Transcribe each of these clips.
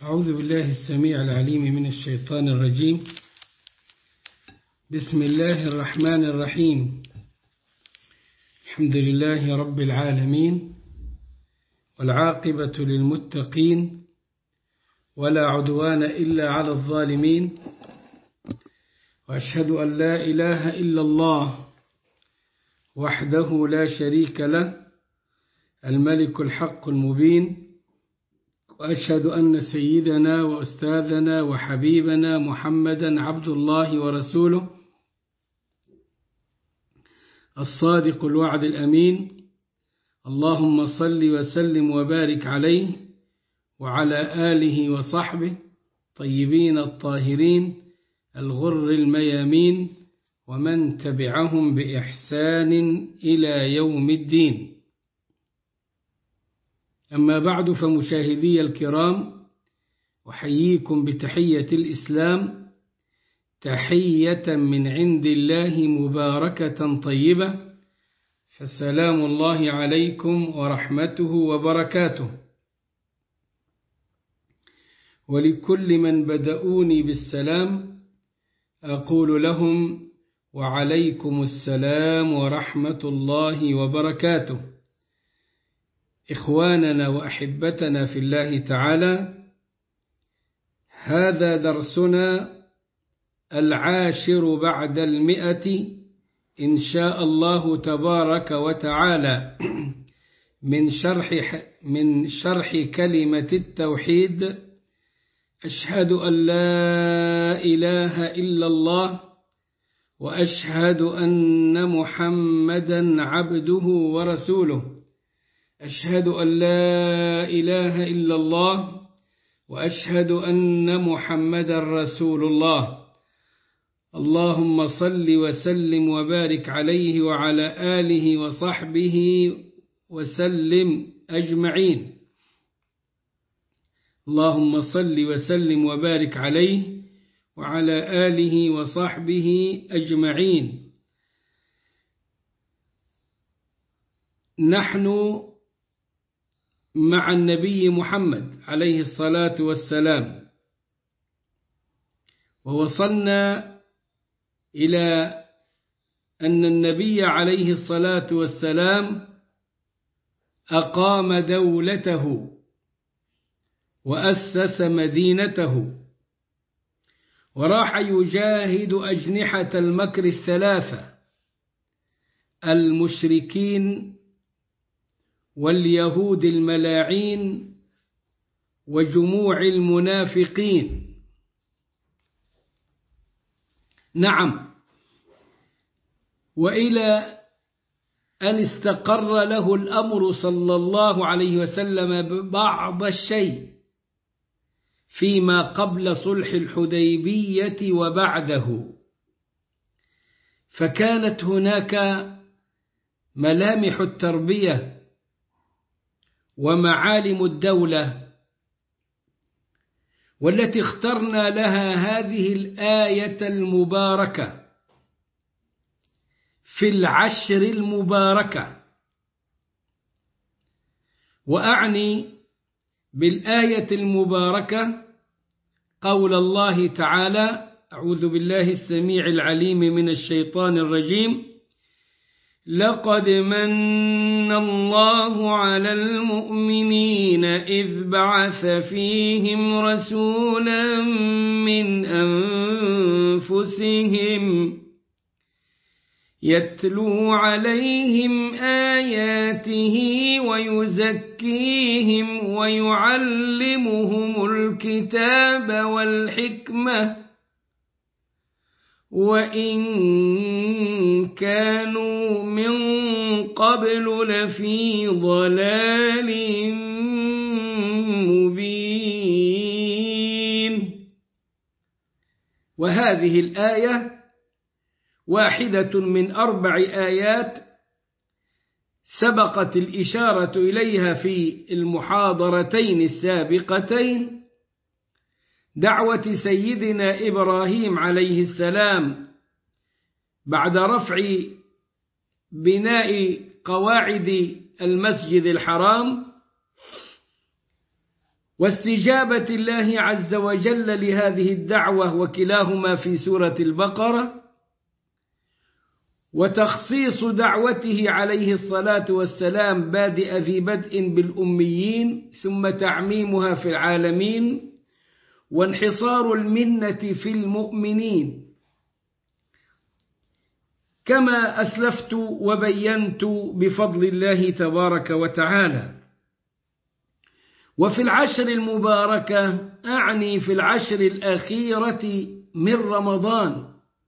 أعوذ بالله السميع العليم من الشيطان الرجيم بسم الله الرحمن الرحيم الحمد لله رب العالمين والعاقبة للمتقين ولا عدوان إلا على الظالمين وأشهد أن لا إله إلا الله وحده لا شريك له الملك الحق المبين وأشهد أن سيدنا وأستاذنا وحبيبنا محمدا عبد الله ورسوله الصادق الوعد الأمين اللهم صل وسلم وبارك عليه وعلى آله وصحبه طيبين الطاهرين الغر الميامين ومن تبعهم بإحسان إلى يوم الدين أما بعد فمشاهدي الكرام أحييكم بتحية الإسلام تحية من عند الله مباركة طيبة فالسلام الله عليكم ورحمته وبركاته ولكل من بدؤوني بالسلام أقول لهم وعليكم السلام ورحمة الله وبركاته إخواننا وأحبتنا في الله تعالى هذا درسنا العاشر بعد المئة إن شاء الله تبارك وتعالى من شرح من شرح كلمة التوحيد أشهد أن لا إله إلا الله وأشهد أن محمدا عبده ورسوله أشهد أن لا إله إلا الله وأشهد أن محمدا رسول الله اللهم صل وسلم وبارك عليه وعلى آله وصحبه وسلم أجمعين اللهم صل وسلم وبارك عليه وعلى آله وصحبه أجمعين نحن مع النبي محمد عليه الصلاة والسلام ووصلنا إلى أن النبي عليه الصلاة والسلام أقام دولته وأسس مدينته وراح يجاهد أجنحة المكر الثلاثة المشركين واليهود الملاعين وجموع المنافقين نعم وإلى أن استقر له الأمر صلى الله عليه وسلم بعض الشيء فيما قبل صلح الحديبية وبعده فكانت هناك ملامح التربية ومعالم الدولة والتي اخترنا لها هذه الآية المباركة في العشر المباركة وأعني بالآية المباركة قول الله تعالى أعوذ بالله السميع العليم من الشيطان الرجيم لقد من الله على المؤمنين إذ بعث فيهم رسولا من أنفسهم يتلو عليهم آياته ويزكيهم ويعلمهم الكتاب والحكمة وإن كانوا من قبل لفي ضلال مبين وهذه الآية واحدة من أربع آيات سبقت الإشارة إليها في المحاضرتين السابقتين دعوة سيدنا إبراهيم عليه السلام بعد رفع بناء قواعد المسجد الحرام واستجابة الله عز وجل لهذه الدعوة وكلاهما في سورة البقرة وتخصيص دعوته عليه الصلاة والسلام بادئ ذي بدء بالأميين ثم تعميمها في العالمين وانحصار المنة في المؤمنين كما أسلفت وبينت بفضل الله تبارك وتعالى وفي العشر المباركة أعني في العشر الأخيرة من رمضان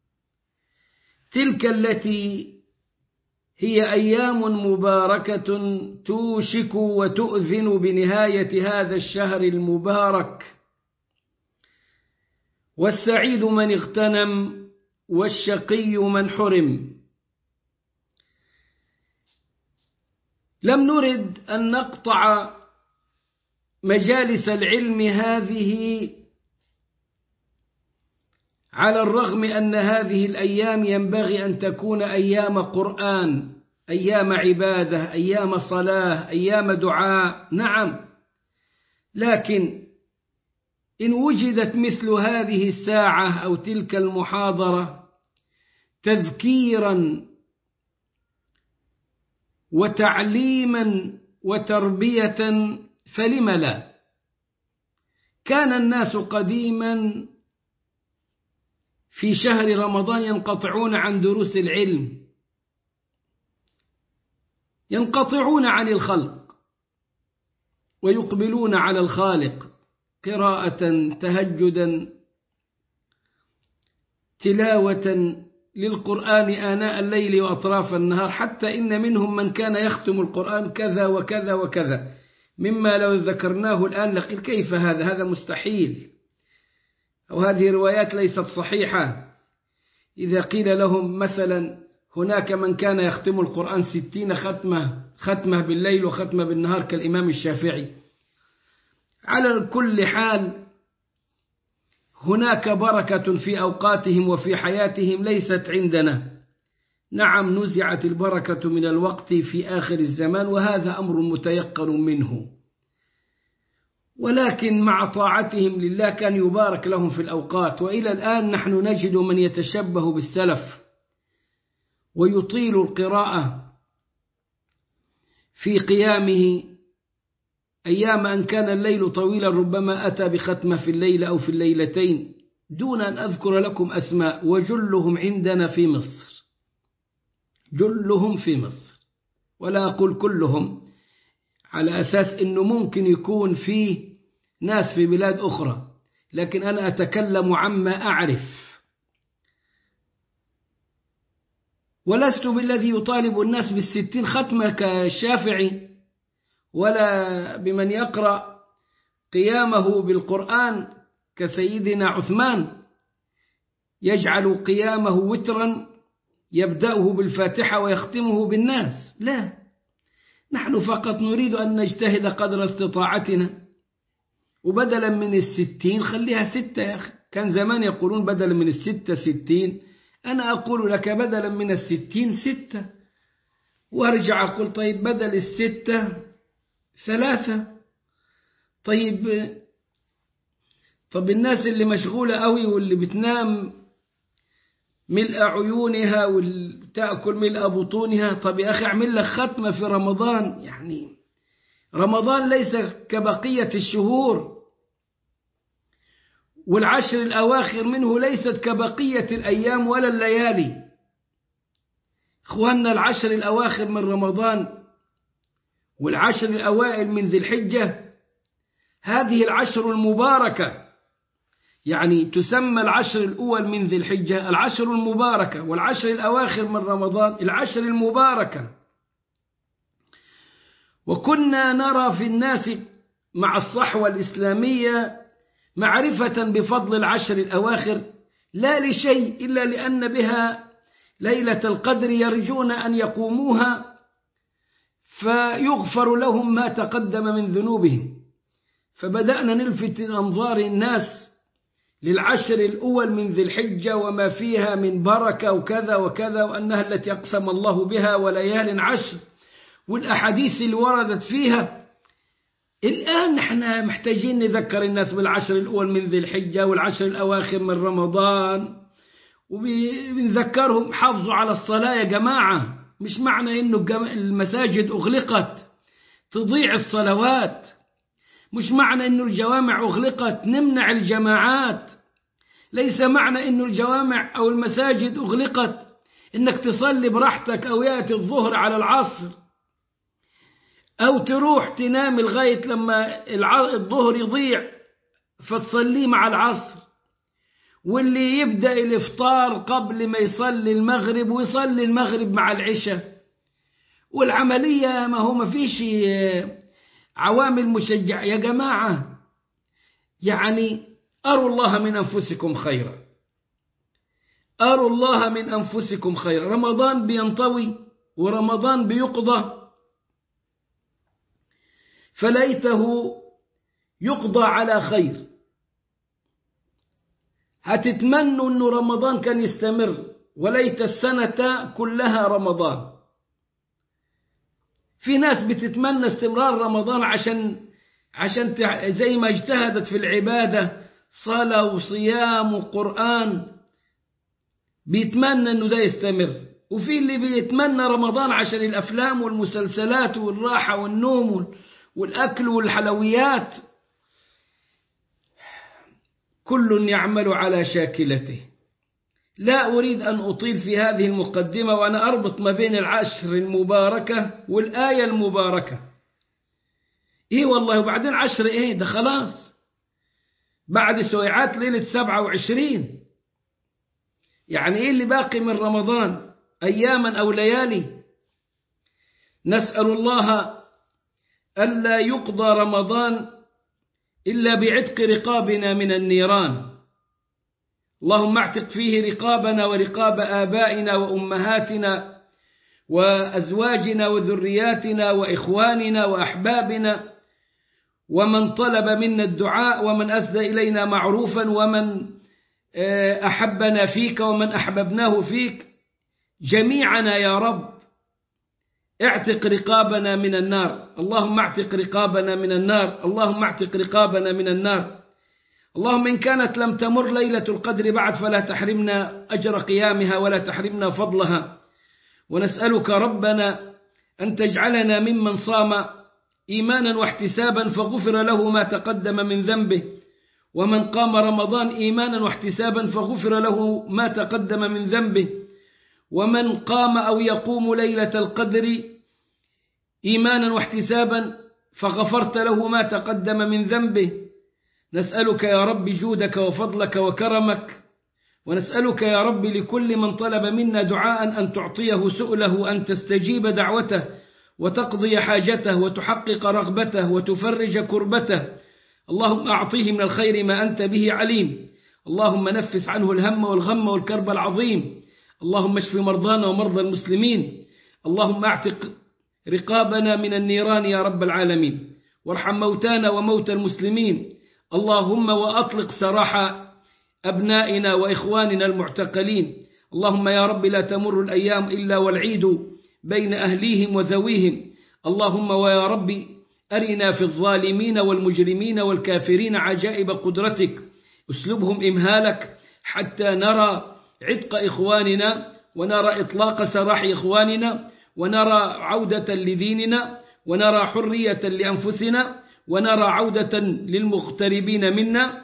تلك التي هي أيام مباركة توشك وتؤذن بنهاية هذا الشهر المبارك والسعيد من اغتنم والشقي من حرم لم نرد أن نقطع مجالس العلم هذه على الرغم أن هذه الأيام ينبغي أن تكون أيام قرآن أيام عبادة أيام صلاة أيام دعاء نعم لكن إن وجدت مثل هذه الساعة أو تلك المحاضرة تذكيرا وتعليما وتربية فلم لا كان الناس قديما في شهر رمضان ينقطعون عن دروس العلم ينقطعون عن الخلق ويقبلون على الخالق قراءة تهجدا تلاوة للقرآن آناء الليل وأطراف النهار حتى إن منهم من كان يختم القرآن كذا وكذا وكذا مما لو ذكرناه الآن لقيل كيف هذا هذا مستحيل أو هذه روايات ليست صحيحة إذا قيل لهم مثلا هناك من كان يختم القرآن ستين ختمة ختمة بالليل وختمة بالنهار كالإمام الشافعي على كل حال هناك بركة في أوقاتهم وفي حياتهم ليست عندنا نعم نزعت البركة من الوقت في آخر الزمان وهذا أمر متيقن منه ولكن مع طاعتهم لله كان يبارك لهم في الأوقات وإلى الآن نحن نجد من يتشبه بالسلف ويطيل القراءة في قيامه أيام أن كان الليل طويلا ربما أتى بختمة في الليل أو في الليلتين دون أن أذكر لكم أسماء وجلهم عندنا في مصر جلهم في مصر ولا أقول كلهم على أساس أنه ممكن يكون فيه ناس في بلاد أخرى لكن أنا أتكلم عما أعرف ولست بالذي يطالب الناس بالستين ختمة كالشافعي ولا بمن يقرأ قيامه بالقرآن كسيدنا عثمان يجعل قيامه وترا يبدأه بالفاتحة ويختمه بالناس لا نحن فقط نريد أن نجتهد قدر استطاعتنا وبدلا من الستين خليها ستة يا أخي كان زمان يقولون بدلا من الستة ستين أنا أقول لك بدلا من الستين ستة وارجع أقول طيب بدل الستة ثلاثة طيب طب الناس اللي مشغولة قوي واللي بتنام ملء عيونها وتأكل ملء بطونها طب يا أخي اعمل لك ختمة في رمضان يعني رمضان ليس كبقية الشهور والعشر الأواخر منه ليست كبقية الأيام ولا الليالي إخواننا العشر الأواخر من رمضان والعشر الأوائل من ذي الحجة هذه العشر المباركة يعني تسمى العشر الأول من ذي الحجة العشر المباركة والعشر الأواخر من رمضان العشر المباركة وكنا نرى في الناس مع الصحوة الإسلامية معرفة بفضل العشر الأواخر لا لشيء إلا لأن بها ليلة القدر يرجون أن يقوموها فيغفر لهم ما تقدم من ذنوبهم فبدأنا نلفت أنظار الناس للعشر الأول من ذي الحجة وما فيها من بركة وكذا وكذا وأنها التي أقسم الله بها وليال عشر والأحاديث اللي وردت فيها الآن احنا محتاجين نذكر الناس بالعشر الأول من ذي الحجة والعشر الأواخر من رمضان وبنذكرهم حافظوا على الصلاة يا جماعة مش معنى إنه المساجد أغلقت تضيع الصلوات مش معنى إنه الجوامع أغلقت نمنع الجماعات ليس معنى إنه الجوامع أو المساجد أغلقت إنك تصلي براحتك أو يأتي الظهر على العصر أو تروح تنام لغاية لما الظهر يضيع فتصليه مع العصر واللي يبدأ الإفطار قبل ما يصلي المغرب ويصلي المغرب مع العشاء والعملية ما هو ما فيش عوامل مشجع يا جماعة يعني أروا الله من أنفسكم خيرا أروا الله من أنفسكم خيرا رمضان بينطوي ورمضان بيقضى فليته يقضى على خير هتتمنوا أنه رمضان كان يستمر وليت السنة كلها رمضان في ناس بتتمنى استمرار رمضان عشان عشان زي ما اجتهدت في العبادة صلاة وصيام وقرآن بيتمنى انه ده يستمر وفي اللي بيتمنى رمضان عشان الافلام والمسلسلات والراحة والنوم والاكل والحلويات كل يعمل على شاكلته لا أريد أن أطيل في هذه المقدمة وأنا أربط ما بين العشر المباركة والآية المباركة إيه والله وبعدين عشر إيه ده خلاص بعد سويعات ليلة سبعة وعشرين يعني إيه اللي باقي من رمضان أياما أو ليالي نسأل الله ألا يقضى رمضان إلا بعتق رقابنا من النيران اللهم اعتق فيه رقابنا ورقاب آبائنا وأمهاتنا وأزواجنا وذرياتنا وإخواننا وأحبابنا ومن طلب منا الدعاء ومن أسدى إلينا معروفا ومن أحبنا فيك ومن أحببناه فيك جميعنا يا رب اعتق رقابنا من النار اللهم اعتق رقابنا من النار اللهم اعتق رقابنا من النار اللهم إن كانت لم تمر ليلة القدر بعد فلا تحرمنا أجر قيامها ولا تحرمنا فضلها ونسألك ربنا أن تجعلنا ممن صام إيمانا واحتسابا فغفر له ما تقدم من ذنبه ومن قام رمضان إيمانا واحتسابا فغفر له ما تقدم من ذنبه ومن قام أو يقوم ليلة القدر إيمانا واحتسابا فغفرت له ما تقدم من ذنبه نسألك يا رب جودك وفضلك وكرمك ونسألك يا رب لكل من طلب منا دعاء أن تعطيه سؤله أن تستجيب دعوته وتقضي حاجته وتحقق رغبته وتفرج كربته اللهم أعطيه من الخير ما أنت به عليم اللهم نفس عنه الهم والغم والكرب العظيم اللهم اشف مرضانا ومرضى المسلمين اللهم اعتق رقابنا من النيران يا رب العالمين وارحم موتانا وموتى المسلمين اللهم وأطلق سراح أبنائنا وإخواننا المعتقلين اللهم يا رب لا تمر الأيام إلا والعيد بين أهليهم وذويهم اللهم ويا رب أرنا في الظالمين والمجرمين والكافرين عجائب قدرتك اسلبهم إمهالك حتى نرى عتق إخواننا ونرى إطلاق سراح إخواننا ونرى عودة لديننا ونرى حرية لأنفسنا ونرى عودة للمغتربين منا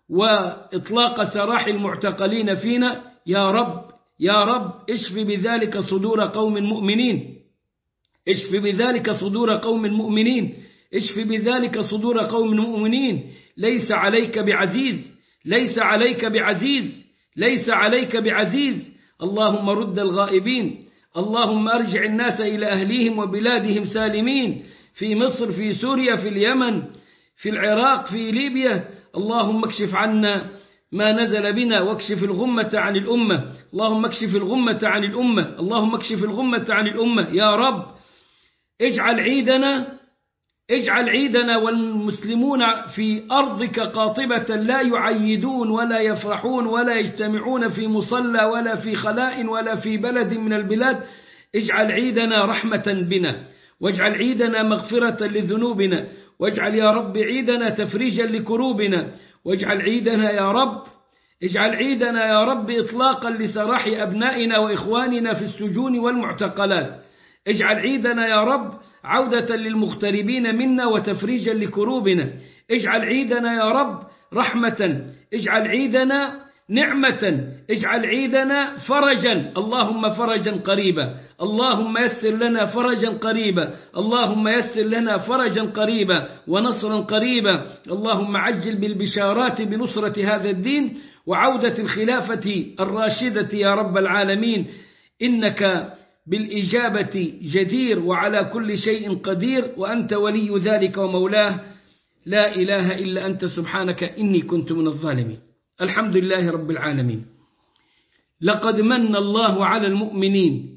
وإطلاق سراح المعتقلين فينا يا رب يا رب اشف بذلك صدور قوم مؤمنين اشف بذلك صدور قوم مؤمنين اشف بذلك صدور قوم مؤمنين ليس عليك بعزيز ليس عليك بعزيز ليس عليك بعزيز اللهم رد الغائبين اللهم أرجع الناس إلى أهليهم وبلادهم سالمين في مصر في سوريا في اليمن في العراق في ليبيا اللهم اكشف عنا ما نزل بنا واكشف الغمة عن الأمة اللهم اكشف الغمة عن الأمة اللهم اكشف الغمة عن الأمة يا رب اجعل عيدنا اجعل عيدنا والمسلمون في أرضك قاطبة لا يعيدون ولا يفرحون ولا يجتمعون في مصلى ولا في خلاء ولا في بلد من البلاد اجعل عيدنا رحمة بنا واجعل عيدنا مغفرة لذنوبنا واجعل يا رب عيدنا تفريجا لكروبنا واجعل عيدنا يا رب اجعل عيدنا يا رب إطلاقا لسراح أبنائنا وإخواننا في السجون والمعتقلات اجعل عيدنا يا رب عودة للمغتربين منا وتفريجا لكروبنا اجعل عيدنا يا رب رحمة اجعل عيدنا نعمة اجعل عيدنا فرجا اللهم فرجا قريبا اللهم يسر لنا فرجا قريبا اللهم يسر لنا فرجا قريبا ونصرا قريبا اللهم عجل بالبشارات بنصرة هذا الدين وعودة الخلافة الراشدة يا رب العالمين إنك بالإجابة جدير وعلى كل شيء قدير وأنت ولي ذلك ومولاه لا إله إلا أنت سبحانك إني كنت من الظالمين الحمد لله رب العالمين لقد من الله على المؤمنين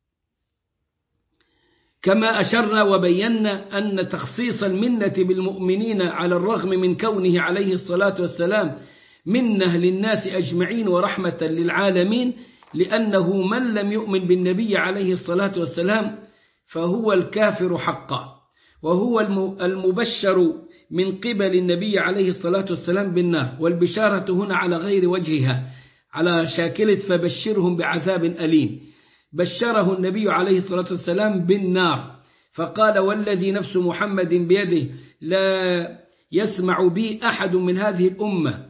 كما أشرنا وبينا أن تخصيص المنة بالمؤمنين على الرغم من كونه عليه الصلاة والسلام منه للناس أجمعين ورحمة للعالمين لأنه من لم يؤمن بالنبي عليه الصلاة والسلام فهو الكافر حقا وهو المبشر من قبل النبي عليه الصلاة والسلام بالنار والبشارة هنا على غير وجهها على شاكلة فبشرهم بعذاب أليم بشره النبي عليه الصلاة والسلام بالنار فقال والذي نفس محمد بيده لا يسمع بي أحد من هذه الأمة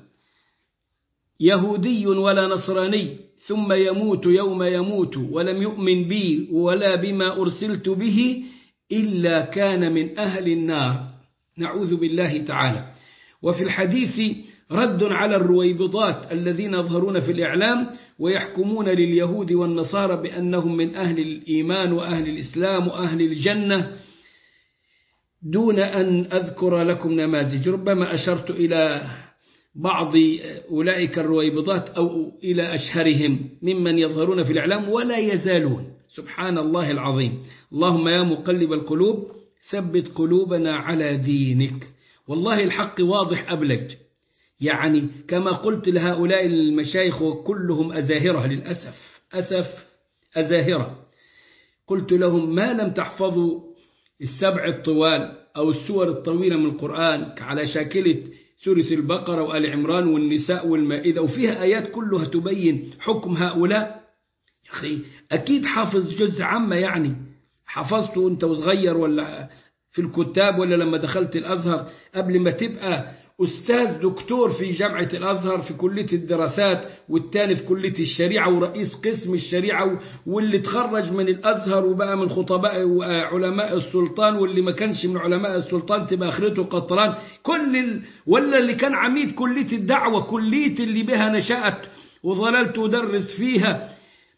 يهودي ولا نصراني ثم يموت يوم يموت ولم يؤمن بي ولا بما أرسلت به إلا كان من أهل النار نعوذ بالله تعالى وفي الحديث رد على الرويبضات الذين يظهرون في الإعلام ويحكمون لليهود والنصارى بأنهم من أهل الإيمان وأهل الإسلام وأهل الجنة دون أن أذكر لكم نماذج ربما أشرت إلى بعض أولئك الرويبضات أو إلى أشهرهم ممن يظهرون في الإعلام ولا يزالون سبحان الله العظيم اللهم يا مقلب القلوب ثبت قلوبنا على دينك والله الحق واضح أبلج يعني كما قلت لهؤلاء المشايخ وكلهم أزاهرة للأسف أسف أزاهرة قلت لهم ما لم تحفظوا السبع الطوال أو السور الطويلة من القرآن على شاكلة سورة البقرة وآل عمران والنساء والمائدة وفيها آيات كلها تبين حكم هؤلاء يا أخي أكيد حافظ جزء عامة يعني حفظته أنت وصغير ولا في الكتاب ولا لما دخلت الأزهر قبل ما تبقى أستاذ دكتور في جامعة الأزهر في كلية الدراسات والتاني في كلية الشريعة ورئيس قسم الشريعة واللي تخرج من الأزهر وبقى من خطباء وعلماء السلطان واللي ما كانش من علماء السلطان تبقى آخرته قطران كل ال... ولا اللي كان عميد كلية الدعوة كلية اللي بها نشأت وظللت أدرس فيها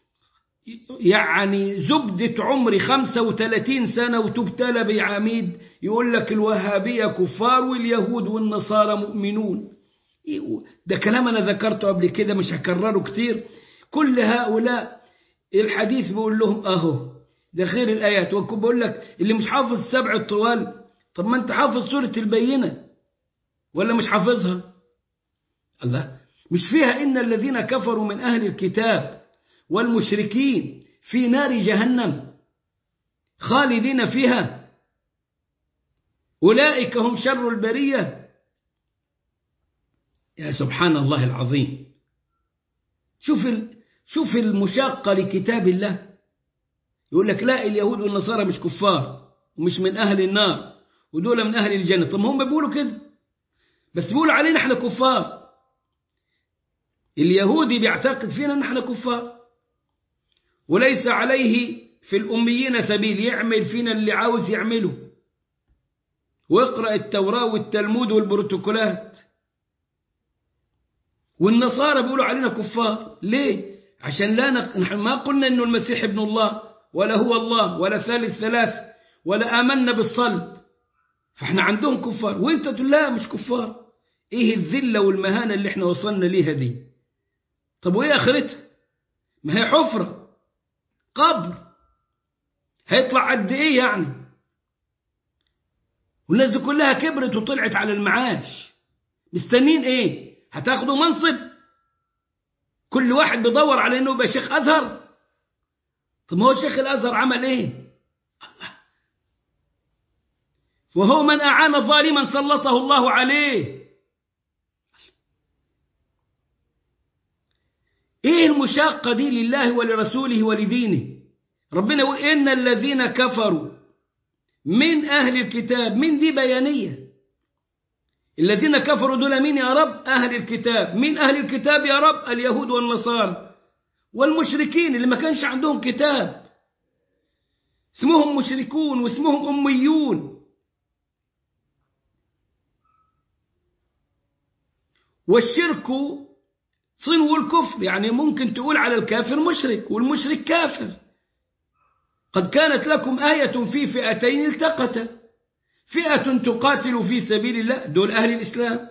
يعني زبدة عمري 35 سنة وتبتلى بعميد يقول لك الوهابية كفار واليهود والنصارى مؤمنون ده كلام أنا ذكرته قبل كده مش هكرره كتير كل هؤلاء الحديث بيقول لهم أهو ده خير الآيات بقول لك اللي مش حافظ السبع الطوال طب ما أنت حافظ سورة البينة ولا مش حافظها الله مش فيها إن الذين كفروا من أهل الكتاب والمشركين في نار جهنم خالدين فيها أولئك هم شر البرية يا سبحان الله العظيم شوف شوف المشاقة لكتاب الله يقول لك لا اليهود والنصارى مش كفار ومش من أهل النار ودول من أهل الجنة طب هم بيقولوا كده بس بيقولوا علينا احنا كفار اليهودي بيعتقد فينا ان احنا كفار وليس عليه في الأميين سبيل يعمل فينا اللي عاوز يعمله واقرأ التوراة والتلمود والبروتوكولات والنصارى بيقولوا علينا كفار ليه؟ عشان لا نق... نحن ما قلنا انه المسيح ابن الله ولا هو الله ولا ثالث ثلاث ولا آمنا بالصلب فاحنا عندهم كفار وانت تقول لا مش كفار ايه الذلة والمهانة اللي احنا وصلنا ليها دي طب وايه اخرتها ما هي حفرة قبر هيطلع قد ايه يعني والناس دي كلها كبرت وطلعت على المعاش مستنين ايه هتاخدوا منصب كل واحد بيدور على انه يبقى شيخ ازهر طب ما هو شيخ الازهر عمل ايه الله وهو من أعان ظالما سلطه الله عليه ايه المشاقة دي لله ولرسوله ولدينه ربنا يقول إن الذين كفروا من أهل الكتاب من دي بيانية الذين كفروا دول مين يا رب أهل الكتاب من أهل الكتاب يا رب اليهود والنصارى والمشركين اللي ما كانش عندهم كتاب اسمهم مشركون واسمهم أميون والشرك صنو الكفر يعني ممكن تقول على الكافر مشرك والمشرك كافر قد كانت لكم آية في فئتين التقتا فئة تقاتل في سبيل الله دول أهل الإسلام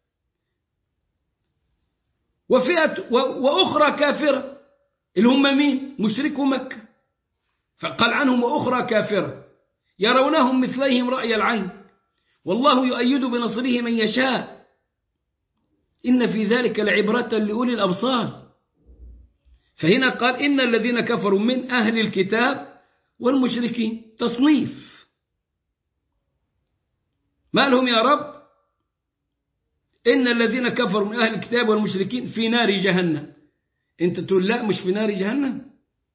وفئة وأخرى كافرة اللي هم مين مشركو مكة فقال عنهم وأخرى كافرة يرونهم مثليهم رأي العين والله يؤيد بنصره من يشاء إن في ذلك لعبرة لأولي الأبصار فهنا قال إن الذين كفروا من أهل الكتاب والمشركين تصنيف ما لهم يا رب إن الذين كفروا من أهل الكتاب والمشركين في نار جهنم أنت تقول لا مش في نار جهنم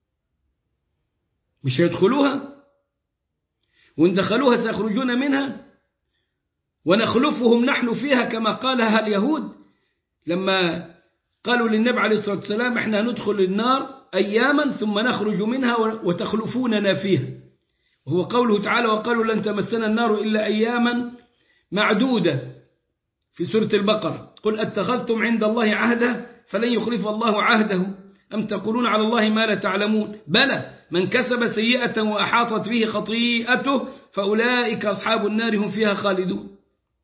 مش هيدخلوها وإن دخلوها سيخرجون منها ونخلفهم نحن فيها كما قالها اليهود لما قالوا للنبي عليه الصلاة والسلام احنا ندخل النار أياما ثم نخرج منها وتخلفوننا فيها وهو قوله تعالى وقالوا لن تمسنا النار إلا أياما معدودة في سورة البقرة قل أتخذتم عند الله عهدا فلن يخلف الله عهده أم تقولون على الله ما لا تعلمون بلى من كسب سيئة وأحاطت به خطيئته فأولئك أصحاب النار هم فيها خالدون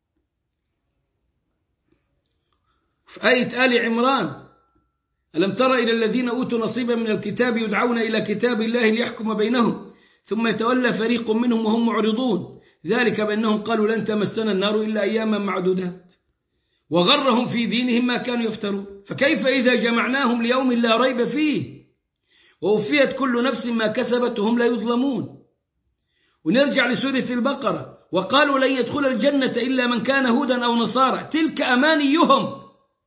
في آية آل عمران ألم تر إلى الذين أوتوا نصيبا من الكتاب يدعون إلى كتاب الله ليحكم بينهم ثم يتولى فريق منهم وهم معرضون ذلك بأنهم قالوا لن تمسنا النار إلا أياما معدودات وغرهم في دينهم ما كانوا يفترون فكيف إذا جمعناهم ليوم لا ريب فيه ووفيت كل نفس ما كسبت وهم لا يظلمون ونرجع لسورة البقرة وقالوا لن يدخل الجنة إلا من كان هودا أو نصارى تلك أمانيهم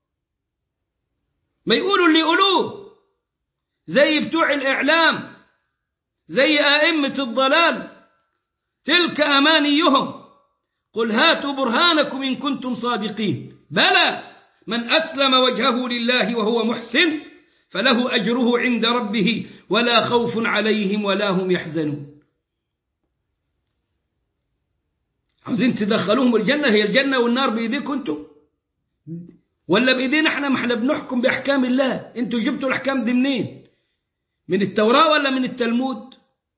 ما يقولوا اللي يقولوه زي بتوع الإعلام زي أئمة الضلال تلك أمانيهم قل هاتوا برهانكم إن كنتم صادقين بلى من أسلم وجهه لله وهو محسن فله أجره عند ربه ولا خوف عليهم ولا هم يحزنون عاوزين تدخلوهم الجنة هي الجنة والنار بإيديكم أنتم ولا بإيدينا احنا ما احنا بنحكم بأحكام الله انتوا جبتوا الأحكام دي منين من التوراة ولا من التلمود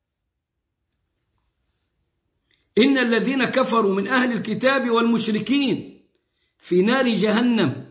إن الذين كفروا من أهل الكتاب والمشركين في نار جهنم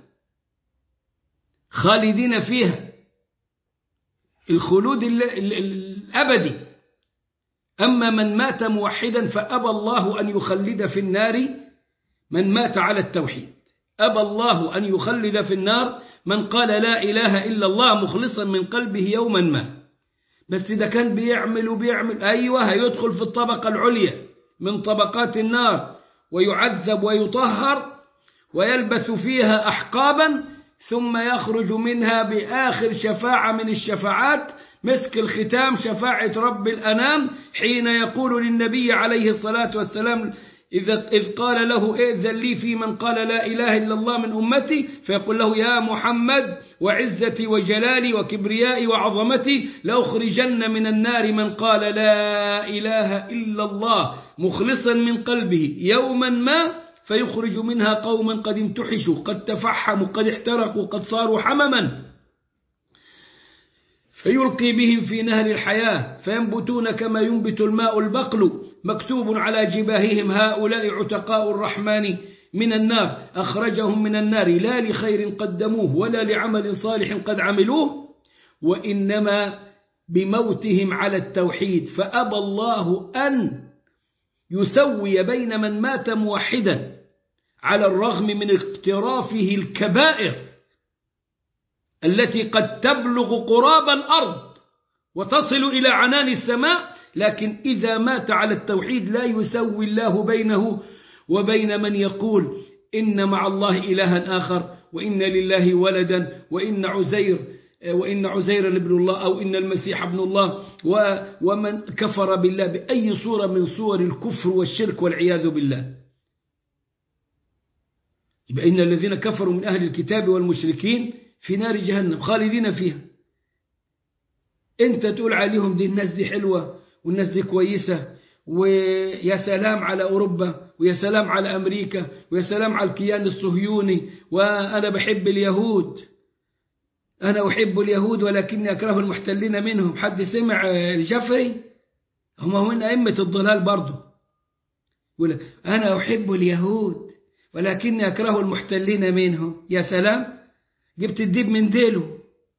خالدين فيها الخلود الأبدي أما من مات موحدا فأبى الله أن يخلد في النار من مات على التوحيد أبى الله أن يخلد في النار من قال لا إله إلا الله مخلصا من قلبه يوما ما بس ده كان بيعمل وبيعمل أيوة هيدخل في الطبقة العليا من طبقات النار ويعذب ويطهر ويلبث فيها أحقابا ثم يخرج منها بآخر شفاعة من الشفاعات مسك الختام شفاعة رب الأنام حين يقول للنبي عليه الصلاة والسلام إذا إذ قال له ائذن لي في من قال لا إله إلا الله من أمتي فيقول له يا محمد وعزتي وجلالي وكبريائي وعظمتي لأخرجن من النار من قال لا إله إلا الله مخلصا من قلبه يوما ما فيخرج منها قوما قد امتحشوا قد تفحموا قد احترقوا قد صاروا حمما فيلقي بهم في نهر الحياة فينبتون كما ينبت الماء البقل مكتوب على جباههم هؤلاء عتقاء الرحمن من النار أخرجهم من النار لا لخير قدموه ولا لعمل صالح قد عملوه وإنما بموتهم على التوحيد فأبى الله أن يسوي بين من مات موحدا على الرغم من اقترافه الكبائر التي قد تبلغ قراب الأرض وتصل إلى عنان السماء لكن إذا مات على التوحيد لا يسوي الله بينه وبين من يقول إن مع الله إلها آخر وإن لله ولدا وإن عزير وإن عزير ابن الله أو إن المسيح ابن الله ومن كفر بالله بأي صورة من صور الكفر والشرك والعياذ بالله يبقى إن الذين كفروا من أهل الكتاب والمشركين في نار جهنم خالدين فيها أنت تقول عليهم دي الناس دي حلوة والناس دي كويسة ويا سلام على أوروبا ويا سلام على أمريكا ويا سلام على الكيان الصهيوني وأنا بحب اليهود أنا أحب اليهود ولكني أكره المحتلين منهم حد سمع الجفري هم من أئمة الضلال برضه يقول أنا أحب اليهود ولكني أكره المحتلين منهم يا سلام جبت الديب من ديله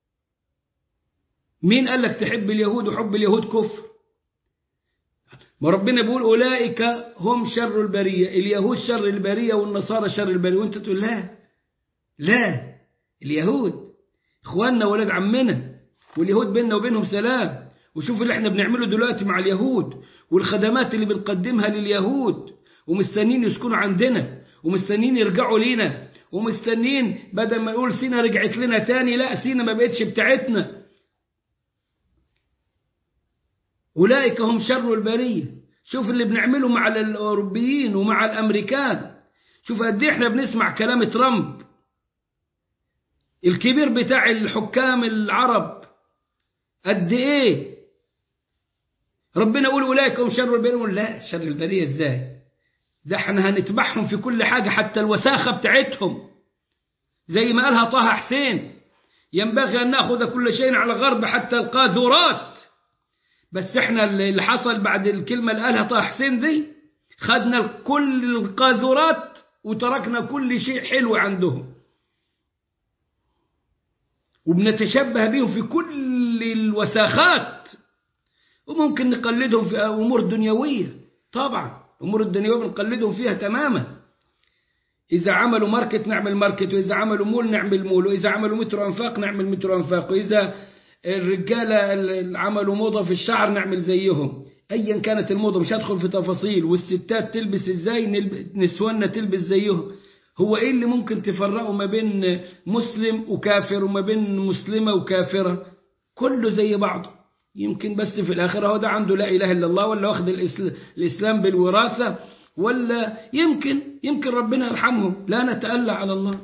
مين قال لك تحب اليهود وحب اليهود كفر ما ربنا بيقول أولئك هم شر البرية اليهود شر البرية والنصارى شر البرية وانت تقول لا لا اليهود اخواننا ولاد عمنا واليهود بيننا وبينهم سلام وشوف اللي احنا بنعمله دلوقتي مع اليهود والخدمات اللي بنقدمها لليهود ومستنين يسكنوا عندنا ومستنين يرجعوا لينا ومستنين بدل ما نقول سينا رجعت لنا تاني لا سينا ما بقتش بتاعتنا أولئك هم شر البرية شوف اللي بنعمله مع الأوروبيين ومع الأمريكان شوف قد احنا بنسمع كلام ترامب الكبير بتاع الحكام العرب قد ايه ربنا يقول أولئك هم شر البرية يقول لا شر البرية ازاي ده احنا هنتبعهم في كل حاجة حتى الوساخة بتاعتهم زي ما قالها طه حسين ينبغي أن نأخذ كل شيء على غرب حتى القاذورات بس احنا اللي حصل بعد الكلمة اللي قالها طه حسين دي خدنا كل القاذورات وتركنا كل شيء حلو عندهم وبنتشبه بهم في كل الوساخات وممكن نقلدهم في أمور دنيوية طبعا أمور الدنيوية بنقلدهم فيها تماما إذا عملوا ماركت نعمل ماركت وإذا عملوا مول نعمل مول وإذا عملوا مترو أنفاق نعمل مترو أنفاق وإذا الرجالة اللي عملوا موضة في الشعر نعمل زيهم أيا كانت الموضة مش هدخل في تفاصيل والستات تلبس إزاي نسواننا تلبس زيهم هو إيه اللي ممكن تفرقوا ما بين مسلم وكافر وما بين مسلمة وكافرة كله زي بعضه يمكن بس في الآخرة هو ده عنده لا إله إلا الله ولا واخد الإسلام بالوراثة ولا يمكن يمكن ربنا يرحمهم لا نتألى على الله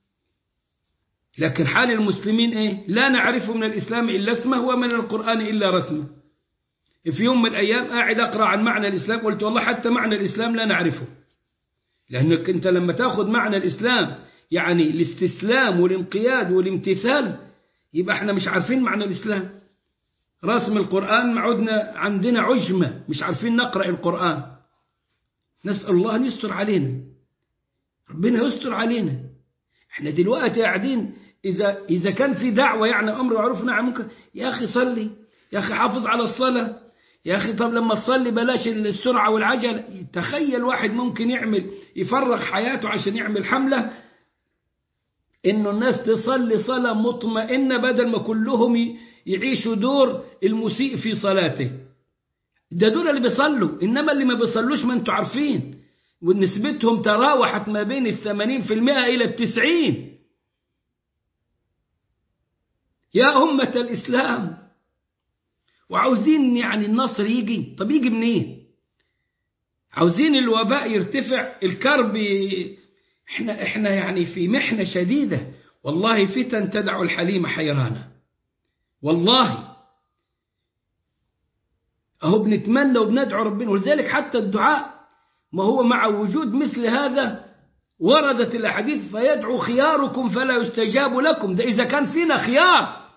لكن حال المسلمين إيه لا نعرف من الإسلام إلا اسمه ومن القرآن إلا رسمه في يوم من الأيام قاعد أقرأ عن معنى الإسلام قلت والله حتى معنى الإسلام لا نعرفه لأنك أنت لما تأخذ معنى الإسلام يعني الاستسلام والانقياد والامتثال يبقى احنا مش عارفين معنى الإسلام رسم القرآن معودنا عندنا عجمة مش عارفين نقرأ القرآن نسأل الله أن يستر علينا ربنا يستر علينا احنا دلوقتي قاعدين إذا, إذا كان في دعوة يعني أمر معروف نعم ممكن يا أخي صلي يا أخي حافظ على الصلاة يا أخي طب لما تصلي بلاش السرعة والعجل تخيل واحد ممكن يعمل يفرغ حياته عشان يعمل حملة إنه الناس تصلي صلاة مطمئنة بدل ما كلهم يعيشوا دور المسيء في صلاته ده دول اللي بيصلوا إنما اللي ما بيصلوش ما انتوا عارفين ونسبتهم تراوحت ما بين الثمانين في المئة إلى التسعين يا أمة الإسلام وعاوزين يعني النصر يجي طب يجي منين عاوزين الوباء يرتفع الكرب احنا احنا يعني في محنة شديدة والله فتن تدع الحليم حيرانا والله اهو بنتمنى وبندعو ربنا ولذلك حتى الدعاء ما هو مع وجود مثل هذا وردت الاحاديث فيدعو خياركم فلا يستجاب لكم ده اذا كان فينا خيار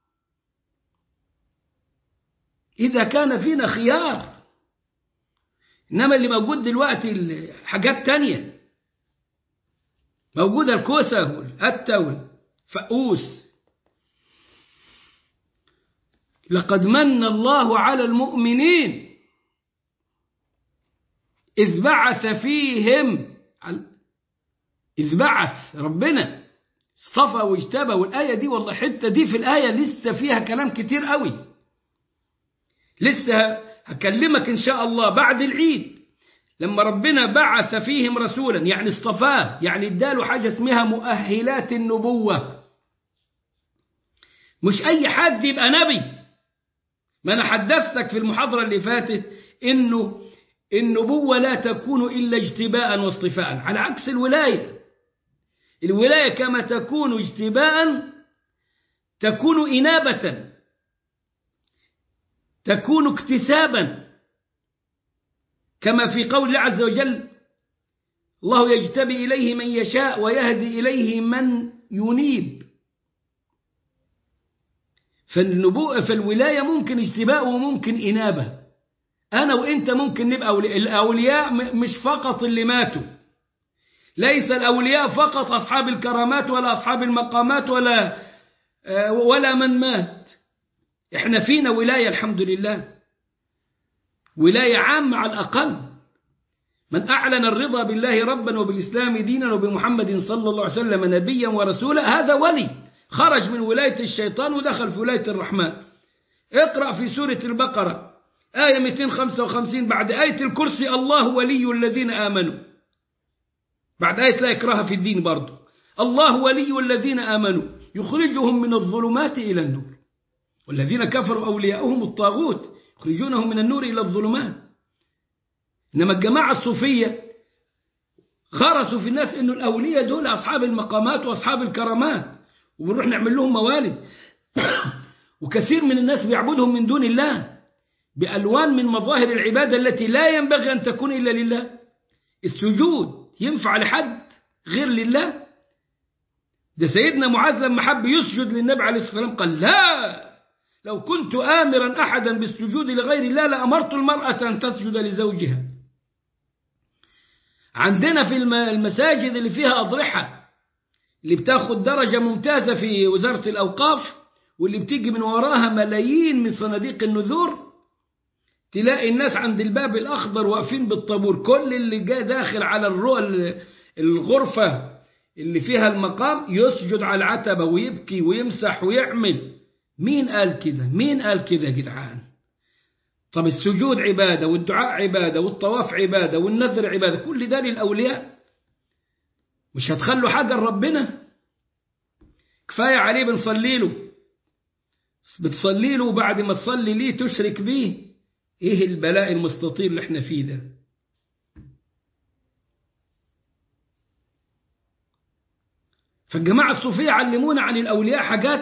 إذا كان فينا خيار إنما اللي موجود دلوقتي حاجات تانية موجودة الكوسة والأتة والفقوس لقد من الله على المؤمنين إذ بعث فيهم إذ بعث ربنا اصطفى واجتبى والآية دي والله حتة دي في الآية لسه فيها كلام كتير قوي لسه هكلمك إن شاء الله بعد العيد لما ربنا بعث فيهم رسولا يعني اصطفاه يعني اداله حاجة اسمها مؤهلات النبوة مش أي حد يبقى نبي ما أنا حدثتك في المحاضرة اللي فاتت إنه النبوة لا تكون إلا اجتباء واصطفاء على عكس الولاية الولاية كما تكون اجتباء تكون إنابة تكون اكتسابا كما في قول الله عز وجل الله يجتبي إليه من يشاء ويهدي إليه من ينيب فالنبوءة فالولاية ممكن اجتباء وممكن إنابة أنا وإنت ممكن نبقى أولياء الأولياء مش فقط اللي ماتوا ليس الأولياء فقط أصحاب الكرامات ولا أصحاب المقامات ولا ولا من مات إحنا فينا ولاية الحمد لله ولاية عامة على الأقل من أعلن الرضا بالله ربا وبالإسلام دينا وبمحمد صلى الله عليه وسلم نبيا ورسولا هذا ولي خرج من ولاية الشيطان ودخل في ولاية الرحمن اقرأ في سورة البقرة آية 255 بعد آية الكرسي الله ولي الذين آمنوا بعد آية لا إكراه في الدين برضو الله ولي الذين آمنوا يخرجهم من الظلمات إلى النور والذين كفروا أولياؤهم الطاغوت يخرجونهم من النور إلى الظلمات إنما الجماعة الصوفية غرسوا في الناس إنه الأولياء دول أصحاب المقامات وأصحاب الكرامات وبنروح نعمل لهم موالد وكثير من الناس بيعبدهم من دون الله بألوان من مظاهر العبادة التي لا ينبغي أن تكون إلا لله السجود ينفع لحد غير لله ده سيدنا معاذ لما حب يسجد للنبي عليه الصلاة والسلام قال لا لو كنت آمرا أحدا بالسجود لغير الله لأمرت المرأة أن تسجد لزوجها عندنا في المساجد اللي فيها أضرحة اللي بتاخد درجة ممتازة في وزارة الأوقاف واللي بتيجي من وراها ملايين من صناديق النذور تلاقي الناس عند الباب الأخضر واقفين بالطابور كل اللي جاء داخل على الرؤى الغرفة اللي فيها المقام يسجد على العتبة ويبكي ويمسح ويعمل مين قال كده مين قال كده يا جدعان طب السجود عبادة والدعاء عبادة والطواف عبادة والنذر عبادة كل ده للأولياء مش هتخلوا حاجة لربنا كفاية عليه بنصلي له بتصلي له وبعد ما تصلي ليه تشرك بيه ايه البلاء المستطيل اللي احنا فيه ده فالجماعة الصوفية علمونا عن الأولياء حاجات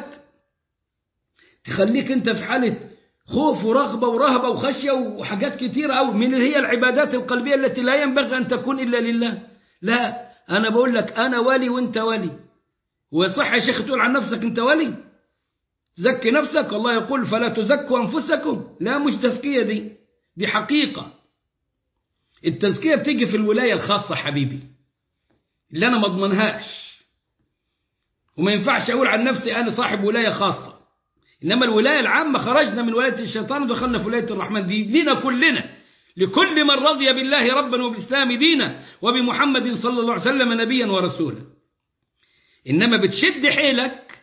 تخليك انت في حالة خوف ورغبة ورهبة وخشية وحاجات كتيرة أوي من اللي هي العبادات القلبية التي لا ينبغي أن تكون إلا لله لا أنا بقول لك أنا ولي وأنت ولي وصح يا شيخ تقول عن نفسك أنت ولي زكي نفسك الله يقول فلا تزكوا أنفسكم لا مش تزكية دي دي حقيقة التزكية بتيجي في الولاية الخاصة حبيبي اللي أنا ما اضمنهاش وما ينفعش أقول عن نفسي أنا صاحب ولاية خاصة إنما الولاية العامة خرجنا من ولاية الشيطان ودخلنا في ولاية الرحمن دي لينا كلنا لكل من رضي بالله ربا وبالإسلام دينا وبمحمد صلى الله عليه وسلم نبيا ورسولا إنما بتشد حيلك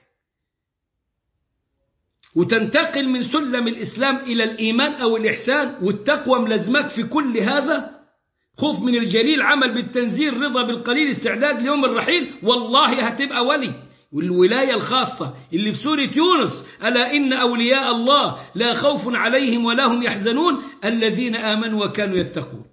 وتنتقل من سلم الإسلام إلى الإيمان أو الإحسان والتقوى ملازمك في كل هذا خوف من الجليل عمل بالتنزيل رضا بالقليل استعداد ليوم الرحيل والله هتبقى ولي والولاية الخاصة اللي في سورة يونس ألا إن أولياء الله لا خوف عليهم ولا هم يحزنون الذين آمنوا وكانوا يتقون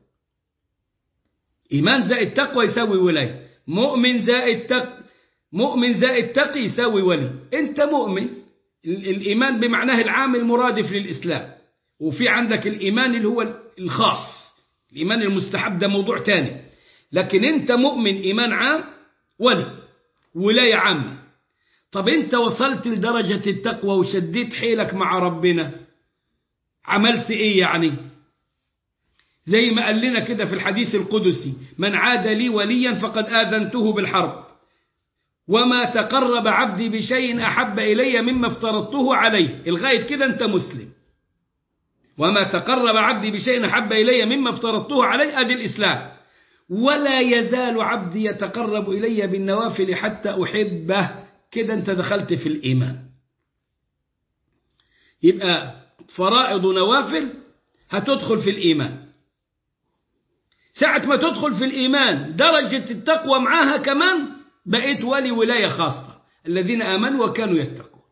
إيمان زائد تقوى يساوي ولاية مؤمن زائد تق مؤمن زائد تقي يساوي ولي أنت مؤمن الإيمان بمعناه العام المرادف للإسلام وفي عندك الإيمان اللي هو الخاص الإيمان المستحب ده موضوع تاني لكن أنت مؤمن إيمان عام ولي ولاية عامة طب أنت وصلت لدرجة التقوى وشديت حيلك مع ربنا عملت إيه يعني زي ما قال لنا كده في الحديث القدسي من عاد لي وليا فقد آذنته بالحرب وما تقرب عبدي بشيء أحب إلي مما افترضته عليه الغاية كده أنت مسلم وما تقرب عبدي بشيء أحب إلي مما افترضته عليه أدي الإسلام ولا يزال عبدي يتقرب إلي بالنوافل حتى أحبه كده أنت دخلت في الإيمان يبقى فرائض ونوافل هتدخل في الإيمان ساعة ما تدخل في الإيمان درجة التقوى معاها كمان بقيت ولي ولاية خاصة الذين آمنوا وكانوا يتقون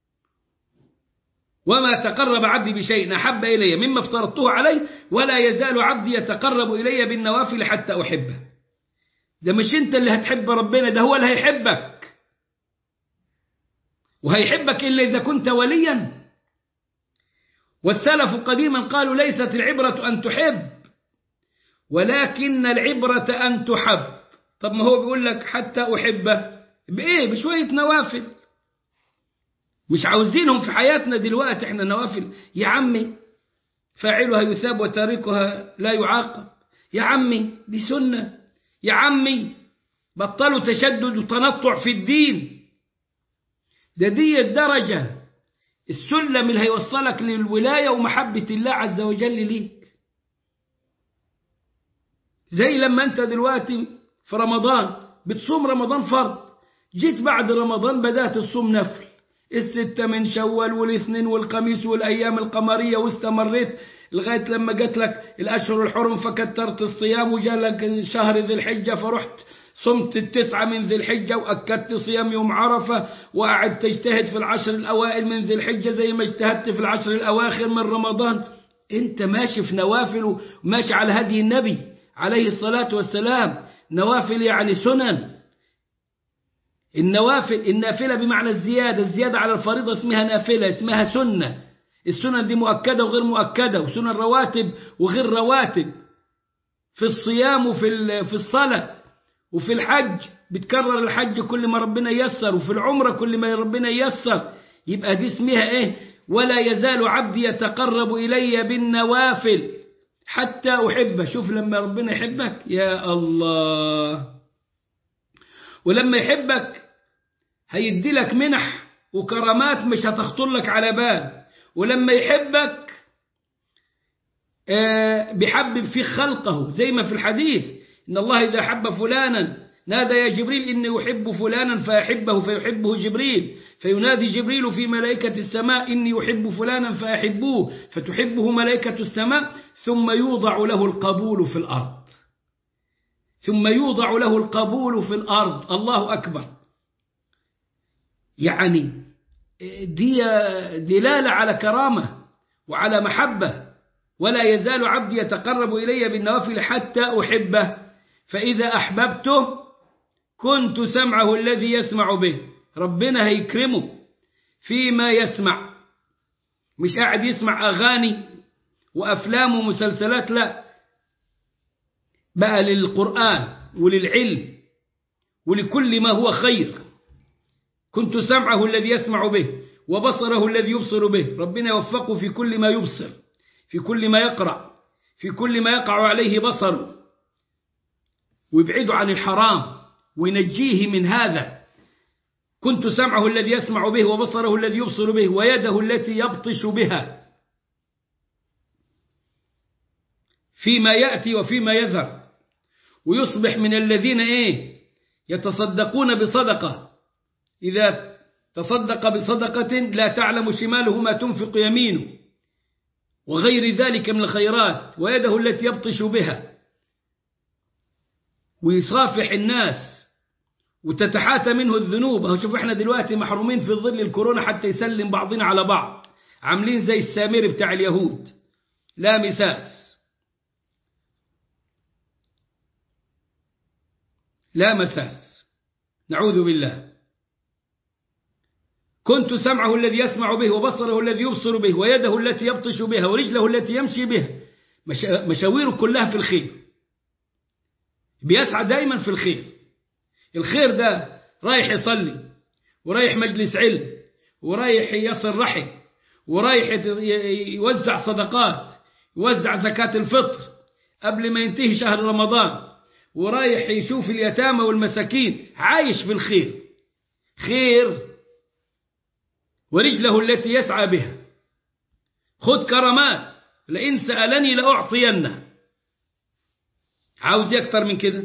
وما تقرب عبدي بشيء أحب إلي مما افترضته عليه ولا يزال عبدي يتقرب إلي بالنوافل حتى أحبه ده مش أنت اللي هتحب ربنا ده هو اللي هيحبك وهيحبك إلا إذا كنت وليا والسلف قديما قالوا ليست العبرة أن تحب ولكن العبرة أن تحب طب ما هو بيقول لك حتى أحبه بإيه بشوية نوافل مش عاوزينهم في حياتنا دلوقتي احنا نوافل يا عمي فاعلها يثاب وتاركها لا يعاقب يا عمي دي سنة يا عمي بطلوا تشدد وتنطع في الدين ده دي الدرجة السلم اللي هيوصلك للولاية ومحبة الله عز وجل ليك زي لما انت دلوقتي في رمضان بتصوم رمضان فرض جيت بعد رمضان بدأت تصوم نفل الستة من شوال والاثنين والخميس والأيام القمرية واستمريت لغاية لما جات لك الأشهر الحرم فكترت الصيام وجاء لك شهر ذي الحجة فرحت صمت التسعة من ذي الحجة وأكدت صيام يوم عرفة وقعدت تجتهد في العشر الأوائل من ذي الحجة زي ما اجتهدت في العشر الأواخر من رمضان أنت ماشي في نوافل وماشي على هدي النبي عليه الصلاة والسلام نوافل يعني سنن النوافل النافلة بمعنى الزيادة الزيادة على الفريضة اسمها نافلة اسمها سنة السنن دي مؤكدة وغير مؤكدة وسنن رواتب وغير رواتب في الصيام وفي في الصلاة وفي الحج بتكرر الحج كل ما ربنا يسر وفي العمرة كل ما ربنا يسر يبقى دي اسمها ايه ولا يزال عبدي يتقرب إلي بالنوافل حتى أحبه شوف لما ربنا يحبك يا الله ولما يحبك هيدي لك منح وكرامات مش هتخطر لك على بال ولما يحبك بيحبب في خلقه زي ما في الحديث إن الله إذا حب فلانا نادى يا جبريل إني أحب فلانا فأحبه فيحبه جبريل فينادي جبريل في ملائكة السماء إني أحب فلانا فأحبوه فتحبه ملائكة السماء ثم يوضع له القبول في الأرض ثم يوضع له القبول في الأرض الله أكبر يعني دي دلالة على كرامة وعلى محبة ولا يزال عبدي يتقرب إلي بالنوافل حتى أحبه فإذا أحببته كنت سمعه الذي يسمع به ربنا هيكرمه فيما يسمع مش قاعد يسمع أغاني وأفلام ومسلسلات لا بقى للقرآن وللعلم ولكل ما هو خير كنت سمعه الذي يسمع به وبصره الذي يبصر به ربنا يوفقه في كل ما يبصر في كل ما يقرأ في كل ما يقع عليه بصر ويبعده عن الحرام وينجيه من هذا كنت سمعه الذي يسمع به وبصره الذي يبصر به ويده التي يبطش بها فيما يأتي وفيما يذهب ويصبح من الذين إيه يتصدقون بصدقة إذا تصدق بصدقة لا تعلم شماله ما تنفق يمينه وغير ذلك من الخيرات ويده التي يبطش بها ويصافح الناس وتتحاتى منه الذنوب اهو شوف احنا دلوقتي محرومين في ظل الكورونا حتى يسلم بعضنا على بعض عاملين زي السامري بتاع اليهود لا مساس لا مساس نعوذ بالله كنت سمعه الذي يسمع به وبصره الذي يبصر به ويده التي يبطش بها ورجله التي يمشي بها مشاويره كلها في الخير بيسعى دايما في الخير الخير ده رايح يصلي ورايح مجلس علم ورايح يصل رحم ورايح يوزع صدقات يوزع زكاة الفطر قبل ما ينتهي شهر رمضان ورايح يشوف اليتامى والمساكين عايش في الخير خير ورجله التي يسعى بها خذ كرامات لئن سألني لأعطينه عاوز أكتر من كده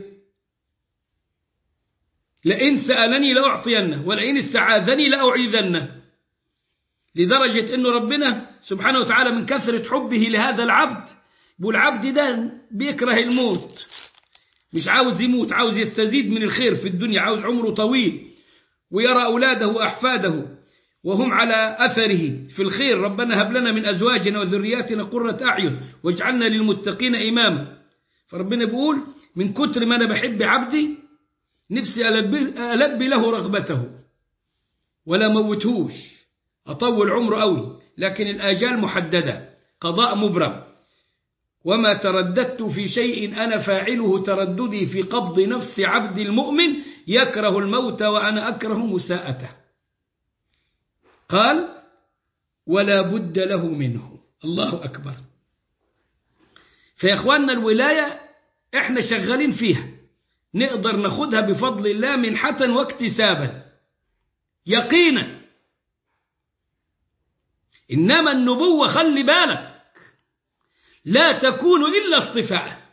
لئن سألني لأعطينه ولئن استعاذني لأعيذنه لدرجة أنه ربنا سبحانه وتعالى من كثرة حبه لهذا العبد بيقول العبد ده بيكره الموت مش عاوز يموت عاوز يستزيد من الخير في الدنيا عاوز عمره طويل ويرى أولاده وأحفاده وهم على أثره في الخير ربنا هب لنا من أزواجنا وذرياتنا قرة أعين واجعلنا للمتقين إماما فربنا بيقول من كتر ما أنا بحب عبدي نفسي ألبي له رغبته ولا موتهوش أطول عمره قوي لكن الآجال محددة قضاء مبرم وما ترددت في شيء أنا فاعله ترددي في قبض نفس عبد المؤمن يكره الموت وأنا أكره مساءته قال ولا بد له منه الله أكبر فيا إخواننا الولاية إحنا شغالين فيها نقدر ناخدها بفضل الله منحة واكتسابا يقينا إنما النبوة خلي بالك لا تكون إلا اصطفاء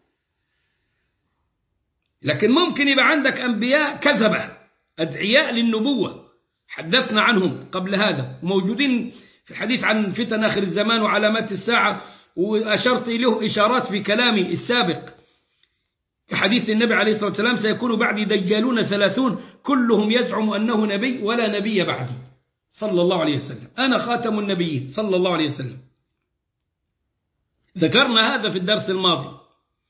لكن ممكن يبقى عندك أنبياء كذبة أدعياء للنبوة حدثنا عنهم قبل هذا وموجودين في الحديث عن فتن آخر الزمان وعلامات الساعة وأشرت إليه إشارات في كلامي السابق في حديث النبي عليه الصلاة والسلام سيكون بعدي دجالون ثلاثون كلهم يزعم أنه نبي ولا نبي بعدي صلى الله عليه وسلم أنا خاتم النبيين صلى الله عليه وسلم ذكرنا هذا في الدرس الماضي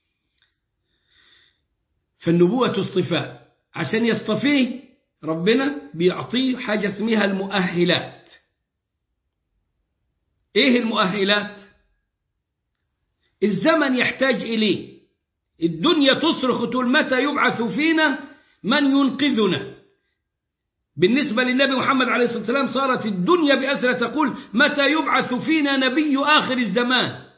فالنبوة اصطفاء عشان يصطفيه ربنا بيعطيه حاجة اسمها المؤهلات ايه المؤهلات الزمن يحتاج إليه الدنيا تصرخ تقول متى يبعث فينا من ينقذنا بالنسبة للنبي محمد عليه الصلاة والسلام صارت الدنيا بأسرة تقول متى يبعث فينا نبي آخر الزمان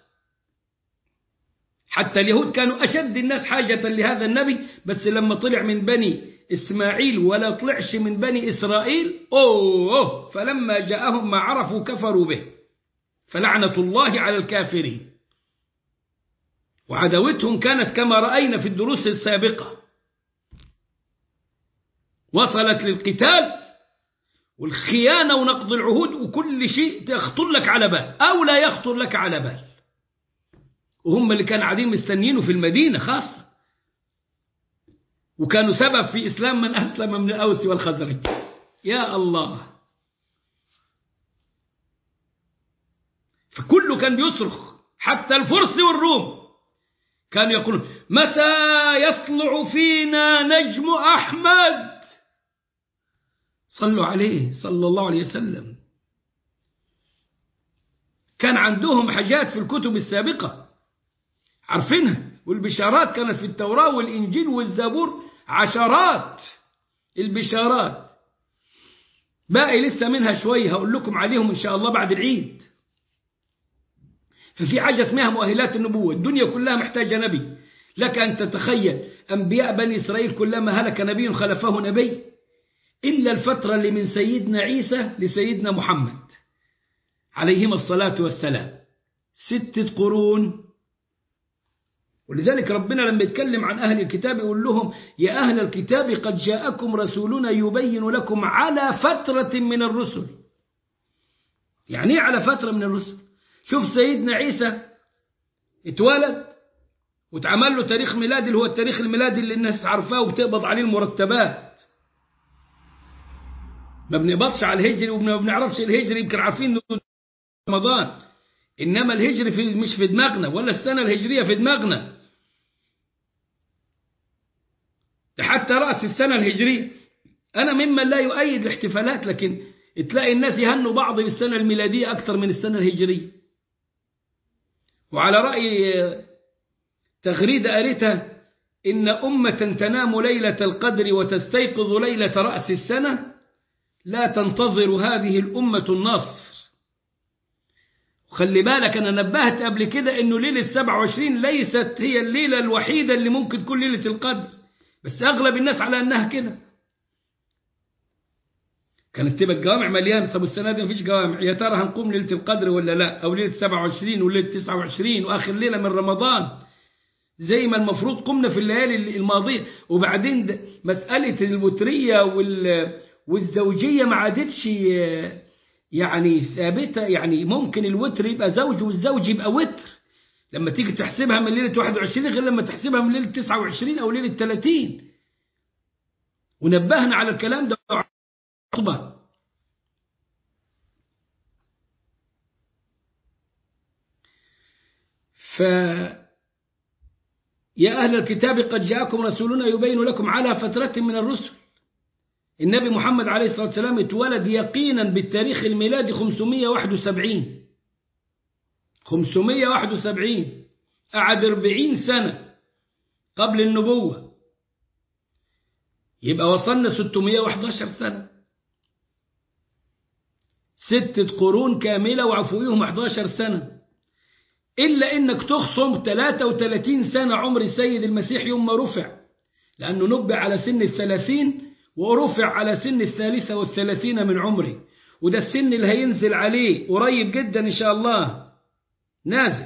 حتى اليهود كانوا أشد الناس حاجة لهذا النبي بس لما طلع من بني إسماعيل ولا طلعش من بني إسرائيل أوه فلما جاءهم ما عرفوا كفروا به فلعنة الله على الكافرين وعداوتهم كانت كما رأينا في الدروس السابقة وصلت للقتال والخيانة ونقض العهود وكل شيء يخطر لك على بال أو لا يخطر لك على بال وهم اللي كانوا قاعدين مستنيينه في المدينة خاصة وكانوا سبب في إسلام من أسلم من الأوس والخزرج يا الله فكله كان بيصرخ حتى الفرس والروم كانوا يقولون متى يطلع فينا نجم أحمد صلوا عليه صلى الله عليه وسلم كان عندهم حاجات في الكتب السابقة عارفينها والبشارات كانت في التوراة والإنجيل والزبور عشرات البشارات باقي لسه منها شوية هقول لكم عليهم إن شاء الله بعد العيد ففي حاجة اسمها مؤهلات النبوة الدنيا كلها محتاجة نبي لك أن تتخيل أنبياء بني إسرائيل كلما هلك نبي خلفه نبي إلا الفترة اللي من سيدنا عيسى لسيدنا محمد عليهما الصلاة والسلام ستة قرون ولذلك ربنا لما يتكلم عن أهل الكتاب يقول لهم يا أهل الكتاب قد جاءكم رسولنا يبين لكم على فترة من الرسل يعني ايه على فترة من الرسل شوف سيدنا عيسى اتولد واتعمل له تاريخ ميلادي اللي هو التاريخ الميلادي اللي الناس عارفاه وبتقبض عليه المرتبات ما بنقبضش على الهجري وما بنعرفش الهجري يمكن عارفين رمضان انما الهجري في مش في دماغنا ولا السنه الهجريه في دماغنا ده حتى راس السنه الهجريه انا ممن لا يؤيد الاحتفالات لكن تلاقي الناس يهنوا بعض بالسنه الميلاديه اكثر من السنه الهجريه وعلى راي تغريده قريتها ان امه تنام ليله القدر وتستيقظ ليله راس السنه لا تنتظر هذه الأمة النصر وخلي بالك أنا نبهت قبل كده أنه ليلة 27 ليست هي الليلة الوحيدة اللي ممكن تكون ليلة القدر بس أغلب الناس على أنها كده كانت تبقى الجوامع مليانة طب السنة دي مفيش جوامع يا ترى هنقوم ليلة القدر ولا لا أو ليلة 27 وليلة 29 وآخر ليلة من رمضان زي ما المفروض قمنا في الليالي الماضية وبعدين مسألة الوترية وال والزوجية ما عادتش يعني ثابتة يعني ممكن الوتر يبقى زوج والزوج يبقى وتر لما تيجي تحسبها من ليلة 21 غير لما تحسبها من ليلة 29 أو ليلة 30 ونبهنا على الكلام ده عقبة ف يا أهل الكتاب قد جاءكم رسولنا يبين لكم على فترة من الرسل النبي محمد عليه الصلاة والسلام اتولد يقينا بالتاريخ الميلادي 571 571 قعد 40 سنة قبل النبوة يبقى وصلنا 611 سنة ستة قرون كاملة وعفويهم 11 سنة إلا إنك تخصم 33 سنة عمر السيد المسيح يوم ما رفع لأنه نبع على سن الثلاثين ورفع على سن الثالثة والثلاثين من عمره وده السن اللي هينزل عليه قريب جدا إن شاء الله نازل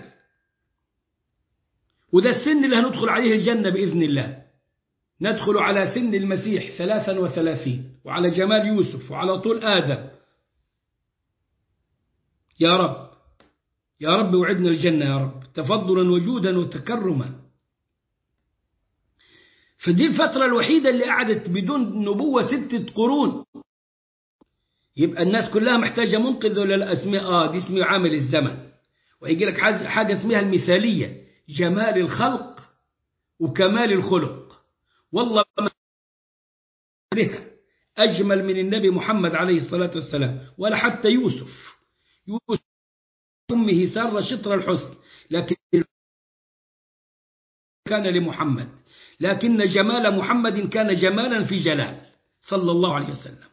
وده السن اللي هندخل عليه الجنة بإذن الله ندخل على سن المسيح ثلاثا وثلاثين وعلى جمال يوسف وعلى طول آدم يا رب يا رب وعدنا الجنة يا رب تفضلا وجودا وتكرما فدي الفترة الوحيدة اللي قعدت بدون نبوة ستة قرون يبقى الناس كلها محتاجة منقذ ولا لا اسمها اه دي اسمه عامل الزمن ويجي لك حاجة اسمها المثالية جمال الخلق وكمال الخلق والله ما بها أجمل من النبي محمد عليه الصلاة والسلام ولا حتى يوسف يوسف أمه سارة شطر الحسن لكن كان لمحمد لكن جمال محمد كان جمالا في جلال صلى الله عليه وسلم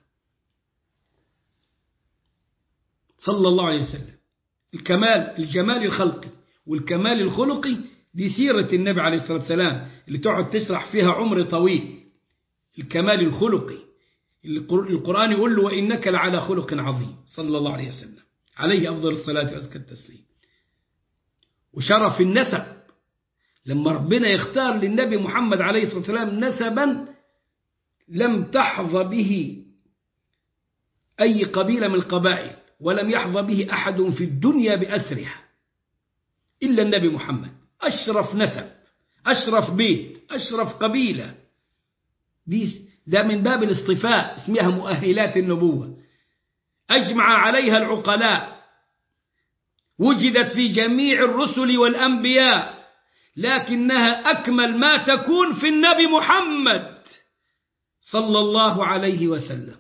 صلى الله عليه وسلم الكمال الجمال الخلقي والكمال الخلقي دي سيرة النبي عليه الصلاة والسلام اللي تقعد تشرح فيها عمر طويل الكمال الخلقي القرآن يقول له وإنك لعلى خلق عظيم صلى الله عليه وسلم عليه أفضل الصلاة وأزكى التسليم وشرف النسب لما ربنا يختار للنبي محمد عليه الصلاة والسلام نسبا لم تحظى به أي قبيلة من القبائل ولم يحظى به أحد في الدنيا بأسرها إلا النبي محمد أشرف نسب أشرف بيت أشرف قبيلة دي ده من باب الاصطفاء اسمها مؤهلات النبوة أجمع عليها العقلاء وجدت في جميع الرسل والأنبياء لكنها أكمل ما تكون في النبي محمد صلى الله عليه وسلم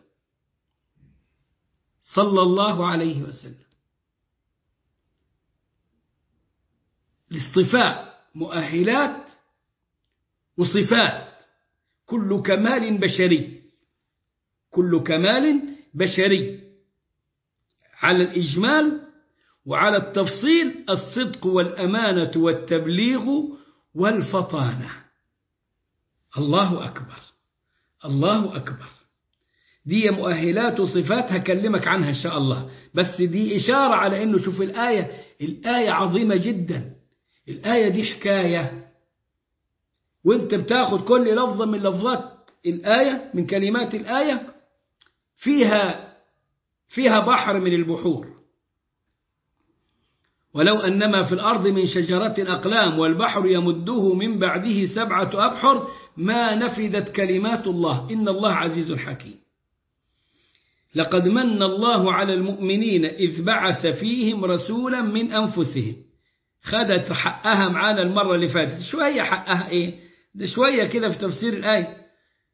صلى الله عليه وسلم الاصطفاء مؤهلات وصفات كل كمال بشري كل كمال بشري على الإجمال وعلى التفصيل الصدق والأمانة والتبليغ والفطانة الله أكبر الله أكبر دي مؤهلات وصفات هكلمك عنها إن شاء الله بس دي إشارة على أنه شوف الآية الآية عظيمة جدا الآية دي حكاية وانت بتاخد كل لفظة من لفظات الآية من كلمات الآية فيها فيها بحر من البحور ولو أنما في الأرض من شجرة أقلام والبحر يمده من بعده سبعة أبحر ما نفدت كلمات الله إن الله عزيز حكيم لقد من الله على المؤمنين إذ بعث فيهم رسولا من أنفسهم خدت حقها معانا المرة اللي فاتت شوية حقها إيه ده شوية كده في تفسير الآية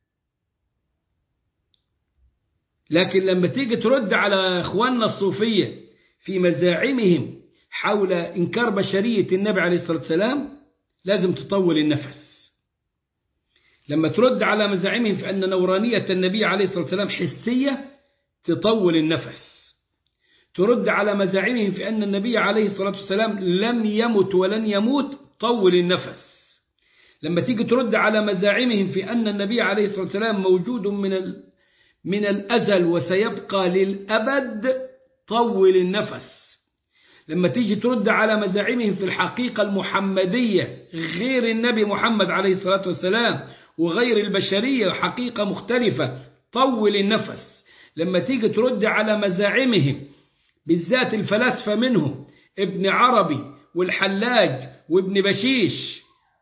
لكن لما تيجي ترد على إخواننا الصوفية في مزاعمهم حول إنكار بشرية النبي عليه الصلاة والسلام لازم تطول النفس لما ترد على مزاعمهم في أن نورانية النبي عليه الصلاة والسلام حسية تطول النفس ترد على مزاعمهم في أن النبي عليه الصلاة والسلام لم يمت ولن يموت طول النفس لما تيجي ترد على مزاعمهم في أن النبي عليه الصلاة والسلام موجود من ال... من الأزل وسيبقى للأبد طول النفس لما تيجي ترد على مزاعمهم في الحقيقة المحمدية غير النبي محمد عليه الصلاة والسلام وغير البشرية حقيقة مختلفة طول النفس لما تيجي ترد على مزاعمهم بالذات الفلاسفة منهم ابن عربي والحلاج وابن بشيش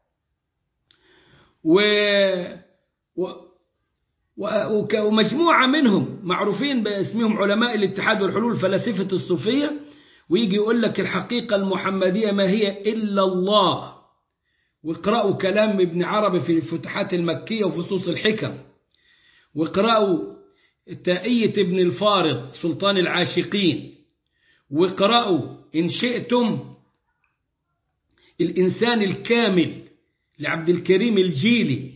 و... و... و... ومجموعة منهم معروفين باسمهم علماء الاتحاد والحلول فلاسفة الصوفية ويجي يقول لك الحقيقة المحمدية ما هي إلا الله واقرأوا كلام ابن عربي في الفتوحات المكية وفصوص الحكم واقرأوا تائية ابن الفارض سلطان العاشقين واقرأوا إن شئتم الإنسان الكامل لعبد الكريم الجيلي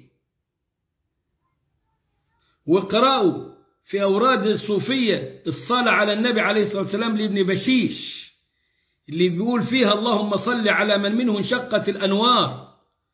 واقرأوا في أوراد الصوفية الصلاة على النبي عليه الصلاة والسلام لابن بشيش اللي بيقول فيها اللهم صل على من منه انشقت الأنوار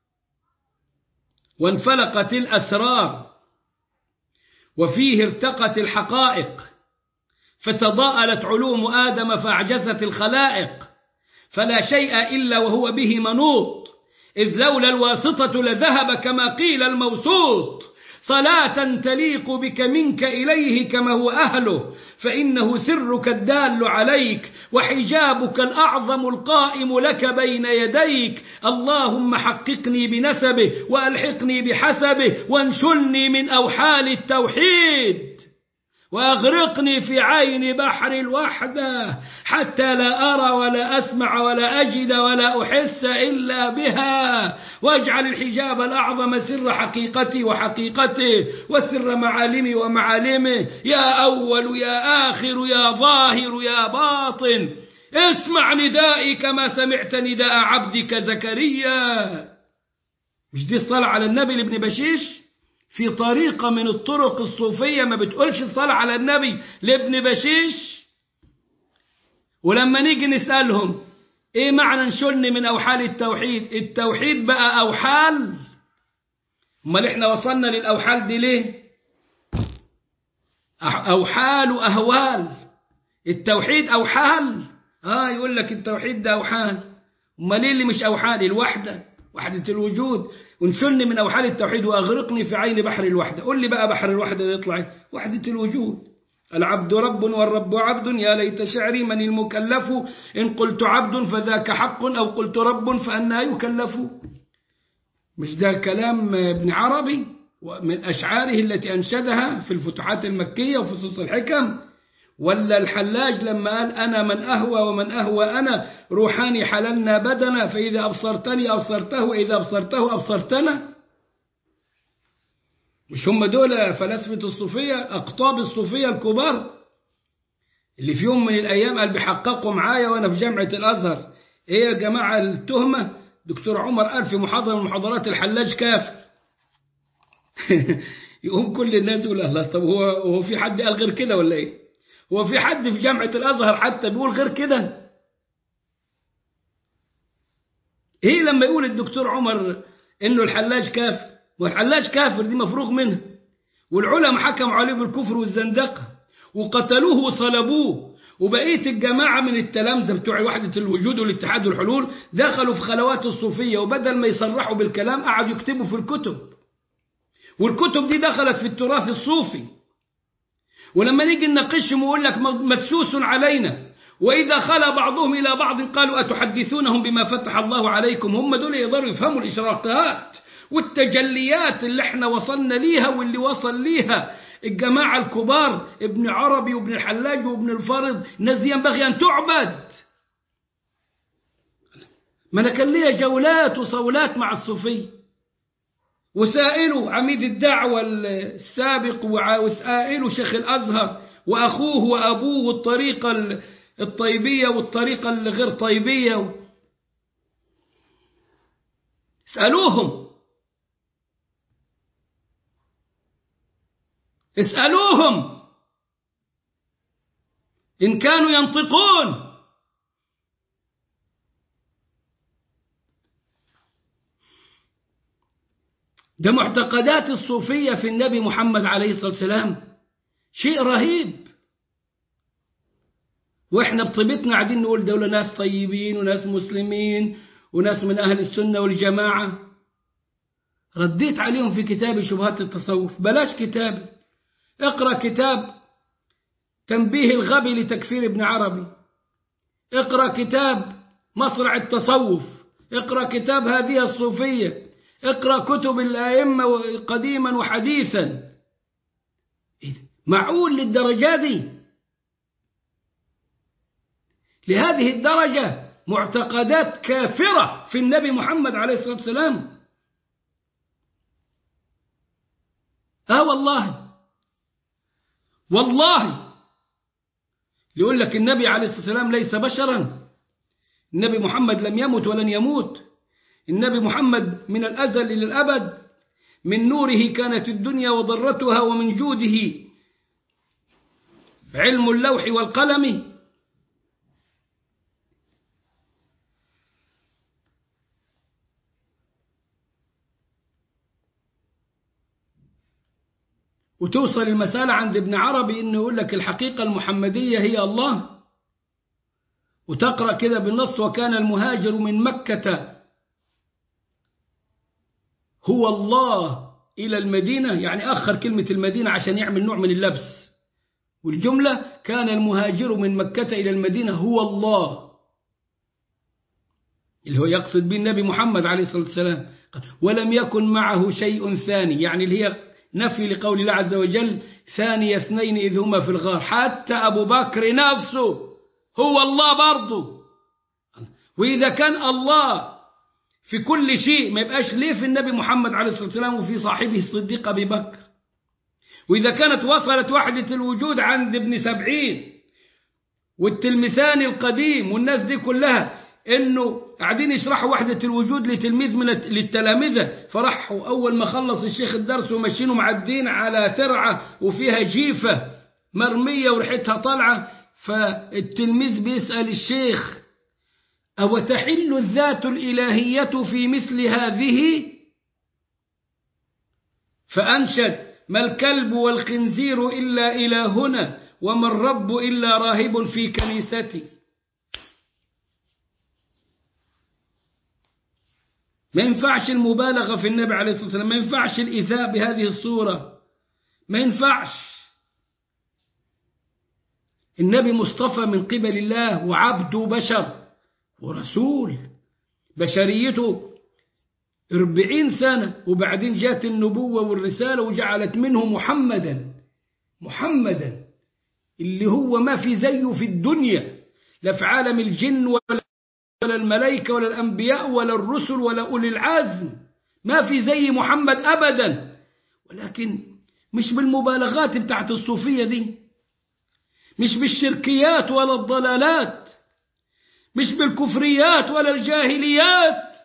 وانفلقت الأسرار وفيه ارتقت الحقائق فتضاءلت علوم آدم فأعجزت الخلائق فلا شيء إلا وهو به منوط إذ لولا الواسطة لذهب كما قيل الموسوط صلاة تليق بك منك إليه كما هو أهله فإنه سرك الدال عليك وحجابك الأعظم القائم لك بين يديك اللهم حققني بنسبه وألحقني بحسبه وانشلني من أوحال التوحيد وأغرقني في عين بحر الوحدة حتى لا أرى ولا أسمع ولا أجد ولا أحس إلا بها واجعل الحجاب الأعظم سر حقيقتي وحقيقته وسر معالمي ومعالمه يا أول يا آخر يا ظاهر يا باطن اسمع ندائي كما سمعت نداء عبدك زكريا مش دي الصلاة على النبي لابن بشيش في طريقة من الطرق الصوفية ما بتقولش الصلاة على النبي لابن بشيش ولما نيجي نسألهم ايه معنى انشلني من أوحال التوحيد التوحيد بقى أوحال امال احنا وصلنا للأوحال دي ليه أوحال وأهوال التوحيد أوحال اه يقول لك التوحيد ده أوحال امال ايه اللي مش أوحال الوحدة وحدة الوجود وانشلني من أوحال التوحيد وأغرقني في عين بحر الوحدة قل لي بقى بحر الوحدة يطلع وحدة الوجود العبد رب والرب عبد يا ليت شعري من المكلف إن قلت عبد فذاك حق أو قلت رب فأنا يكلف مش ده كلام ابن عربي من أشعاره التي أنشدها في الفتوحات المكية وفصوص الحكم ولا الحلاج لما قال أنا من أهوى ومن أهوى أنا روحاني حللنا بدنا فإذا أبصرتني أبصرته وإذا أبصرته أبصرتنا مش هم دول فلاسفة الصوفية أقطاب الصوفية الكبار اللي في يوم من الأيام قال بيحققوا معايا وأنا في جامعة الأزهر إيه يا جماعة التهمة دكتور عمر قال في محاضرة من محاضرات الحلاج كافر يقوم كل الناس يقول الله طب هو هو في حد قال غير كده ولا إيه؟ هو في حد في جامعة الأزهر حتى بيقول غير كده ايه لما يقول الدكتور عمر انه الحلاج كافر والحلاج كافر دي مفروغ منها والعلماء حكموا عليه بالكفر والزندقة وقتلوه وصلبوه وبقية الجماعة من التلامذة بتوع وحدة الوجود والاتحاد والحلول دخلوا في خلوات الصوفية وبدل ما يصرحوا بالكلام قعدوا يكتبوا في الكتب والكتب دي دخلت في التراث الصوفي ولما نيجي نناقشهم ويقول لك مدسوس علينا وإذا خلا بعضهم إلى بعض قالوا أتحدثونهم بما فتح الله عليكم هم دول يقدروا يفهموا الإشراقات والتجليات اللي احنا وصلنا ليها واللي وصل ليها الجماعة الكبار ابن عربي وابن الحلاج وابن الفرض الناس دي ينبغي أن تعبد ما أنا كان ليا جولات وصولات مع الصوفية وسائله عميد الدعوة السابق وسائله شيخ الأزهر وأخوه وأبوه والطريقة الطيبية والطريقة الغير طيبية اسألوهم اسألوهم إن كانوا ينطقون ده معتقدات الصوفية في النبي محمد عليه الصلاة والسلام شيء رهيب واحنا بطيبتنا قاعدين نقول دول ناس طيبين وناس مسلمين وناس من أهل السنة والجماعة رديت عليهم في كتاب شبهات التصوف بلاش كتاب اقرأ كتاب تنبيه الغبي لتكفير ابن عربي اقرأ كتاب مصرع التصوف اقرأ كتاب هذه الصوفية اقرأ كتب الأئمة قديما وحديثا معقول للدرجة دي لهذه الدرجة معتقدات كافرة في النبي محمد عليه الصلاة والسلام آه والله والله يقول لك النبي عليه الصلاة والسلام ليس بشرا النبي محمد لم يمت ولن يموت النبي محمد من الأزل إلى الأبد من نوره كانت الدنيا وضرتها ومن جوده علم اللوح والقلم وتوصل المسألة عند ابن عربي إنه يقول لك الحقيقة المحمدية هي الله وتقرأ كده بالنص وكان المهاجر من مكة هو الله إلى المدينة يعني أخر كلمة المدينة عشان يعمل نوع من اللبس والجملة كان المهاجر من مكة إلى المدينة هو الله اللي هو يقصد به النبي محمد عليه الصلاة والسلام ولم يكن معه شيء ثاني يعني اللي هي نفي لقول الله عز وجل ثاني اثنين إذ هما في الغار حتى أبو بكر نفسه هو الله برضه وإذا كان الله في كل شيء ما يبقاش ليه في النبي محمد عليه الصلاة والسلام وفي صاحبه الصديق أبي بكر وإذا كانت وصلت وحدة الوجود عند ابن سبعين والتلمسان القديم والناس دي كلها إنه قاعدين يشرحوا وحدة الوجود لتلميذ من للتلامذة فرحوا أول ما خلص الشيخ الدرس وماشيين معدين على ترعة وفيها جيفة مرمية وريحتها طالعة فالتلميذ بيسأل الشيخ أو تحل الذات الإلهية في مثل هذه فأنشد ما الكلب والخنزير إلا إلهنا وما الرب إلا راهب في كنيستي ما ينفعش المبالغة في النبي عليه الصلاة والسلام ما ينفعش الإيذاء بهذه الصورة ما ينفعش النبي مصطفى من قبل الله وعبد بشر ورسول بشريته أربعين سنة وبعدين جاءت النبوة والرسالة وجعلت منه محمدا محمدا اللي هو ما في زيه في الدنيا لا في عالم الجن ولا ولا الملائكة ولا الأنبياء ولا الرسل ولا أولي العزم ما في زي محمد أبدا ولكن مش بالمبالغات بتاعت الصوفية دي مش بالشركيات ولا الضلالات مش بالكفريات ولا الجاهليات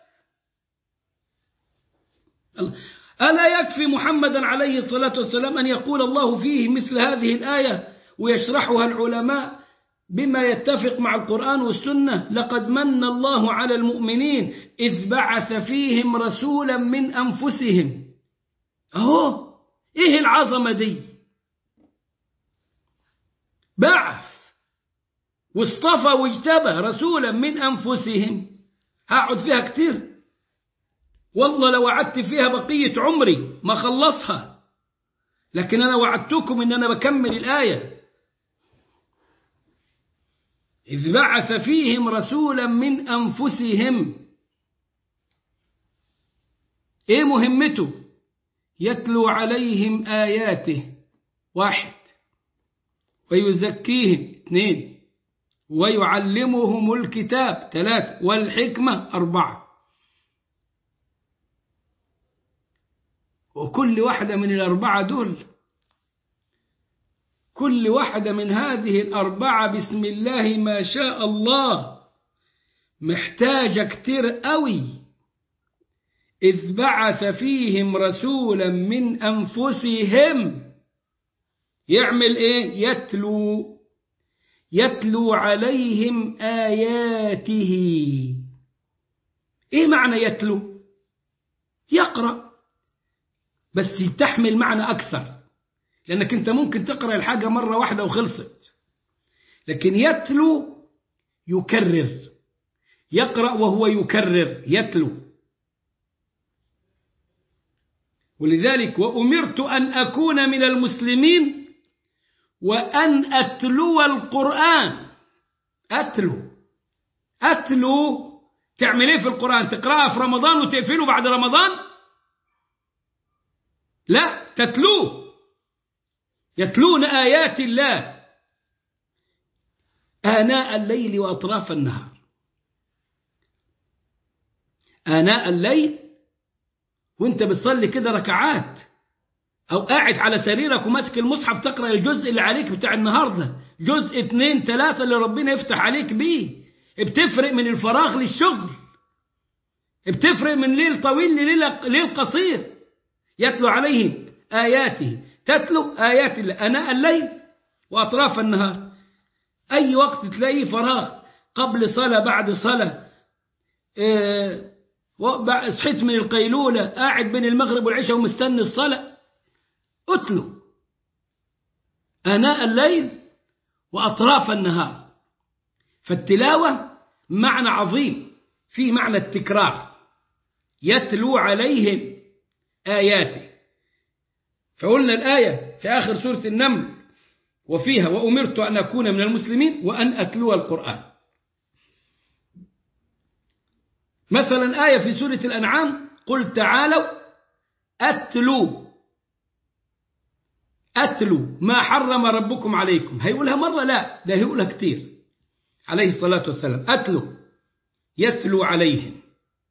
ألا يكفي محمدا عليه الصلاة والسلام أن يقول الله فيه مثل هذه الآية ويشرحها العلماء بما يتفق مع القرآن والسنة لقد من الله على المؤمنين إذ بعث فيهم رسولا من أنفسهم أهو إيه العظمة دي بعث واصطفى واجتبى رسولا من أنفسهم هقعد فيها كتير والله لو قعدت فيها بقية عمري ما خلصها لكن أنا وعدتكم إن أنا بكمل الآية إذ بعث فيهم رسولا من أنفسهم إيه مهمته يتلو عليهم آياته واحد ويزكيهم اثنين ويعلمهم الكتاب ثلاثة والحكمة أربعة وكل واحدة من الأربعة دول كل واحدة من هذه الأربعة بسم الله ما شاء الله محتاجة كتير قوي إذ بعث فيهم رسولا من أنفسهم يعمل إيه؟ يتلو يتلو عليهم آياته إيه معنى يتلو؟ يقرأ بس تحمل معنى أكثر لأنك أنت ممكن تقرأ الحاجة مرة واحدة وخلصت لكن يتلو يكرر يقرأ وهو يكرر يتلو ولذلك وأمرت أن أكون من المسلمين وأن أتلو القرآن أتلو أتلو تعمل إيه في القرآن تقرأها في رمضان وتقفله بعد رمضان لا تتلوه يتلون آيات الله آناء الليل وأطراف النهار آناء الليل وانت بتصلي كده ركعات أو قاعد على سريرك وماسك المصحف تقرأ الجزء اللي عليك بتاع النهاردة جزء اتنين تلاتة اللي ربنا يفتح عليك بيه بتفرق من الفراغ للشغل بتفرق من ليل طويل لليل قصير يتلو عليهم آياته تتلو آيات الله أناء الليل وأطراف النهار أي وقت تلاقيه فراغ قبل صلاة بعد صلاة إيه صحيت من القيلولة قاعد بين المغرب والعشاء ومستني الصلاة اتلو آناء الليل وأطراف النهار فالتلاوة معنى عظيم في معنى التكرار يتلو عليهم آياته فقلنا الآية في آخر سورة النمل وفيها وأمرت أن أكون من المسلمين وأن أتلو القرآن مثلا آية في سورة الأنعام قل تعالوا أتلو أتلو ما حرم ربكم عليكم هيقولها مرة لا ده هيقولها كتير عليه الصلاة والسلام أتلو يتلو عليهم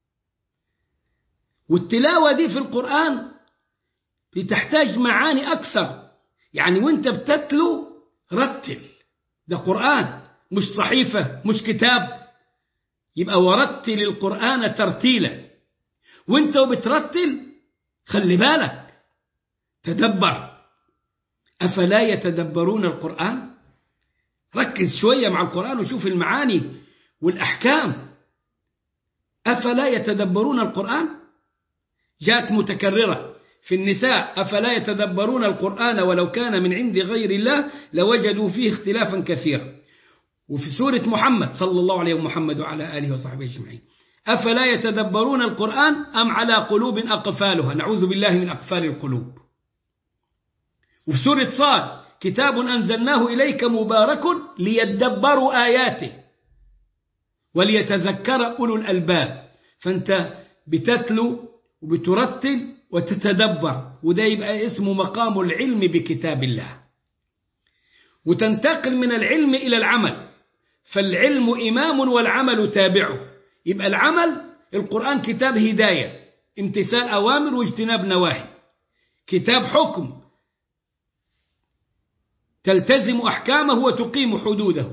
والتلاوة دي في القرآن بتحتاج معاني أكثر يعني وانت بتتلو رتل ده قرآن مش صحيفة مش كتاب يبقى ورتل القرآن ترتيلا وانت وبترتل خلي بالك تدبر أفلا يتدبرون القرآن ركز شوية مع القرآن وشوف المعاني والأحكام أفلا يتدبرون القرآن جاءت متكررة في النساء أفلا يتدبرون القرآن ولو كان من عند غير الله لوجدوا فيه اختلافا كثيرا وفي سورة محمد صلى الله عليه محمد وعلى آله وصحبه أجمعين أفلا يتدبرون القرآن أم على قلوب أقفالها نعوذ بالله من أقفال القلوب وفي سورة صاد كتاب أنزلناه إليك مبارك ليدبروا آياته وليتذكر أولو الألباب فأنت بتتلو وبترتل وتتدبر وده يبقى اسمه مقام العلم بكتاب الله وتنتقل من العلم إلى العمل فالعلم إمام والعمل تابعه يبقى العمل القرآن كتاب هداية امتثال أوامر واجتناب نواهي كتاب حكم تلتزم أحكامه وتقيم حدوده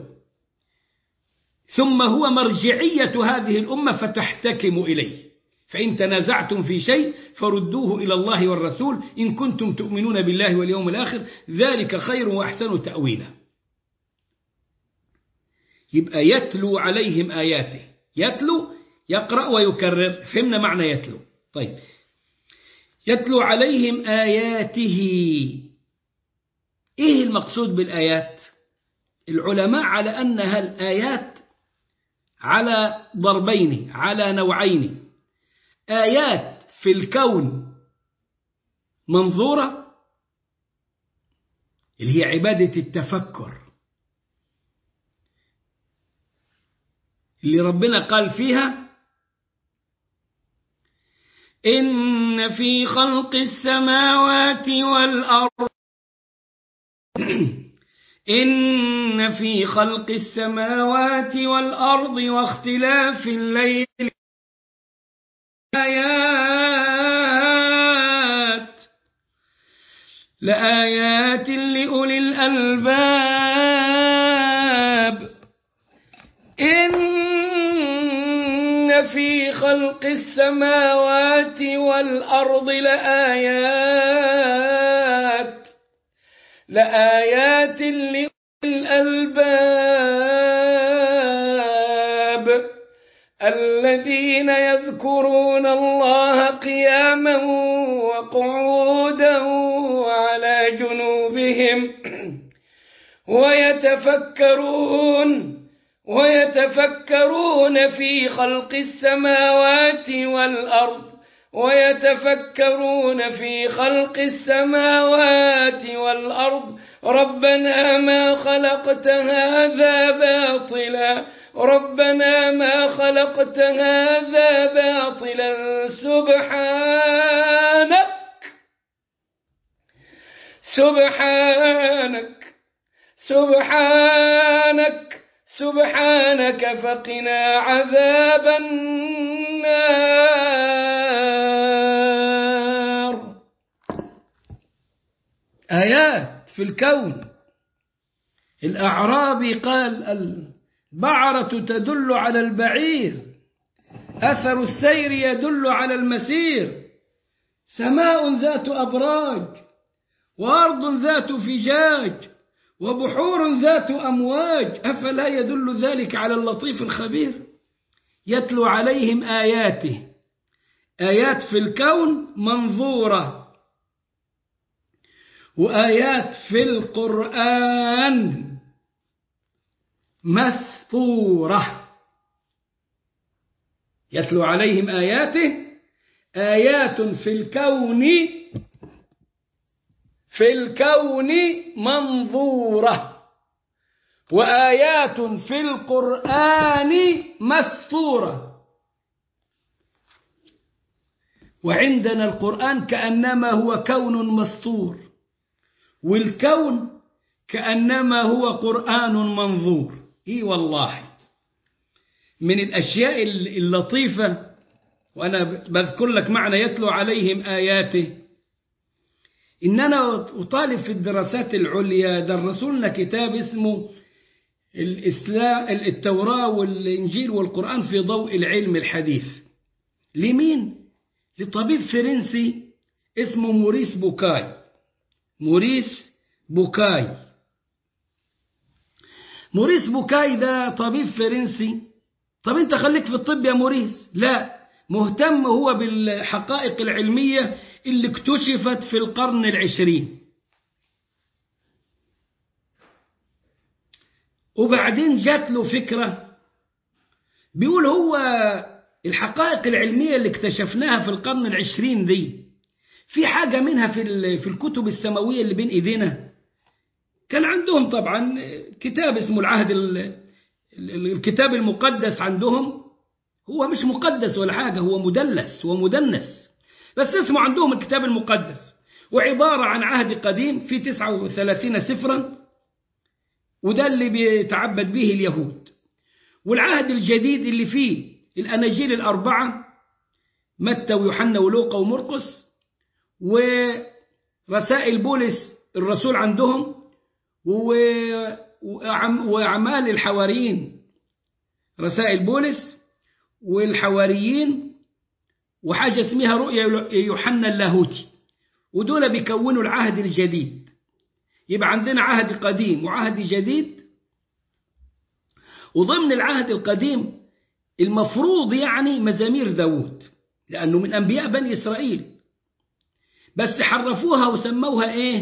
ثم هو مرجعية هذه الأمة فتحتكم إليه فإن تنازعتم في شيء فردوه إلى الله والرسول إن كنتم تؤمنون بالله واليوم الآخر ذلك خير وأحسن تأويلا يبقى يتلو عليهم آياته يتلو يقرأ ويكرر فهمنا معنى يتلو طيب يتلو عليهم آياته إيه المقصود بالآيات العلماء على أنها الآيات على ضربين على نوعين آيات في الكون منظورة اللي هي عبادة التفكر اللي ربنا قال فيها إن في خلق السماوات والأرض إن في خلق السماوات والأرض واختلاف الليل آيات لآيات لأولي الألباب إن في خلق السماوات والأرض لآيات لآيات لأولي الألباب الذين يذكرون الله قياما وقعودا وعلى جنوبهم ويتفكرون ويتفكرون في خلق السماوات والأرض ويتفكرون في خلق السماوات والأرض ربنا ما خلقت هذا باطلا ربنا ما خلقت هذا باطلا سبحانك سبحانك سبحانك سبحانك فقنا عذاب النار آيات في الكون الأعرابي قال البعرة تدل على البعير أثر السير يدل على المسير سماء ذات أبراج وأرض ذات فجاج وبحور ذات أمواج أفلا يدل ذلك على اللطيف الخبير يتلو عليهم آياته آيات في الكون منظورة وآيات في القرآن مسطورة يتلو عليهم آياته آيات في الكون في الكون منظورة وآيات في القرآن مسطورة وعندنا القرآن كأنما هو كون مسطور والكون كأنما هو قرآن منظور إي والله من الأشياء اللطيفة وأنا بذكر لك معنى يتلو عليهم آياته إننا أطالب في الدراسات العليا درسوا لنا كتاب اسمه الإسلام التوراة والإنجيل والقرآن في ضوء العلم الحديث لمين؟ لطبيب فرنسي اسمه موريس بوكاي موريس بوكاي موريس بوكاي ده طبيب فرنسي طب انت خليك في الطب يا موريس لا مهتم هو بالحقائق العلمية اللي اكتشفت في القرن العشرين وبعدين جات له فكرة بيقول هو الحقائق العلمية اللي اكتشفناها في القرن العشرين دي في حاجة منها في في الكتب السماوية اللي بين ايدينا كان عندهم طبعا كتاب اسمه العهد الكتاب المقدس عندهم هو مش مقدس ولا حاجة هو مدلس ومدنس بس اسمه عندهم الكتاب المقدس وعبارة عن عهد قديم في 39 سفرا وده اللي بيتعبد به اليهود والعهد الجديد اللي فيه الأناجيل الأربعة متى ويوحنا ولوقا ومرقس ورسائل بولس الرسول عندهم وأعمال الحواريين رسائل بولس والحواريين وحاجة اسمها رؤيا يوحنا اللاهوتي ودول بيكونوا العهد الجديد يبقى عندنا عهد قديم وعهد جديد وضمن العهد القديم المفروض يعني مزامير داود لأنه من أنبياء بني إسرائيل بس حرفوها وسموها إيه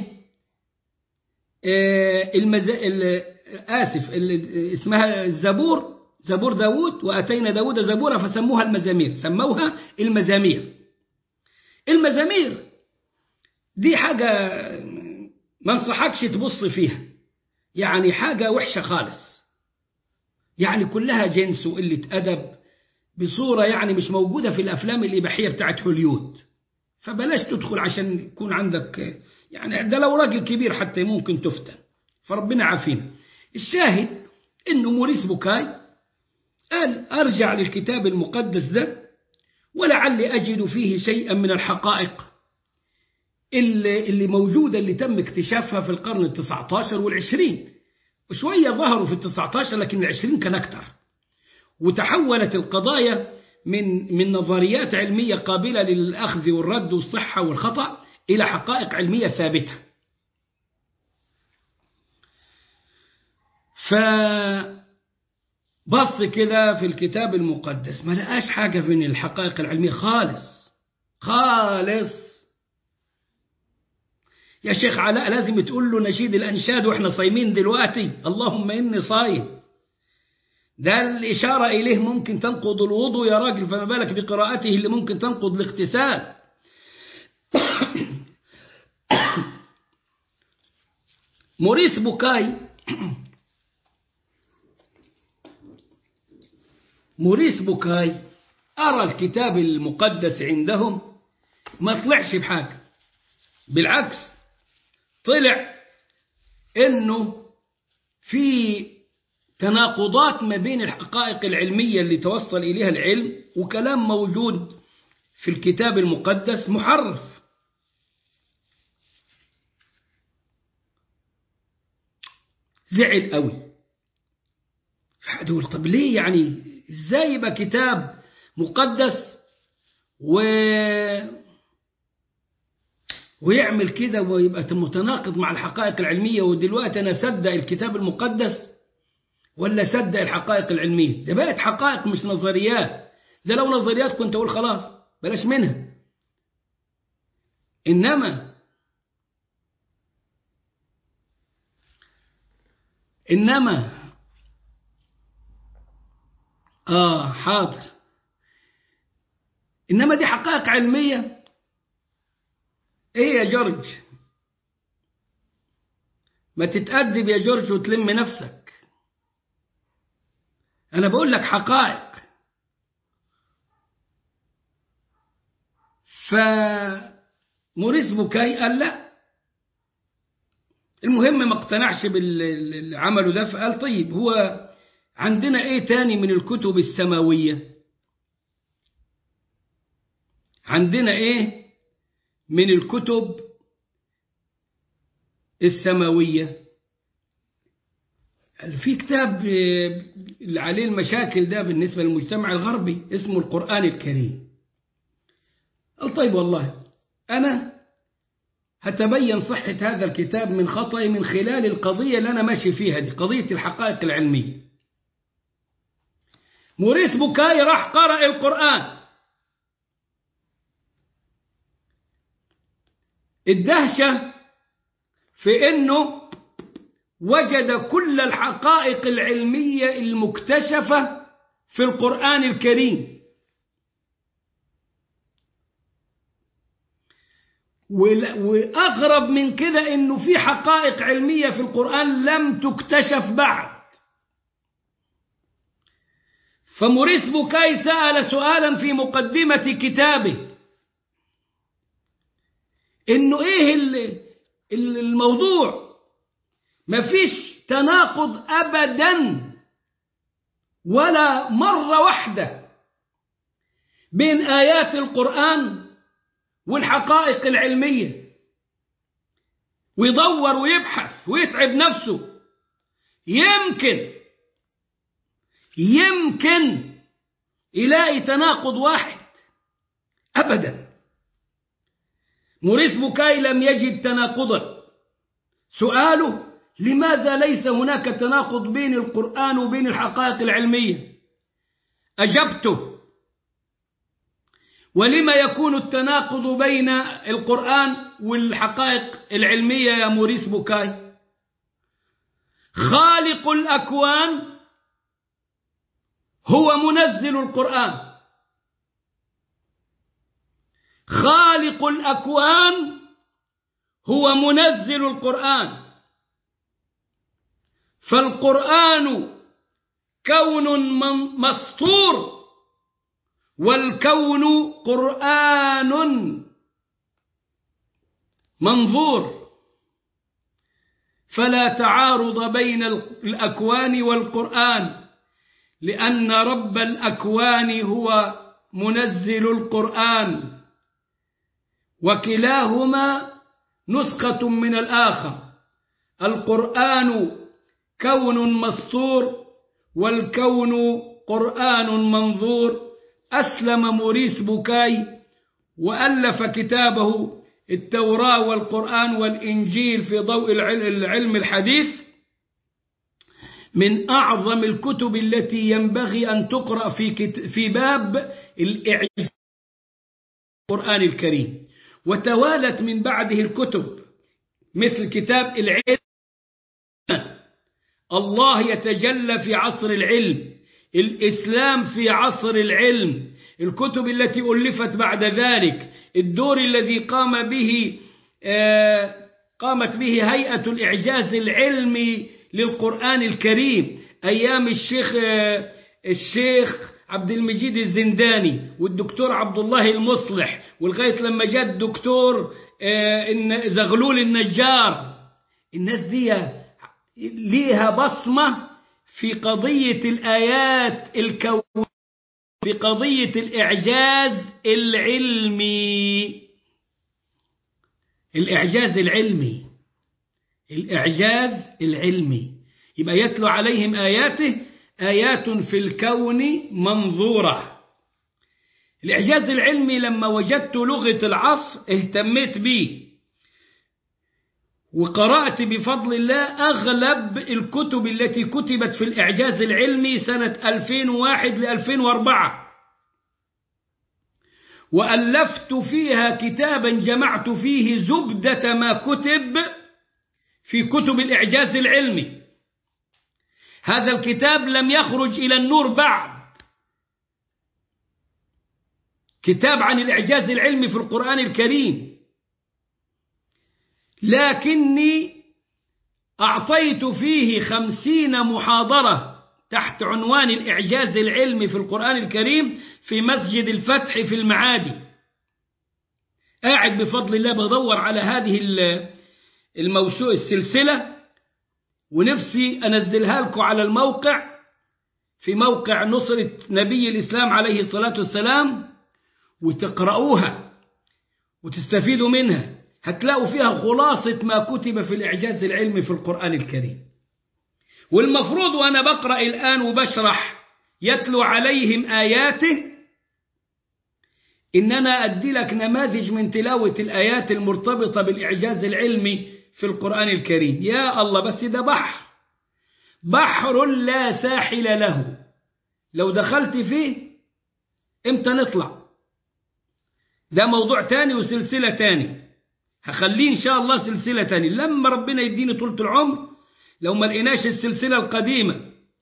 آه المز... آسف اسمها الزبور زبور داود وأتينا داود زبورا فسموها المزامير سموها المزامير المزامير دي حاجة ما انصحكش تبص فيها يعني حاجة وحشة خالص يعني كلها جنس وقلة أدب بصورة يعني مش موجودة في الأفلام الإباحية بتاعت هوليود فبلاش تدخل عشان يكون عندك يعني ده لو راجل كبير حتى ممكن تفتن فربنا عافينا الشاهد إنه موريس بوكاي قال أرجع للكتاب المقدس ده ولعلي أجد فيه شيئا من الحقائق اللي, اللي موجودة اللي تم اكتشافها في القرن التسعة عشر والعشرين وشوية ظهروا في التسعة عشر لكن العشرين كان أكثر وتحولت القضايا من من نظريات علمية قابلة للأخذ والرد والصحة والخطأ إلى حقائق علمية ثابتة ف بص كده في الكتاب المقدس ما لقاش حاجة من الحقائق العلمية خالص خالص يا شيخ علاء لازم تقول له نشيد الأنشاد وإحنا صايمين دلوقتي اللهم إني صايم ده الإشارة إليه ممكن تنقض الوضوء يا راجل فما بالك بقراءته اللي ممكن تنقض الاغتسال موريس بوكاي موريس بوكاي أرى الكتاب المقدس عندهم ما طلعش بحاجة بالعكس طلع إنه في تناقضات ما بين الحقائق العلمية اللي توصل إليها العلم وكلام موجود في الكتاب المقدس محرف زعل قوي فحد يقول طب ليه يعني ازاي يبقى كتاب مقدس و ويعمل كده ويبقى متناقض مع الحقائق العلمية ودلوقتي أنا صدق الكتاب المقدس ولا صدق الحقائق العلمية ده بقت حقائق مش نظريات ده لو نظريات كنت أقول خلاص بلاش منها إنما إنما آه حاضر إنما دي حقائق علمية إيه يا جورج ما تتأدب يا جورج وتلم نفسك أنا بقول لك حقائق فموريس بوكاي قال لا المهم ما اقتنعش باللي عمله ده فقال طيب هو عندنا ايه تاني من الكتب السماوية عندنا ايه من الكتب السماوية في كتاب اللي عليه المشاكل ده بالنسبة للمجتمع الغربي اسمه القرآن الكريم قال طيب والله أنا هتبين صحة هذا الكتاب من خطأي من خلال القضية اللي أنا ماشي فيها دي قضية الحقائق العلمية موريس بوكاي راح قرأ القرآن الدهشة في أنه وجد كل الحقائق العلمية المكتشفة في القرآن الكريم وأغرب من كده أنه في حقائق علمية في القرآن لم تكتشف بعد فموريس بوكاي سأل سؤالا في مقدمة كتابه انه ايه الموضوع مفيش تناقض ابدا ولا مرة واحدة بين آيات القرآن والحقائق العلمية ويدور ويبحث ويتعب نفسه يمكن يمكن يلاقي تناقض واحد أبدا موريس بوكاي لم يجد تناقضا سؤاله لماذا ليس هناك تناقض بين القرآن وبين الحقائق العلمية أجبته ولما يكون التناقض بين القرآن والحقائق العلمية يا موريس بوكاي خالق الأكوان هو منزل القرآن خالق الأكوان هو منزل القرآن فالقرآن كون مسطور والكون قرآن منظور فلا تعارض بين الأكوان والقرآن لأن رب الأكوان هو منزل القرآن وكلاهما نسخة من الآخر القرآن كون مسطور والكون قرآن منظور أسلم موريس بوكاي وألف كتابه التوراة والقرآن والإنجيل في ضوء العلم الحديث من أعظم الكتب التي ينبغي أن تقرأ في, في باب الإعجاز القرآن الكريم وتوالت من بعده الكتب مثل كتاب العلم الله يتجلى في عصر العلم الإسلام في عصر العلم الكتب التي ألفت بعد ذلك الدور الذي قام به قامت به هيئة الإعجاز العلمي للقرآن الكريم أيام الشيخ الشيخ عبد المجيد الزنداني والدكتور عبد الله المصلح ولغاية لما جاء الدكتور زغلول النجار الناس دي ليها بصمة في قضية الآيات الكونية في قضية الإعجاز العلمي الإعجاز العلمي الإعجاز العلمي يبقى يتلو عليهم آياته آيات في الكون منظورة الإعجاز العلمي لما وجدت لغة العصر اهتميت به وقرأت بفضل الله أغلب الكتب التي كتبت في الإعجاز العلمي سنة 2001 ل 2004 وألفت فيها كتابا جمعت فيه زبدة ما كتب في كتب الإعجاز العلمي هذا الكتاب لم يخرج إلى النور بعد كتاب عن الإعجاز العلمي في القرآن الكريم لكني أعطيت فيه خمسين محاضرة تحت عنوان الإعجاز العلمي في القرآن الكريم في مسجد الفتح في المعادي قاعد بفضل الله بدور على هذه الموسوعة السلسلة ونفسي أنزلها لكم على الموقع في موقع نصرة نبي الإسلام عليه الصلاة والسلام وتقرأوها وتستفيدوا منها هتلاقوا فيها خلاصة ما كتب في الإعجاز العلمي في القرآن الكريم والمفروض وأنا بقرأ الآن وبشرح يتلو عليهم آياته إن أنا أدي لك نماذج من تلاوة الآيات المرتبطة بالإعجاز العلمي في القرآن الكريم يا الله بس ده بحر بحر لا ساحل له لو دخلت فيه امتى نطلع ده موضوع تاني وسلسلة تاني هخليه إن شاء الله سلسلة تاني لما ربنا يديني طولة العمر لو ما لقيناش السلسلة القديمة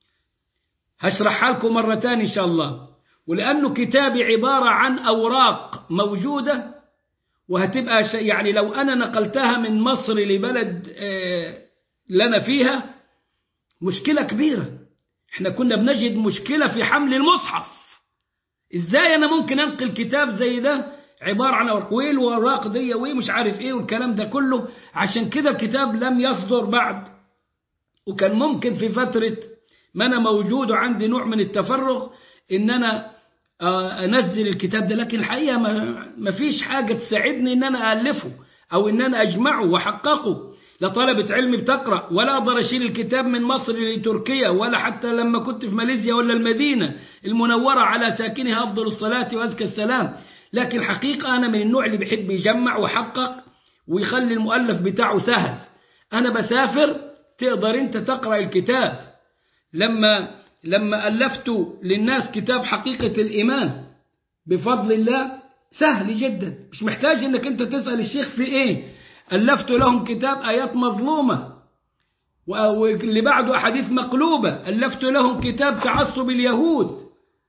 هشرحها لكم مرة تاني إن شاء الله ولأنه كتابي عبارة عن أوراق موجودة وهتبقى يعني لو أنا نقلتها من مصر لبلد لنا فيها مشكلة كبيرة احنا كنا بنجد مشكلة في حمل المصحف ازاي انا ممكن انقل كتاب زي ده عبارة عن أورقويل وأوراق دي ومش عارف إيه والكلام ده كله عشان كده الكتاب لم يصدر بعد وكان ممكن في فترة ما أنا موجود وعندي نوع من التفرغ إن أنا أنزل الكتاب ده لكن الحقيقة ما فيش حاجة تساعدني إن أنا ألفه أو إن أنا أجمعه وأحققه لا طلبة علم بتقرأ ولا أقدر أشيل الكتاب من مصر لتركيا ولا حتى لما كنت في ماليزيا ولا المدينة المنورة على ساكنها أفضل الصلاة وأزكى السلام لكن الحقيقة أنا من النوع اللي بيحب يجمع ويحقق ويخلي المؤلف بتاعه سهل أنا بسافر تقدر أنت تقرأ الكتاب لما لما ألفت للناس كتاب حقيقة الإيمان بفضل الله سهل جدا مش محتاج أنك أنت تسأل الشيخ في إيه ألفت لهم كتاب آيات مظلومة واللي بعده أحاديث مقلوبة ألفت لهم كتاب تعصب اليهود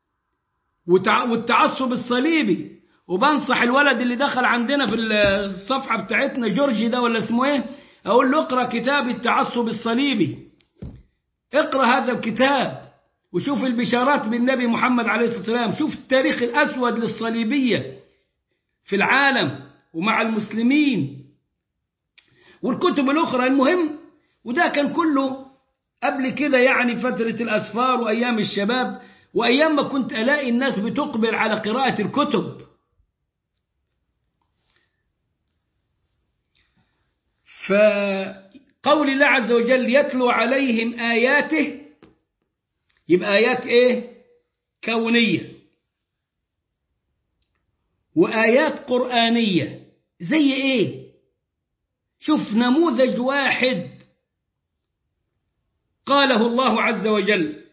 والتعصب الصليبي وبنصح الولد اللي دخل عندنا في الصفحة بتاعتنا جورجي ده ولا اسمه ايه اقول له اقرا كتاب التعصب الصليبي اقرا هذا الكتاب وشوف البشارات بالنبي محمد عليه الصلاة والسلام شوف التاريخ الأسود للصليبية في العالم ومع المسلمين والكتب الأخرى المهم وده كان كله قبل كده يعني فترة الأسفار وأيام الشباب وأيام ما كنت ألاقي الناس بتقبل على قراءة الكتب فقول الله عز وجل يتلو عليهم آياته يبقى آيات إيه كونية وآيات قرآنية زي إيه شوف نموذج واحد قاله الله عز وجل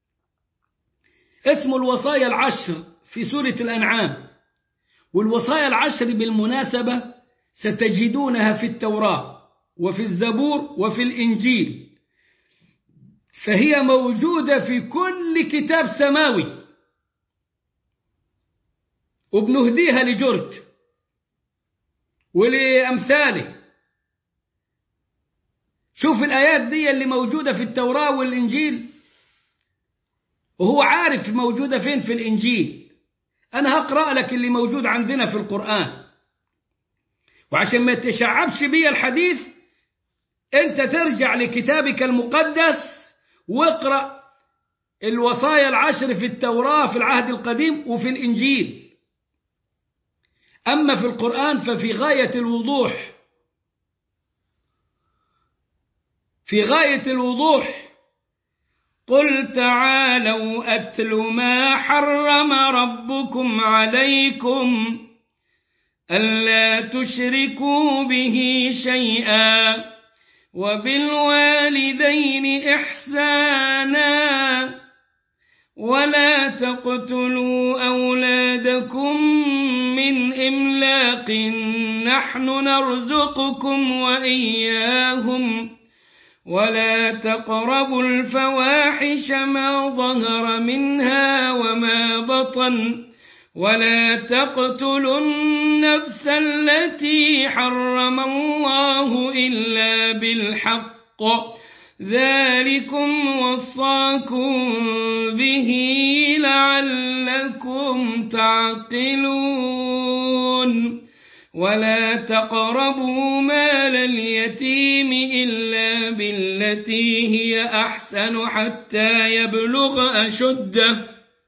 اسم الوصايا العشر في سورة الأنعام والوصايا العشر بالمناسبة ستجدونها في التوراة وفي الزبور وفي الإنجيل فهي موجودة في كل كتاب سماوي وبنهديها لجورج ولأمثاله شوف الآيات دي اللي موجودة في التوراة والإنجيل وهو عارف موجودة فين في الإنجيل أنا هقرأ لك اللي موجود عندنا في القرآن وعشان ما تشعبش بي الحديث أنت ترجع لكتابك المقدس واقرأ الوصايا العشر في التوراة في العهد القديم وفي الإنجيل أما في القرآن ففي غاية الوضوح في غاية الوضوح قل تعالوا أتل ما حرم ربكم عليكم ألا تشركوا به شيئا وبالوالدين إحسانا ولا تقتلوا أولادكم من إملاق نحن نرزقكم وإياهم ولا تقربوا الفواحش ما ظهر منها وما بطن ولا تقتلوا النفس التي حرم الله إلا بالحق ذلكم وصاكم به لعلكم تعقلون ولا تقربوا مال اليتيم إلا بالتي هي أحسن حتى يبلغ أشده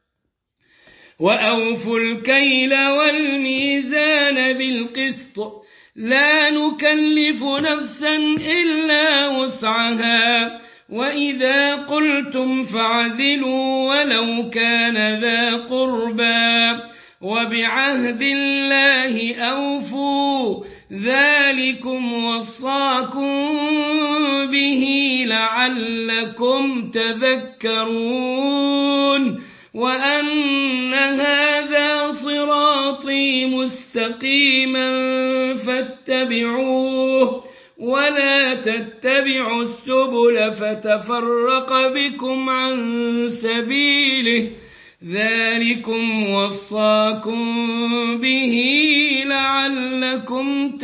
وأوفوا الكيل والميزان بالقسط لا نكلف نفسا إلا وسعها وإذا قلتم فعدلوا ولو كان ذا قربى وبعهد الله أوفوا ذلكم وصاكم به لعلكم تذكرون وأن هذا صراطي مستقيما فاتبعوه ولا تتبعوا السبل فتفرق بكم عن سبيله ذلكم وصاكم به لعلكم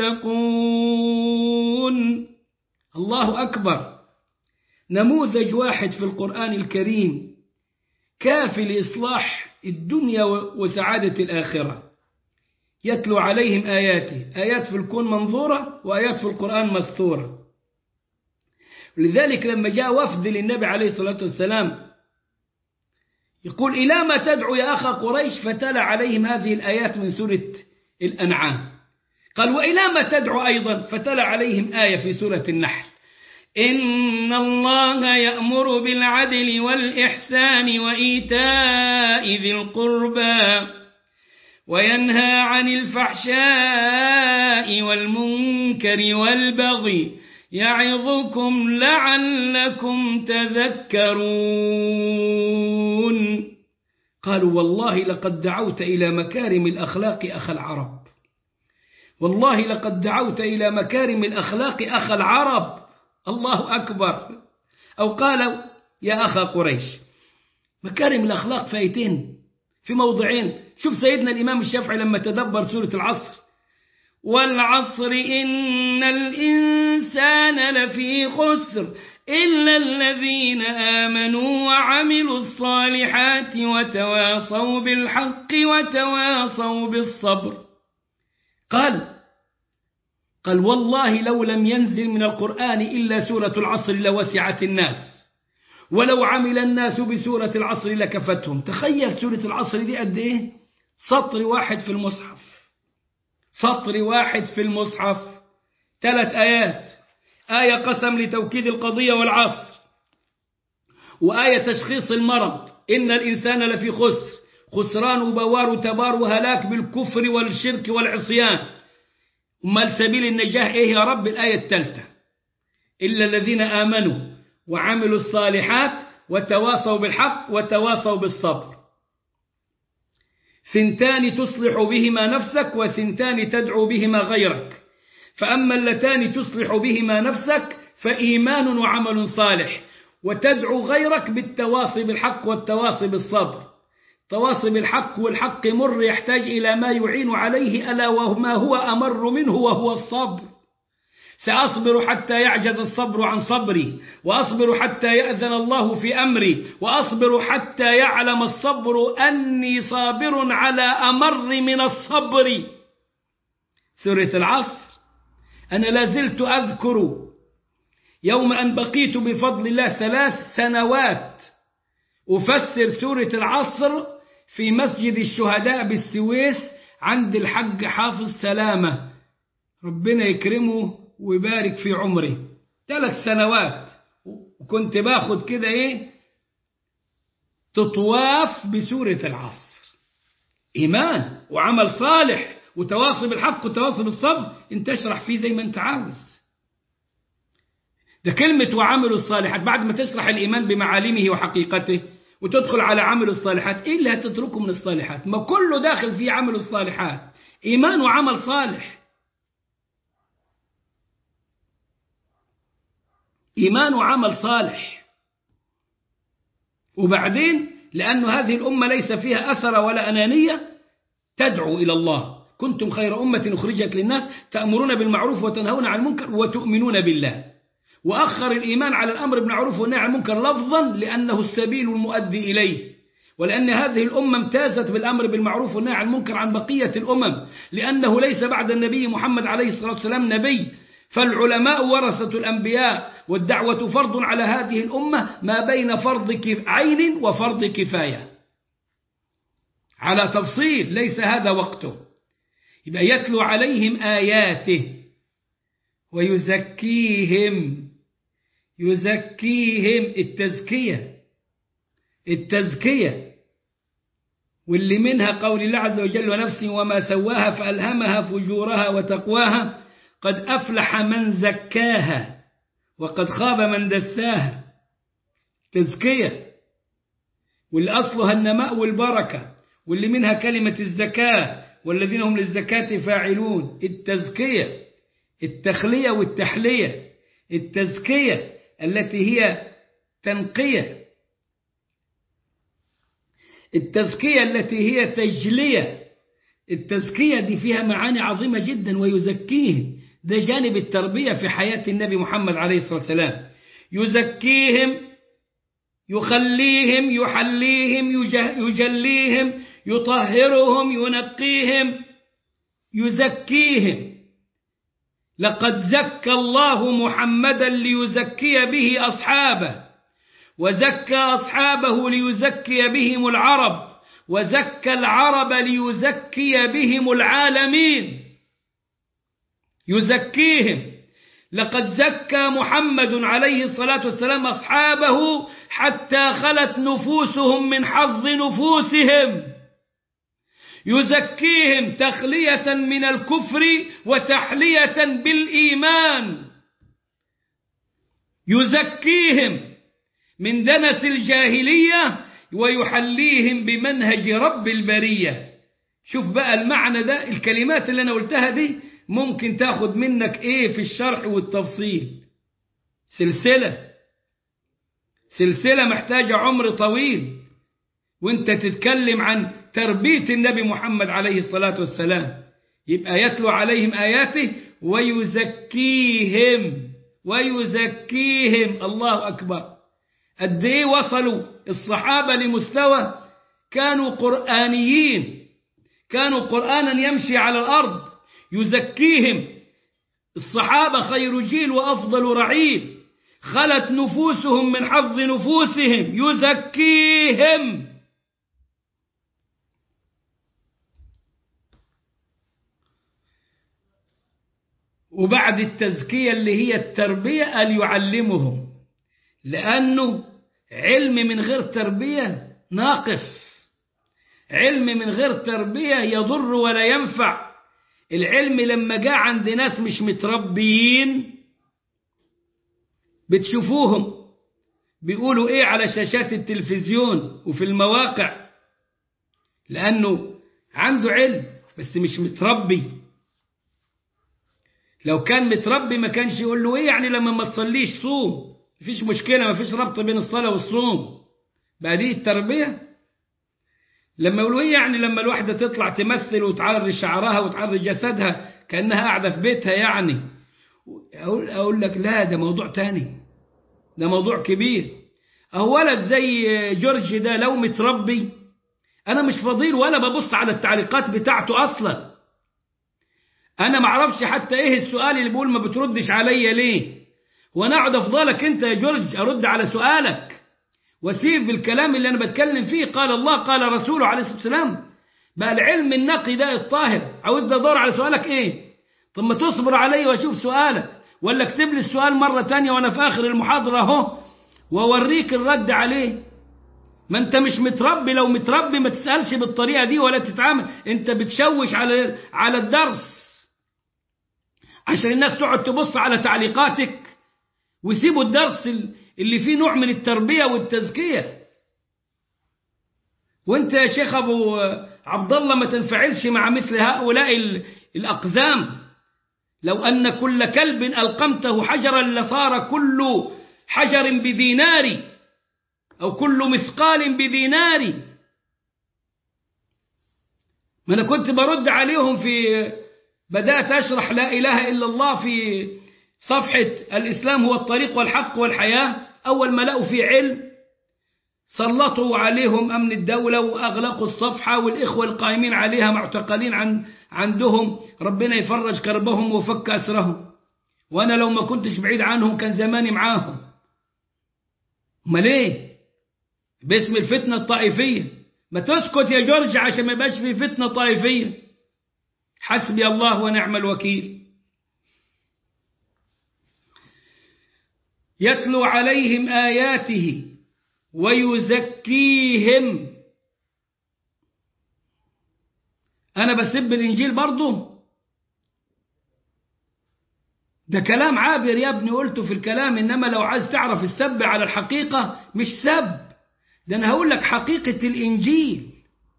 تتقون الله أكبر نموذج واحد في القرآن الكريم كافي لإصلاح الدنيا وسعادة الآخرة يتلو عليهم آياته آيات في الكون منظورة وآيات في القرآن مستورة لذلك لما جاء وفد للنبي عليه الصلاة والسلام يقول إلى ما تدعو يا أخا قريش فتلا عليهم هذه الآيات من سورة الأنعام قال وإلى ما تدعو أيضا فتلا عليهم آية في سورة النحل إن الله يأمر بالعدل والإحسان وإيتاء ذي القربى وينهى عن الفحشاء والمنكر والبغي يعظكم لعلكم تذكرون قالوا والله لقد دعوت إلى مكارم الأخلاق أخ العرب والله لقد دعوت إلى مكارم الأخلاق أخ العرب الله أكبر أو قالوا يا أخا قريش مكارم الأخلاق فايتين في موضعين شوف سيدنا الإمام الشافعي لما تدبر سورة العصر والعصر إن الإنسان لفي خسر إلا الذين آمنوا وعملوا الصالحات وتواصوا بالحق وتواصوا بالصبر قال قال والله لو لم ينزل من القرآن إلا سورة العصر لوسعت الناس ولو عمل الناس بسورة العصر لكفتهم تخيل سورة العصر دي قد إيه سطر واحد في المصحف سطر واحد في المصحف ثلاث آيات آية قسم لتوكيد القضية والعصر وآية تشخيص المرض إن الإنسان لفي خسر خسران وبوار وتبار وهلاك بالكفر والشرك والعصيان أمال سبيل النجاح إيه يا رب الآية الثالثة إلا الذين آمنوا وعملوا الصالحات وتواصوا بالحق وتواصوا بالصبر ثنتان تصلح بهما نفسك وثنتان تدعو بهما غيرك فأما اللتان تصلح بهما نفسك فإيمان وعمل صالح وتدعو غيرك بالتواصي بالحق والتواصي بالصبر تواصي بالحق والحق مر يحتاج إلى ما يعين عليه ألا وما هو أمر منه وهو الصبر سأصبر حتى يعجز الصبر عن صبري وأصبر حتى يأذن الله في أمري وأصبر حتى يعلم الصبر أني صابر على أمر من الصبر سورة العصر أنا لازلت أذكر يوم أن بقيت بفضل الله ثلاث سنوات أفسر سورة العصر في مسجد الشهداء بالسويس عند الحج حافظ سلامة ربنا يكرمه ويبارك في عمره ثلاث سنوات وكنت باخد كده ايه تطواف بسورة العصر إيمان وعمل صالح وتواصي بالحق وتواصي بالصبر انت اشرح فيه زي ما انت عاوز ده كلمة وعملوا الصالحات بعد ما تشرح الإيمان بمعالمه وحقيقته وتدخل على عمل الصالحات إيه اللي هتتركه من الصالحات ما كله داخل فيه عمل الصالحات إيمان وعمل صالح إيمان وعمل صالح وبعدين لأن هذه الأمة ليس فيها أثر ولا أنانية تدعو إلى الله كنتم خير أمة أخرجت للناس تأمرون بالمعروف وتنهون عن المنكر وتؤمنون بالله وأخر الإيمان على الأمر بالمعروف والنهي عن المنكر لفظا لأنه السبيل المؤدي إليه ولأن هذه الأمة امتازت بالأمر بالمعروف والنهي عن المنكر عن بقية الأمم لأنه ليس بعد النبي محمد عليه الصلاة والسلام نبي فالعلماء ورثة الأنبياء والدعوة فرض على هذه الأمة ما بين فرض عين وفرض كفاية على تفصيل ليس هذا وقته يبقى يتلو عليهم آياته ويزكيهم يزكيهم التزكية التزكية واللي منها قول الله عز وجل ونفس وما سواها فألهمها فجورها وتقواها قد أفلح من زكاها وقد خاب من دساها تزكية واللي أصلها النماء والبركة واللي منها كلمة الزكاة والذين هم للزكاة فاعلون التزكية التخلية والتحلية التزكية التي هي تنقية التزكية التي هي تجلية التزكية دي فيها معاني عظيمة جدا ويزكيهم ده جانب التربية في حياة النبي محمد عليه الصلاة والسلام يزكيهم يخليهم يحليهم يجليهم يطهرهم ينقيهم يزكيهم لقد زكى الله محمدا ليزكي به أصحابه وزكى أصحابه ليزكي بهم العرب وزكى العرب ليزكي بهم العالمين يزكيهم لقد زكى محمد عليه الصلاة والسلام أصحابه حتى خلت نفوسهم من حظ نفوسهم يزكيهم تخلية من الكفر وتحلية بالإيمان يزكيهم من دنس الجاهلية ويحليهم بمنهج رب البرية شوف بقى المعنى ده الكلمات اللي أنا قلتها دي ممكن تاخد منك ايه في الشرح والتفصيل سلسلة سلسلة محتاجة عمر طويل وانت تتكلم عن تربية النبي محمد عليه الصلاة والسلام يبقى يتلو عليهم آياته ويزكيهم ويزكيهم الله أكبر قد ايه وصلوا الصحابة لمستوى كانوا قرآنيين كانوا قرآنا يمشي على الأرض يزكيهم الصحابة خير جيل وأفضل رعيل خلت نفوسهم من حظ نفوسهم يزكيهم وبعد التزكية اللي هي التربية قال يعلمهم لأنه علم من غير تربية ناقص علم من غير تربية يضر ولا ينفع العلم لما جاء عند ناس مش متربيين بتشوفوهم بيقولوا ايه على شاشات التلفزيون وفي المواقع لأنه عنده علم بس مش متربي لو كان متربي ما كانش يقول له ايه يعني لما ما تصليش صوم مفيش مشكلة مفيش ربط بين الصلاة والصوم بقى دي التربية لما يقولوا ايه يعني لما الواحدة تطلع تمثل وتعرض شعرها وتعرض جسدها كأنها قاعدة في بيتها يعني أقول, أقول لك لا ده موضوع تاني ده موضوع كبير أهو ولد زي جورج ده لو متربي أنا مش فضيل ولا ببص على التعليقات بتاعته أصلا أنا معرفش حتى إيه السؤال اللي بيقول ما بتردش عليا ليه وأنا أقعد أفضلك أنت يا جورج أرد على سؤالك واسيب الكلام اللي أنا بتكلم فيه قال الله قال رسوله عليه الصلاة والسلام بقى العلم النقي ده الطاهر عاوز ادور على سؤالك ايه طب ما تصبر علي واشوف سؤالك ولا اكتب لي السؤال مرة تانية وانا في اخر المحاضرة اهو واوريك الرد عليه ما انت مش متربي لو متربي ما تسألش بالطريقة دي ولا تتعامل انت بتشوش على على الدرس عشان الناس تقعد تبص على تعليقاتك ويسيبوا الدرس اللي فيه نوع من التربية والتزكية وانت يا شيخ ابو عبد الله ما تنفعلش مع مثل هؤلاء الأقزام لو أن كل كلب ألقمته حجرا لصار كل حجر بدينار أو كل مثقال بدينار ما أنا كنت برد عليهم في بدأت أشرح لا إله إلا الله في صفحة الإسلام هو الطريق والحق والحياة أول ما لقوا في علم سلطوا عليهم أمن الدولة وأغلقوا الصفحة والإخوة القائمين عليها معتقلين عن عندهم ربنا يفرج كربهم وفك أسرهم وأنا لو ما كنتش بعيد عنهم كان زماني معاهم ما ليه باسم الفتنة الطائفية ما تسكت يا جورج عشان ما يبقاش في فتنة طائفية حسبي الله ونعم الوكيل يتلو عليهم آياته ويزكيهم أنا بسب الإنجيل برضه ده كلام عابر يا ابني قلته في الكلام إنما لو عايز تعرف السب على الحقيقة مش سب ده أنا هقول لك حقيقة الإنجيل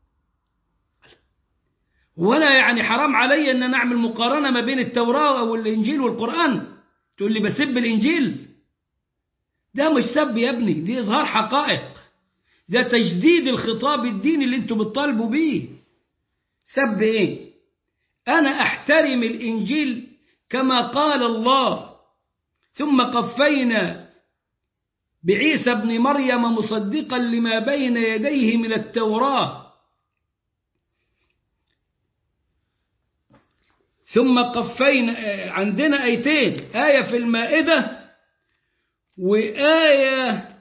ولا يعني حرام علي أن نعمل مقارنة ما بين التوراة والإنجيل والقرآن تقول لي بسب الإنجيل ده مش سب يا ابني دي إظهار حقائق ده تجديد الخطاب الديني اللي انتوا بتطالبوا بيه سب ايه أنا أحترم الإنجيل كما قال الله ثم قفينا بعيسى ابن مريم مصدقا لما بين يديه من التوراة ثم قفينا عندنا آيتين آية في المائدة وآية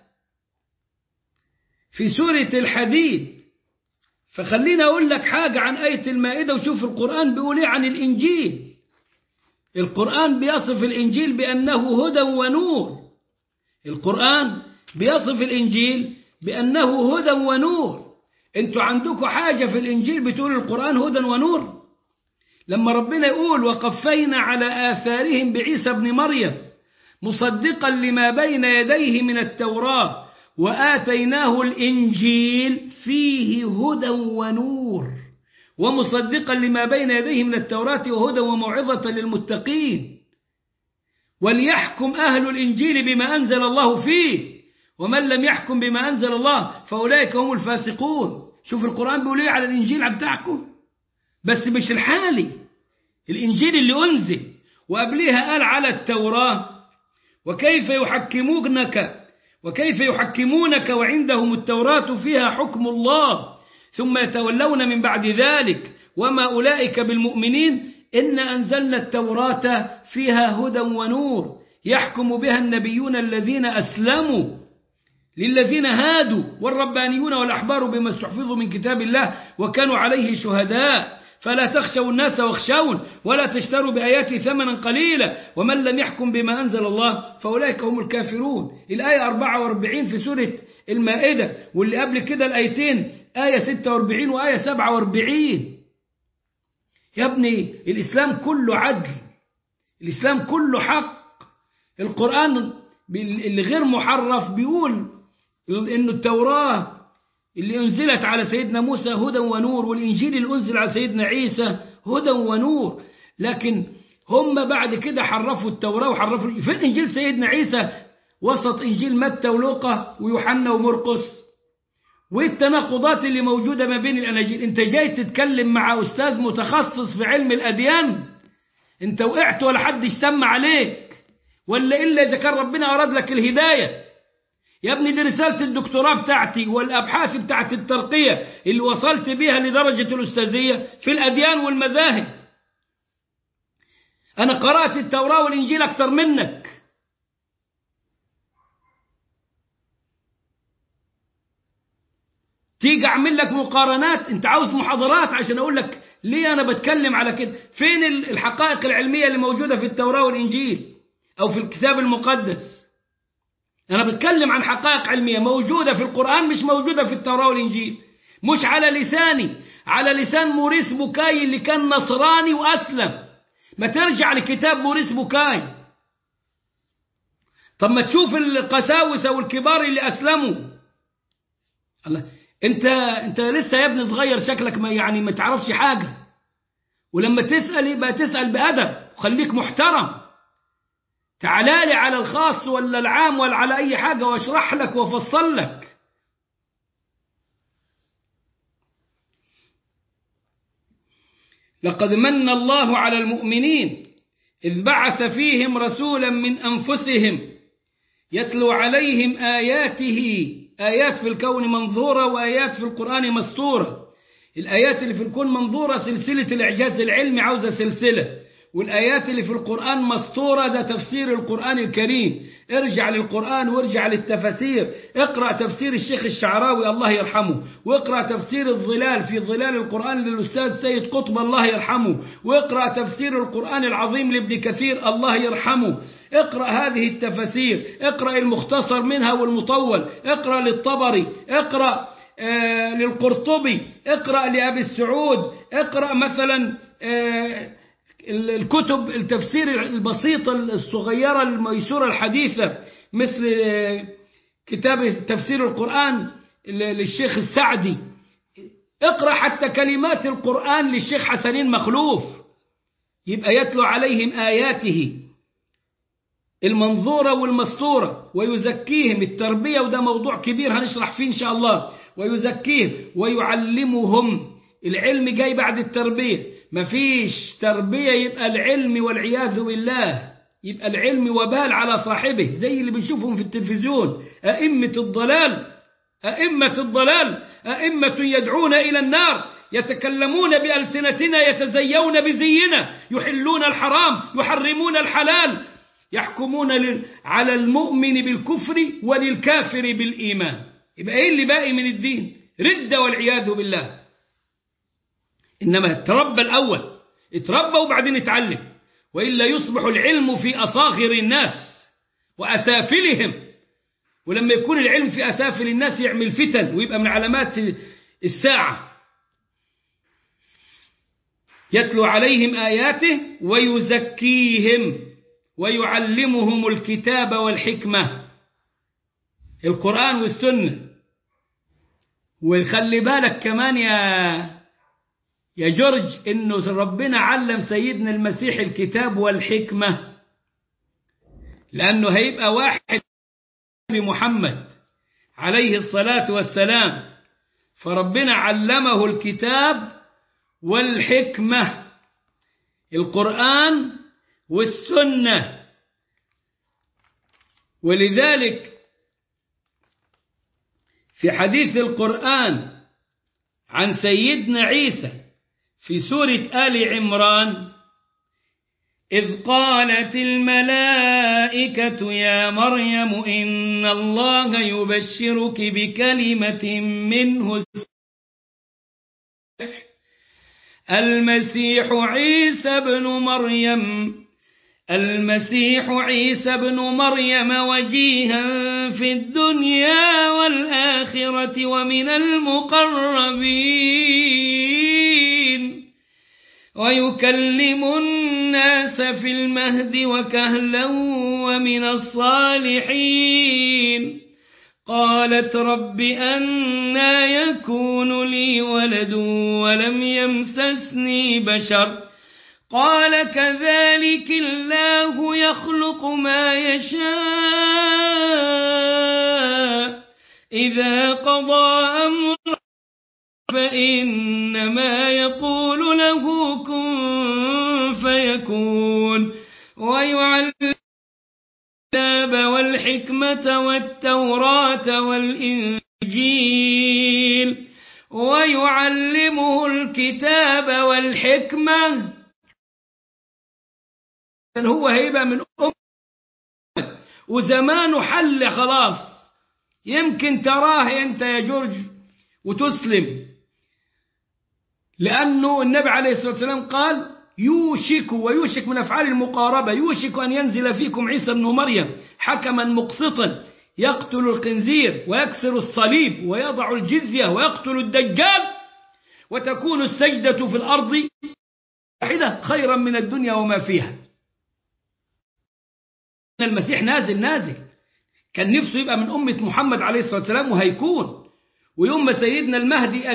في سورة الحديد فخليني أقول لك حاجة عن آية المائدة وشوف القرآن بيقول إيه عن الإنجيل القرآن بيصف الإنجيل بأنه هدى ونور القرآن بيصف الإنجيل بأنه هدى ونور انتوا عندكم حاجة في الإنجيل بتقول القرآن هدى ونور لما ربنا يقول وقفينا على آثارهم بعيسى ابن مريم مصدقا لما بين يديه من التوراة وآتيناه الإنجيل فيه هدى ونور ومصدقا لما بين يديه من التوراة وهدى وموعظة للمتقين وليحكم أهل الإنجيل بما أنزل الله فيه ومن لم يحكم بما أنزل الله فأولئك هم الفاسقون شوف القرآن بيقول ايه على الإنجيل بتاعكم بس مش الحالي الإنجيل اللي أنزل وقبلها قال على التوراة وكيف يحكمونك وكيف يحكمونك وعندهم التوراة فيها حكم الله ثم يتولون من بعد ذلك وما أولئك بالمؤمنين إن أنزلنا التوراة فيها هدى ونور يحكم بها النبيون الذين أسلموا للذين هادوا والربانيون والأحبار بما استحفظوا من كتاب الله وكانوا عليه شهداء فلا تخشوا الناس واخشون ولا تشتروا بآياتي ثمنا قليلا ومن لم يحكم بما أنزل الله فأولئك هم الكافرون الآية 44 في سورة المائدة واللي قبل كده الآيتين آية 46 وآية 47 يا ابني الإسلام كله عدل الإسلام كله حق القرآن اللي غير محرف بيقول إنه التوراة اللي أنزلت على سيدنا موسى هدى ونور والإنجيل اللي أنزل على سيدنا عيسى هدى ونور لكن هم بعد كده حرفوا التوراة وحرفوا فين إنجيل سيدنا عيسى وسط إنجيل متى ولوقا ويوحنا ومرقس والتناقضات اللي موجودة ما بين الأناجيل أنت جاي تتكلم مع أستاذ متخصص في علم الأديان انت وقعت ولا حد اشتم عليك ولا إلا إذا كان ربنا أراد لك الهداية يا ابني دي رسالة الدكتوراه بتاعتي والأبحاث بتاعت الترقية اللي وصلت بيها لدرجة الأستاذية في الأديان والمذاهب أنا قرأت التوراة والإنجيل أكتر منك تيجي أعمل لك مقارنات أنت عاوز محاضرات عشان أقول لك ليه أنا بتكلم على كده فين الحقائق العلمية اللي موجودة في التوراة والإنجيل أو في الكتاب المقدس أنا بتكلم عن حقائق علمية موجودة في القرآن مش موجودة في التوراة والإنجيل مش على لساني على لسان موريس بوكاي اللي كان نصراني وأسلم ما ترجع لكتاب موريس بوكاي طب ما تشوف القساوسة والكبار اللي أسلموا الله انت انت لسه يا ابني صغير شكلك ما يعني ما تعرفش حاجة ولما تسأل يبقى تسأل بأدب وخليك محترم تعالى لي على الخاص ولا العام ولا على أي حاجة واشرح لك وافصل لك لقد من الله على المؤمنين إذ بعث فيهم رسولا من أنفسهم يتلو عليهم آياته آيات في الكون منظورة وآيات في القرآن مسطورة الآيات اللي في الكون منظورة سلسلة الإعجاز العلمي عاوزة سلسلة والآيات اللي في القرآن مسطورة ده تفسير القرآن الكريم ارجع للقرآن وارجع للتفاسير اقرأ تفسير الشيخ الشعراوي الله يرحمه واقرأ تفسير الظلال في ظلال القرآن للأستاذ سيد قطب الله يرحمه واقرأ تفسير القرآن العظيم لابن كثير الله يرحمه اقرأ هذه التفاسير اقرأ المختصر منها والمطول اقرأ للطبري اقرأ آه للقرطبي اقرأ لأبي السعود اقرأ مثلا آه الكتب التفسير البسيطة الصغيرة الميسورة الحديثة مثل كتاب تفسير القرآن للشيخ السعدي اقرأ حتى كلمات القرآن للشيخ حسنين مخلوف يبقى يتلو عليهم آياته المنظورة والمسطورة ويزكيهم التربية وده موضوع كبير هنشرح فيه إن شاء الله ويزكيهم ويعلمهم العلم جاي بعد التربية مفيش تربية يبقى العلم والعياذ بالله يبقى العلم وبال على صاحبه زي اللي بنشوفهم في التلفزيون أئمة الضلال أئمة الضلال أئمة يدعون إلى النار يتكلمون بألسنتنا يتزيون بزينا يحلون الحرام يحرمون الحلال يحكمون على المؤمن بالكفر وللكافر بالإيمان يبقى إيه اللي باقي من الدين ردة والعياذ بالله إنما تربى الأول اتربى وبعدين اتعلم وإلا يصبح العلم في أصاغر الناس وأسافلهم ولما يكون العلم في أسافل الناس يعمل فتن ويبقى من علامات الساعة يتلو عليهم آياته ويزكيهم ويعلمهم الكتاب والحكمة القرآن والسنة وخلي بالك كمان يا يا جورج انه ربنا علم سيدنا المسيح الكتاب والحكمة لانه هيبقى واحد محمد عليه الصلاة والسلام فربنا علمه الكتاب والحكمة القرآن والسنة ولذلك في حديث القرآن عن سيدنا عيسى في سورة آل عمران إذ قالت الملائكة يا مريم إن الله يبشرك بكلمة منه المسيح عيسى بن مريم المسيح عيسى بن مريم وجيها في الدنيا والآخرة ومن المقربين ويكلم الناس في المهد وكهلا ومن الصالحين قالت رب أنا يكون لي ولد ولم يمسسني بشر قال كذلك الله يخلق ما يشاء إذا قضى أمرا فإنما يقول له كن فيكون ويعلم الكتاب والحكمة والتوراة والإنجيل ويعلمه الكتاب والحكمة هو هيبقى من أمة وزمانه حل خلاص يمكن تراه أنت يا جورج وتسلم لأنه النبي عليه الصلاة والسلام قال يوشك ويوشك من أفعال المقاربة يوشك أن ينزل فيكم عيسى بن مريم حكما مقسطا يقتل الخنزير ويكسر الصليب ويضع الجزية ويقتل الدجال وتكون السجدة في الأرض واحدة خيرا من الدنيا وما فيها المسيح نازل نازل كان نفسه يبقى من أمة محمد عليه الصلاة والسلام وهيكون ويوم ما سيدنا المهدي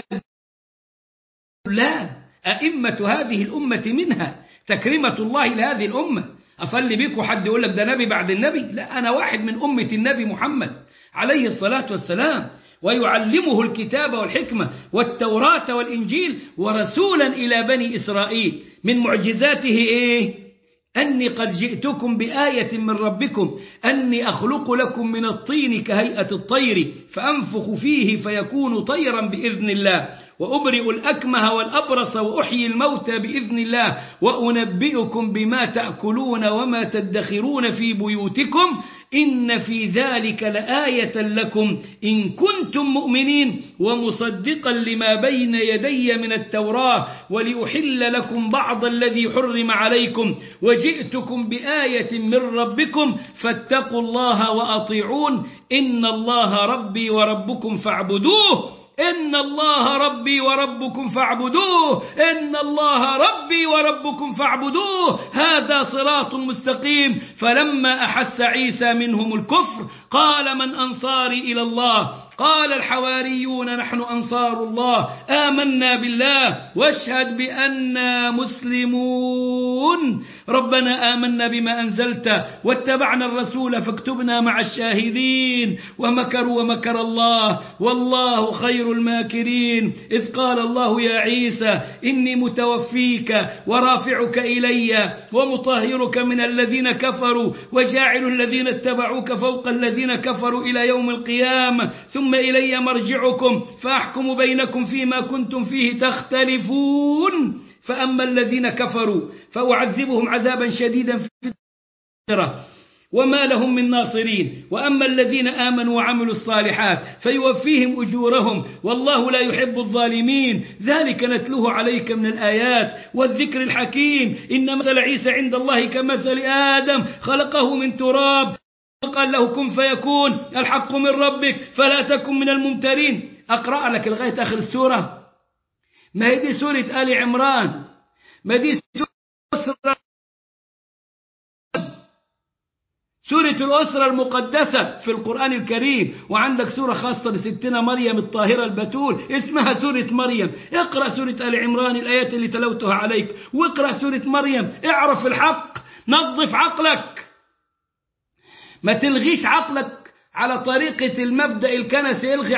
لا أئمة هذه الأمة منها تكريمة الله لهذه الأمة أصلي بيك وحد يقول لك ده نبي بعد النبي لا أنا واحد من أمة النبي محمد عليه الصلاة والسلام ويعلمه الكتاب والحكمة والتوراة والإنجيل ورسولا إلى بني إسرائيل من معجزاته إيه أني قد جئتكم بآية من ربكم أني أخلق لكم من الطين كهيئة الطير فأنفخ فيه فيكون طيرا بإذن الله وأبرئ الأكمه والأبرص وأحيي الموتى بإذن الله وأنبئكم بما تأكلون وما تدخرون في بيوتكم إن في ذلك لآية لكم إن كنتم مؤمنين ومصدقا لما بين يدي من التوراة ولأحل لكم بعض الذي حرم عليكم وجئتكم بآية من ربكم فاتقوا الله وأطيعون إن الله ربي وربكم فاعبدوه إن الله ربي وربكم فاعبدوه إن الله ربي وربكم فاعبدوه هذا صراط مستقيم فلما أحس عيسى منهم الكفر قال من أنصاري إلى الله قال الحواريون نحن أنصار الله آمنا بالله واشهد بأننا مسلمون ربنا آمنا بما أنزلت واتبعنا الرسول فاكتبنا مع الشاهدين ومكروا ومكر الله والله خير الماكرين إذ قال الله يا عيسى إني متوفيك ورافعك إلي ومطهرك من الذين كفروا وجاعل الذين اتبعوك فوق الذين كفروا إلى يوم القيامة ثم إلي مرجعكم فأحكم بينكم فيما كنتم فيه تختلفون فأما الذين كفروا فأعذبهم عذابا شديدا في الآخرة وما لهم من ناصرين وأما الذين آمنوا وعملوا الصالحات فيوفيهم أجورهم والله لا يحب الظالمين ذلك نتلوه عليك من الآيات والذكر الحكيم إن مثل عيسى عند الله كمثل آدم خلقه من تراب قال له كن فيكون الحق من ربك فلا تكن من الممترين أقرأ لك لغاية آخر السورة ما هي دي سورة آل عمران ما دي سورة سورة الأسرة المقدسة في القرآن الكريم وعندك سورة خاصة لستنا مريم الطاهرة البتول اسمها سورة مريم اقرأ سورة آل عمران الآيات اللي تلوتها عليك واقرأ سورة مريم اعرف الحق نظف عقلك ما تلغيش عقلك على طريقة المبدأ الكنسي الغي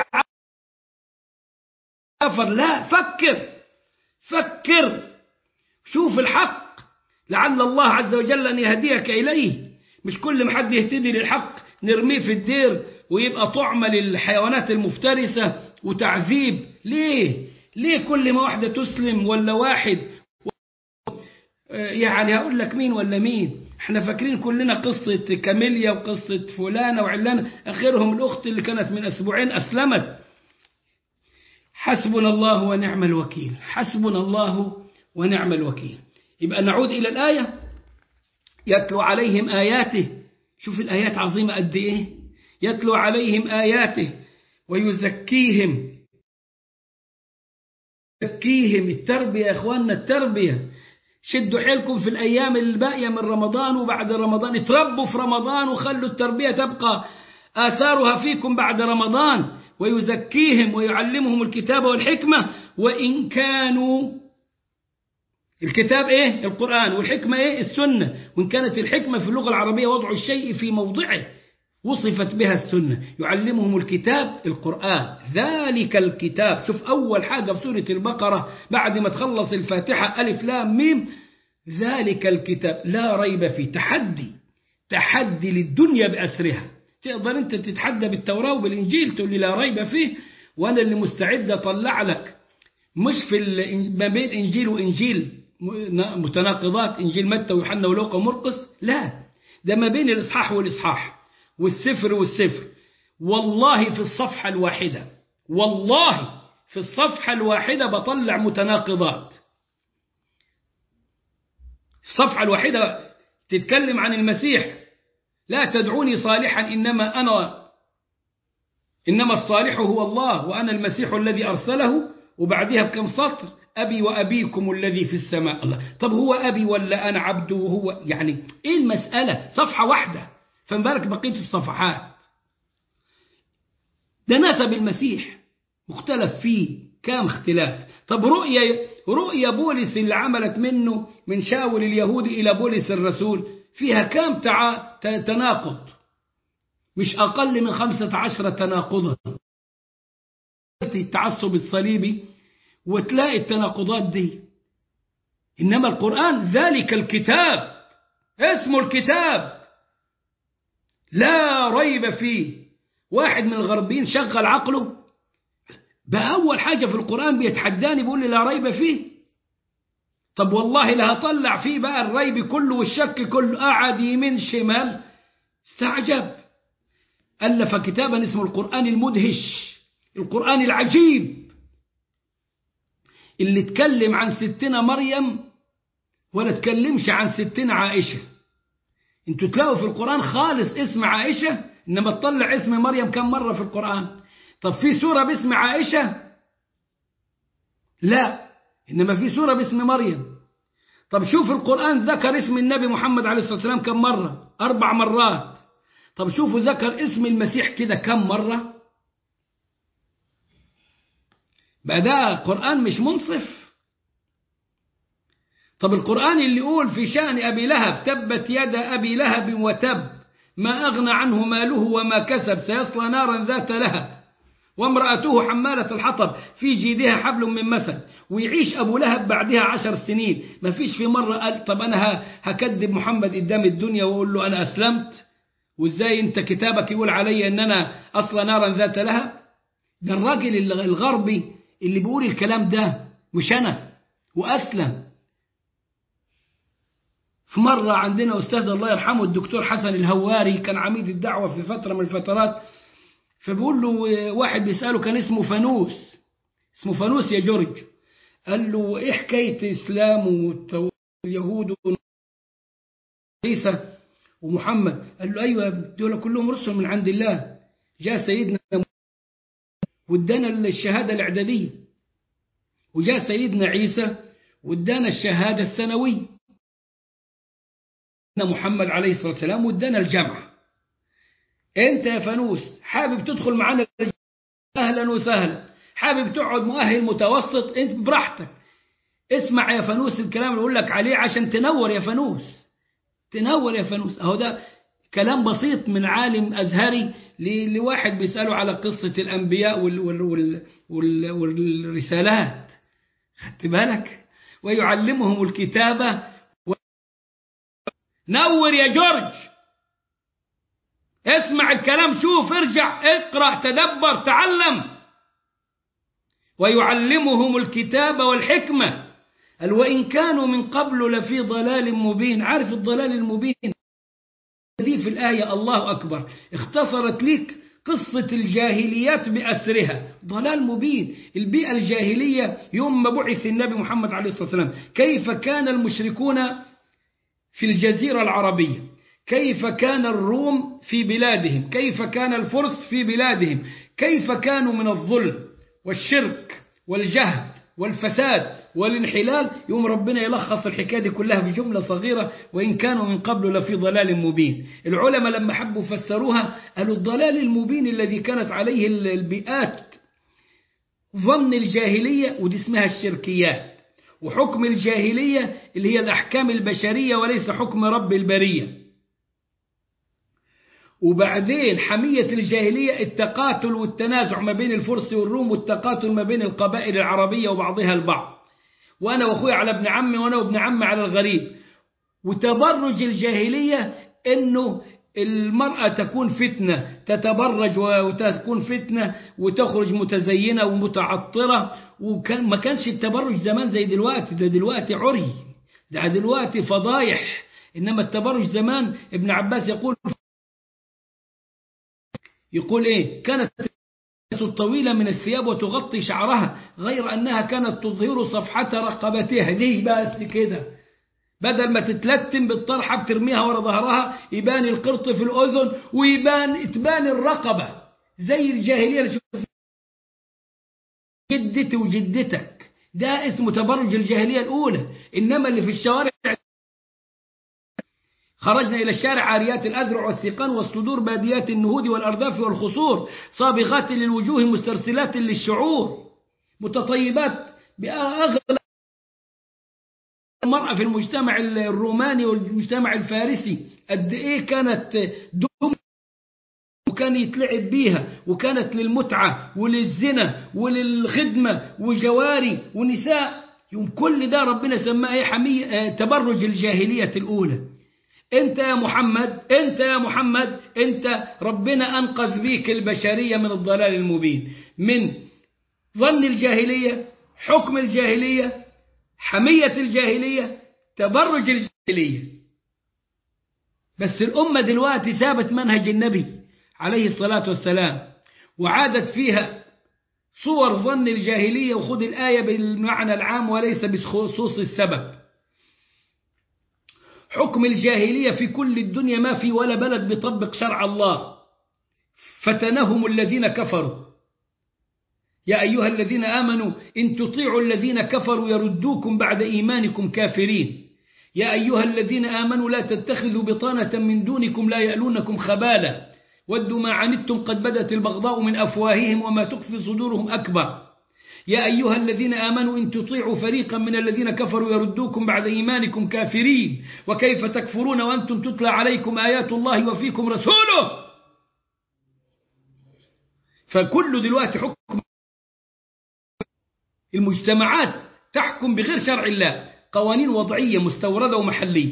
عقلك لا فكر فكر شوف الحق لعل الله عز وجل أن يهديك إليه مش كل ما حد يهتدي للحق نرميه في الدير ويبقى طعمة للحيوانات المفترسة وتعذيب ليه ليه كل ما واحدة تسلم ولا واحد يعني هقول لك مين ولا مين احنا فاكرين كلنا قصة كاميليا وقصة فلانة وعلانة اخرهم الاخت اللي كانت من اسبوعين اسلمت حسبنا الله ونعم الوكيل حسبنا الله ونعم الوكيل يبقى نعود الى الايه يتلو عليهم آياته شوف الآيات عظيمة قد إيه يتلو عليهم آياته ويزكيهم يزكيهم التربية يا إخواننا التربية شدوا حيلكم في الأيام الباقية من رمضان وبعد رمضان اتربوا في رمضان وخلوا التربية تبقى آثارها فيكم بعد رمضان ويزكيهم ويعلمهم الكتاب والحكمة وإن كانوا الكتاب ايه القرآن والحكمة ايه السنة وإن كانت الحكمة في اللغة العربية وضع الشيء في موضعه وصفت بها السنة يعلمهم الكتاب القرآن ذلك الكتاب شوف أول حاجة في سورة البقرة بعد ما تخلص الفاتحة ألف لام ميم ذلك الكتاب لا ريب فيه تحدي تحدي للدنيا بأسرها تقدر أنت تتحدى بالتوراة وبالإنجيل تقول لي لا ريب فيه وأنا اللي مستعد أطلع لك مش في ما بين إنجيل وإنجيل متناقضات إنجيل متى ويوحنا ولوقا ومرقس لا ده ما بين الإصحاح والإصحاح والسفر والسفر والله في الصفحة الواحدة والله في الصفحة الواحدة بطلع متناقضات الصفحة الواحدة تتكلم عن المسيح لا تدعوني صالحا إنما أنا إنما الصالح هو الله وأنا المسيح الذي أرسله وبعدها بكم سطر أبي وأبيكم الذي في السماء الله طب هو أبي ولا أنا عبده وهو يعني إيه المسألة صفحة واحدة فمبارك بقية الصفحات ده نسب المسيح مختلف فيه كام اختلاف طب رؤية رؤية بولس اللي عملت منه من شاول اليهودي إلى بولس الرسول فيها كام تع... تناقض مش أقل من خمسة عشر تناقضا التعصب الصليبي وتلاقي التناقضات دي إنما القرآن ذلك الكتاب اسمه الكتاب لا ريب فيه واحد من الغربيين شغل عقله بأول حاجة في القرآن بيتحداني بيقول لي لا ريب فيه طب والله لا هطلع فيه بقى الريب كله والشك كله قعد يمين شمال استعجب ألف كتابا اسمه القرآن المدهش القرآن العجيب اللي اتكلم عن ستنا مريم ولا تكلمش عن ستنا عائشة انتوا تلاقوا في القرآن خالص اسم عائشة انما تطلع اسم مريم كم مرة في القرآن طب في سورة باسم عائشة لا إنما في سورة باسم مريم طب شوف القرآن ذكر اسم النبي محمد عليه الصلاة والسلام كم مرة أربع مرات طب شوفوا ذكر اسم المسيح كده كم مرة بقى ده قرآن مش منصف طب القرآن اللي يقول في شأن أبي لهب تبت يد أبي لهب وتب ما أغنى عنه ماله وما كسب سيصلى نارا ذات لهب وامرأته حمالة الحطب في جيدها حبل من مسد ويعيش أبو لهب بعدها عشر سنين ما فيش في مرة قال طب أنا هكذب محمد قدام الدنيا وأقول له أنا أسلمت وإزاي أنت كتابك يقول علي أن أنا أصل نارا ذات لهب ده الراجل الغربي اللي بيقول الكلام ده مش أنا وأسلم في مرة عندنا أستاذ الله يرحمه الدكتور حسن الهواري كان عميد الدعوة في فترة من الفترات فبيقول له واحد بيسأله كان اسمه فانوس اسمه فانوس يا جورج قال له ايه حكاية الإسلام واليهود عيسى ومحمد قال له أيوة دول كلهم رسل من عند الله جاء سيدنا وادانا الشهادة الإعدادية وجاء سيدنا عيسى وادانا الشهادة الثانوية محمد عليه الصلاة والسلام وادانا الجامعة انت يا فانوس حابب تدخل معانا اهلا وسهلا حابب تقعد مؤهل متوسط انت براحتك اسمع يا فانوس الكلام اللي اقول لك عليه عشان تنور يا فانوس تنور يا فانوس اهو ده كلام بسيط من عالم ازهري لواحد بيساله على قصه الانبياء وال وال وال وال والرسالات خدت بالك ويعلمهم الكتابه و... نور يا جورج اسمع الكلام شوف ارجع اقرأ تدبر تعلم ويعلمهم الكتاب والحكمة قال وإن كانوا من قبل لفي ضلال مبين عارف الضلال المبين دي في الآية الله أكبر اختصرت لك قصة الجاهليات بأسرها ضلال مبين البيئة الجاهلية يوم ما بعث النبي محمد عليه الصلاة والسلام كيف كان المشركون في الجزيرة العربية كيف كان الروم في بلادهم كيف كان الفرس في بلادهم كيف كانوا من الظلم والشرك والجهل والفساد والانحلال يوم ربنا يلخص الحكاية دي كلها في جملة صغيرة وإن كانوا من قبل لفي ضلال مبين العلماء لما حبوا فسروها قالوا الضلال المبين الذي كانت عليه البيئات ظن الجاهلية ودي اسمها الشركيات وحكم الجاهلية اللي هي الأحكام البشرية وليس حكم رب البرية وبعدين حمية الجاهلية التقاتل والتنازع ما بين الفرس والروم والتقاتل ما بين القبائل العربية وبعضها البعض وأنا وأخوي على ابن عمي وأنا وابن عمي على الغريب وتبرج الجاهلية إنه المرأة تكون فتنة تتبرج وتكون فتنة وتخرج متزينة ومتعطرة وكان ما كانش التبرج زمان زي دلوقتي ده دلوقتي عري ده دلوقتي فضايح إنما التبرج زمان ابن عباس يقول يقول إيه كانت الطويلة من الثياب وتغطي شعرها غير أنها كانت تظهر صفحة رقبتها دي بس كده بدل ما تتلتم بالطرحة بترميها ورا ظهرها يبان القرط في الأذن ويبان تبان الرقبة زي الجاهلية اللي جدتي وجدتك ده اسمه تبرج الجاهلية الأولى إنما اللي في الشوارع خرجنا إلى الشارع عاريات الأذرع والسيقان والصدور باديات النهود والأرداف والخصور صابغات للوجوه مسترسلات للشعور متطيبات بأغلى المرأة في المجتمع الروماني والمجتمع الفارسي قد إيه كانت دم وكان يتلعب بيها وكانت للمتعة وللزنا وللخدمة وجواري ونساء يوم كل ده ربنا سماه ايه حمية تبرج الجاهلية الأولى انت يا محمد انت يا محمد انت ربنا أنقذ بيك البشرية من الضلال المبين من ظن الجاهلية حكم الجاهلية حمية الجاهلية تبرج الجاهلية بس الأمة دلوقتي سابت منهج النبي عليه الصلاة والسلام وعادت فيها صور ظن الجاهلية وخذ الآية بالمعنى العام وليس بخصوص السبب حكم الجاهلية في كل الدنيا ما في ولا بلد بيطبق شرع الله فتنهم الذين كفروا يا أيها الذين آمنوا إن تطيعوا الذين كفروا يردوكم بعد إيمانكم كافرين يا أيها الذين آمنوا لا تتخذوا بطانة من دونكم لا يألونكم خبالا ودوا ما عنتم قد بدت البغضاء من أفواههم وما تخفي صدورهم أكبر يا أيها الذين آمنوا إن تطيعوا فريقا من الذين كفروا يردوكم بعد إيمانكم كافرين وكيف تكفرون وأنتم تتلى عليكم آيات الله وفيكم رسوله فكل دلوقتي حكم المجتمعات تحكم بغير شرع الله قوانين وضعية مستوردة ومحلية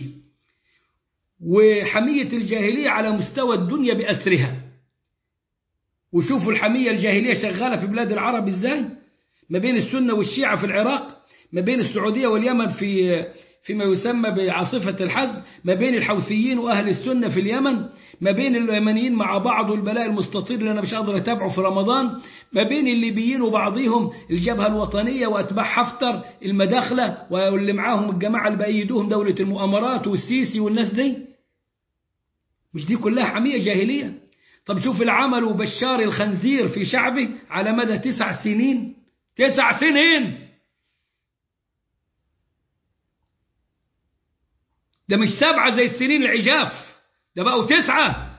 وحمية الجاهلية على مستوى الدنيا بأسرها وشوفوا الحمية الجاهلية شغالة في بلاد العرب ازاي ما بين السنة والشيعة في العراق ما بين السعودية واليمن في فيما يسمى بعاصفة الحزم ما بين الحوثيين وأهل السنة في اليمن ما بين اليمنيين مع بعض والبلاء المستطير اللي أنا مش قادر أتابعه في رمضان ما بين الليبيين وبعضهم الجبهة الوطنية وأتباع حفتر المداخلة واللي معاهم الجماعة اللي بأيدوهم دولة المؤامرات والسيسي والناس دي مش دي كلها حمية جاهلية طب شوف العمل بشار الخنزير في شعبه على مدى تسع سنين تسع سنين ده مش سبعة زي السنين العجاف ده بقوا تسعة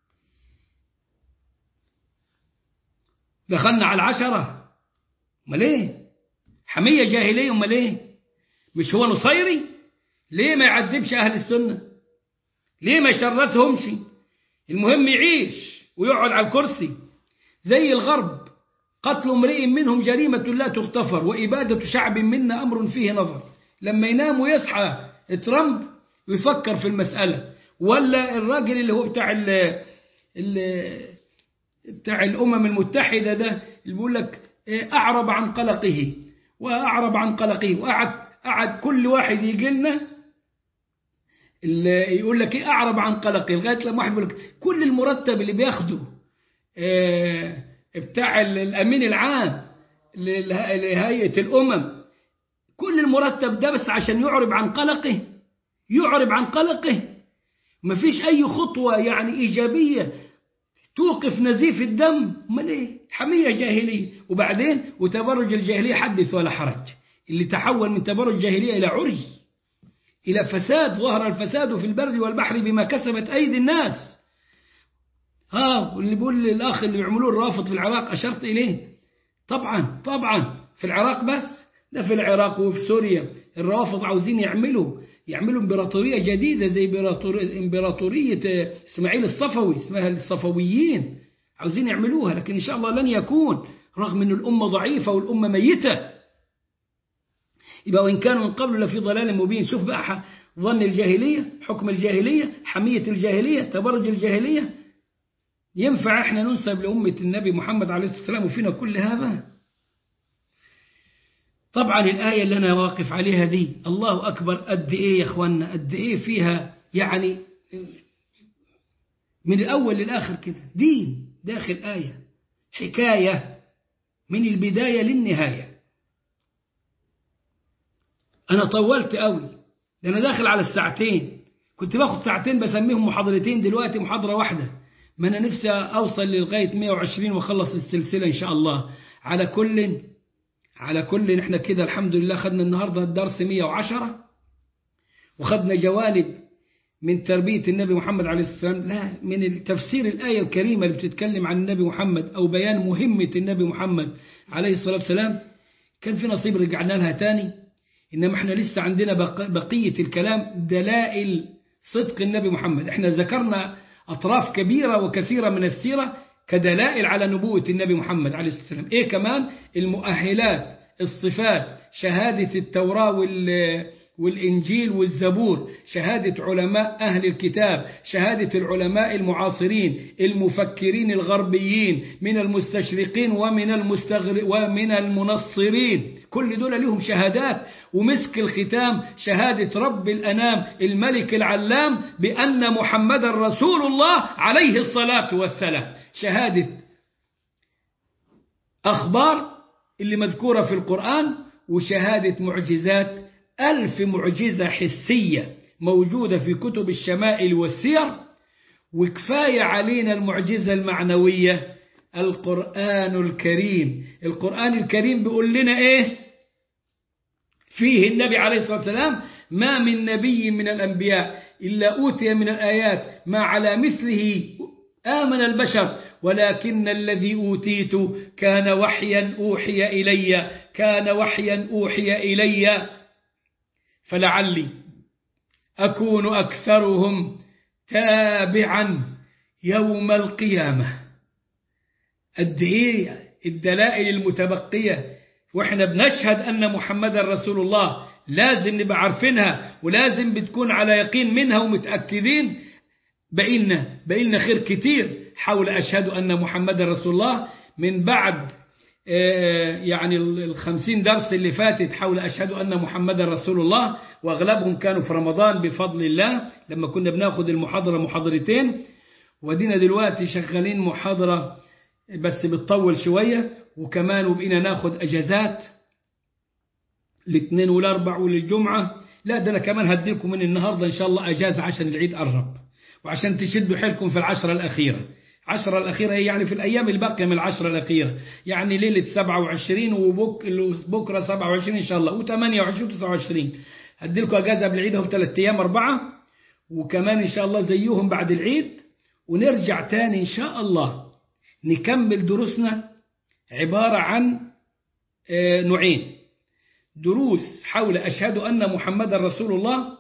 دخلنا على العشرة امال ايه حمية جاهلية امال ايه مش هو نصيري ليه ما يعذبش أهل السنة ليه ما يشرتهمش المهم يعيش ويقعد على الكرسي زي الغرب قتل امرئ منهم جريمة لا تغتفر وإبادة شعب منا أمر فيه نظر لما ينام ويصحى ترامب ويفكر في المسألة ولا الراجل اللي هو بتاع ال ال بتاع الأمم المتحدة ده اللي بيقول لك أعرب عن قلقه وأعرب عن قلقه وقعد قعد كل واحد يجي لنا يقول لك إيه أعرب عن قلقه لغاية لما واحد يقول لك كل المرتب اللي بياخده بتاع الأمين العام لهيئة الأمم كل المرتب ده بس عشان يعرب عن قلقه يعرب عن قلقه ما فيش أي خطوة يعني إيجابية توقف نزيف الدم امال ايه حمية جاهلية وبعدين وتبرج الجاهلية حدث ولا حرج اللي تحول من تبرج الجاهلية إلى عري إلى فساد ظهر الفساد في البر والبحر بما كسبت أيدي الناس ها واللي بيقول الأخ اللي بيعملوه الرافض في العراق أشرت إليه طبعا طبعا في العراق بس ده في العراق وفي سوريا الرافض عاوزين يعملوا يعملوا امبراطورية جديدة زي امبراطورية اسماعيل الصفوي اسمها الصفويين عاوزين يعملوها لكن إن شاء الله لن يكون رغم أن الأمة ضعيفة والأمة ميتة يبقى وإن كانوا من قبل لفي ضلال مبين شوف بقى ظن الجاهلية حكم الجاهلية حمية الجاهلية تبرج الجاهلية ينفع احنا ننسب لأمة النبي محمد عليه الصلاة والسلام وفينا كل هذا طبعا الآية اللي أنا واقف عليها دي الله أكبر قد إيه يا أخوانا قد إيه فيها يعني من الأول للآخر كده دين داخل آية حكاية من البداية للنهاية أنا طولت قوي ده أنا داخل على الساعتين كنت باخد ساعتين بسميهم محاضرتين دلوقتي محاضرة واحدة ما أنا نفسي أوصل لغاية 120 وأخلص السلسلة إن شاء الله على كل على كل احنا كده الحمد لله خدنا النهاردة الدرس 110 وخدنا جوانب من تربية النبي محمد عليه الصلاة والسلام لا من تفسير الآية الكريمة اللي بتتكلم عن النبي محمد أو بيان مهمة النبي محمد عليه الصلاة والسلام كان في نصيب رجعنا لها تاني إنما احنا لسه عندنا بقية الكلام دلائل صدق النبي محمد احنا ذكرنا أطراف كبيرة وكثيرة من السيرة كدلائل على نبوة النبي محمد عليه الصلاة والسلام إيه كمان المؤهلات الصفات شهادة التوراة وال والإنجيل والزبور شهادة علماء أهل الكتاب شهادة العلماء المعاصرين المفكرين الغربيين من المستشرقين ومن المستغر ومن المنصرين كل دول لهم شهادات ومسك الختام شهادة رب الأنام الملك العلام بأن محمد رسول الله عليه الصلاة والسلام شهادة أخبار اللي مذكورة في القرآن وشهادة معجزات ألف معجزة حسية موجودة في كتب الشمائل والسير وكفاية علينا المعجزة المعنوية القرآن الكريم القرآن الكريم بيقول لنا إيه فيه النبي عليه الصلاة والسلام ما من نبي من الأنبياء إلا أوتي من الآيات ما على مثله آمن البشر ولكن الذي أوتيت كان وحيا أوحي إلي كان وحيا أوحي إلي فلعلي أكون أكثرهم تابعا يوم القيامة قد إيه الدلائل المتبقية وإحنا بنشهد أن محمد رسول الله لازم نبقى عارفينها ولازم بتكون على يقين منها ومتأكدين بقينا بقينا خير كتير حول أشهد أن محمد رسول الله من بعد يعني الخمسين درس اللي فاتت حول أشهد أن محمد رسول الله وأغلبهم كانوا في رمضان بفضل الله لما كنا بناخد المحاضرة محاضرتين ودينا دلوقتي شغالين محاضرة بس بتطول شوية وكمان وبقينا ناخد أجازات الاثنين والأربع وللجمعة لا ده أنا كمان هديلكم من النهاردة إن شاء الله أجازة عشان العيد قرب وعشان تشدوا حيلكم في العشرة الأخيرة عشرة الأخيرة هي يعني في الأيام الباقية من العشرة الأخيرة يعني ليلة 27 وبك بكرة 27 إن شاء الله و28 و29 هديلكم أجازة قبل العيد هم ثلاث أيام أربعة وكمان إن شاء الله زيهم بعد العيد ونرجع تاني إن شاء الله نكمل دروسنا عبارة عن نوعين دروس حول أشهد أن محمد رسول الله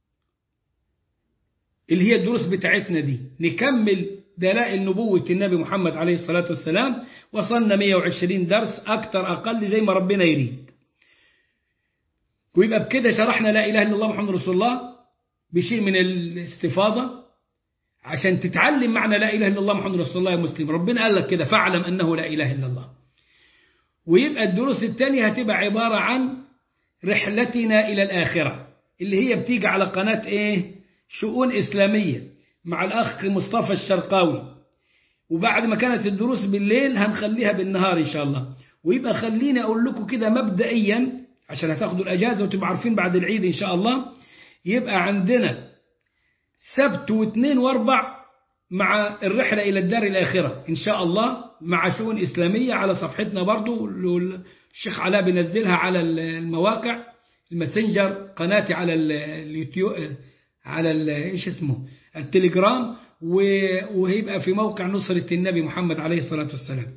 اللي هي الدروس بتاعتنا دي نكمل دلائل نبوة النبي محمد عليه الصلاة والسلام وصلنا 120 درس أكتر أقل زي ما ربنا يريد ويبقى بكده شرحنا لا إله إلا الله محمد رسول الله بشيء من الاستفاضة عشان تتعلم معنى لا إله إلا الله محمد رسول الله يا مسلم ربنا قال لك كده فاعلم أنه لا إله إلا الله ويبقى الدروس الثانية هتبقى عبارة عن رحلتنا إلى الآخرة اللي هي بتيجي على قناة إيه شؤون إسلامية مع الأخ مصطفى الشرقاوي وبعد ما كانت الدروس بالليل هنخليها بالنهار إن شاء الله ويبقى خليني أقول لكم كده مبدئيا عشان هتاخدوا الأجازة وتبقوا عارفين بعد العيد إن شاء الله يبقى عندنا سبت واثنين واربع مع الرحلة إلى الدار الآخرة إن شاء الله مع شؤون إسلامية على صفحتنا برضو الشيخ علاء بنزلها على المواقع الماسنجر قناتي على اليوتيوب على ايش اسمه التليجرام وهيبقى في موقع نصرة النبي محمد عليه الصلاة والسلام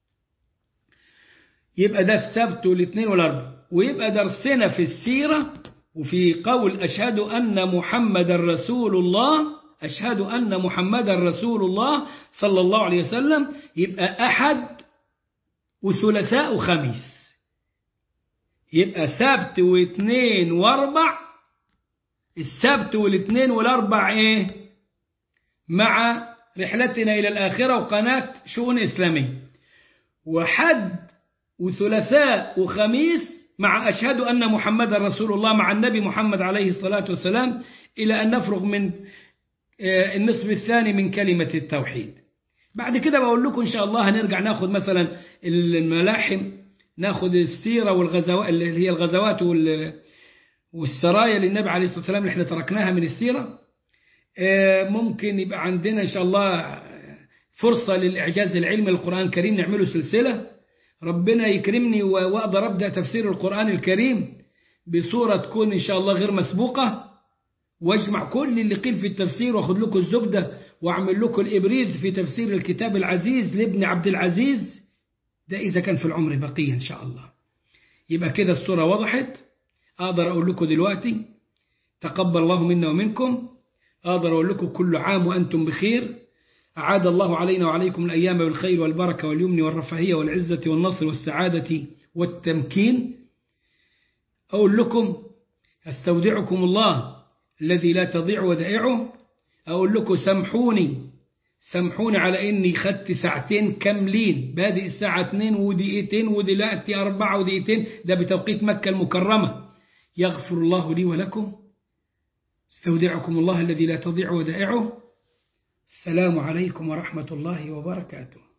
يبقى ده السبت والاثنين والاربع ويبقى درسنا في السيرة وفي قول أشهد أن محمد رسول الله أشهد أن محمد رسول الله صلى الله عليه وسلم يبقى أحد وثلاثاء وخميس يبقى سبت واثنين واربع السبت والاثنين والأربع إيه مع رحلتنا إلى الآخرة وقناة شؤون إسلامية وحد وثلاثاء وخميس مع أشهد أن محمد رسول الله مع النبي محمد عليه الصلاة والسلام إلى أن نفرغ من النصف الثاني من كلمة التوحيد بعد كده بقول لكم إن شاء الله هنرجع ناخد مثلا الملاحم ناخد السيرة والغزوات اللي هي الغزوات والسرايا للنبي عليه الصلاة والسلام اللي احنا تركناها من السيرة ممكن يبقى عندنا إن شاء الله فرصة للإعجاز العلمي للقرآن الكريم نعمله سلسلة ربنا يكرمني وأقدر أبدأ تفسير القرآن الكريم بصورة تكون إن شاء الله غير مسبوقة واجمع كل اللي قيل في التفسير واخد لكم الزبدة واعمل لكم الإبريز في تفسير الكتاب العزيز لابن عبد العزيز ده إذا كان في العمر بقية إن شاء الله يبقى كده الصورة وضحت أقدر أقول لكم دلوقتي تقبل الله منا ومنكم أقدر أقول لكم كل عام وأنتم بخير أعاد الله علينا وعليكم الأيام بالخير والبركة واليمن والرفاهية والعزة والنصر والسعادة والتمكين أقول لكم أستودعكم الله الذي لا تضيع ودائعه أقول لكم سامحوني سامحوني على إني خدت ساعتين كاملين بادئ الساعة 2 ودقيقتين ودلوقتي أربعة ودقيقتين ده بتوقيت مكة المكرمة يغفر الله لي ولكم استودعكم الله الذي لا تضيع ودائعه السلام عليكم ورحمة الله وبركاته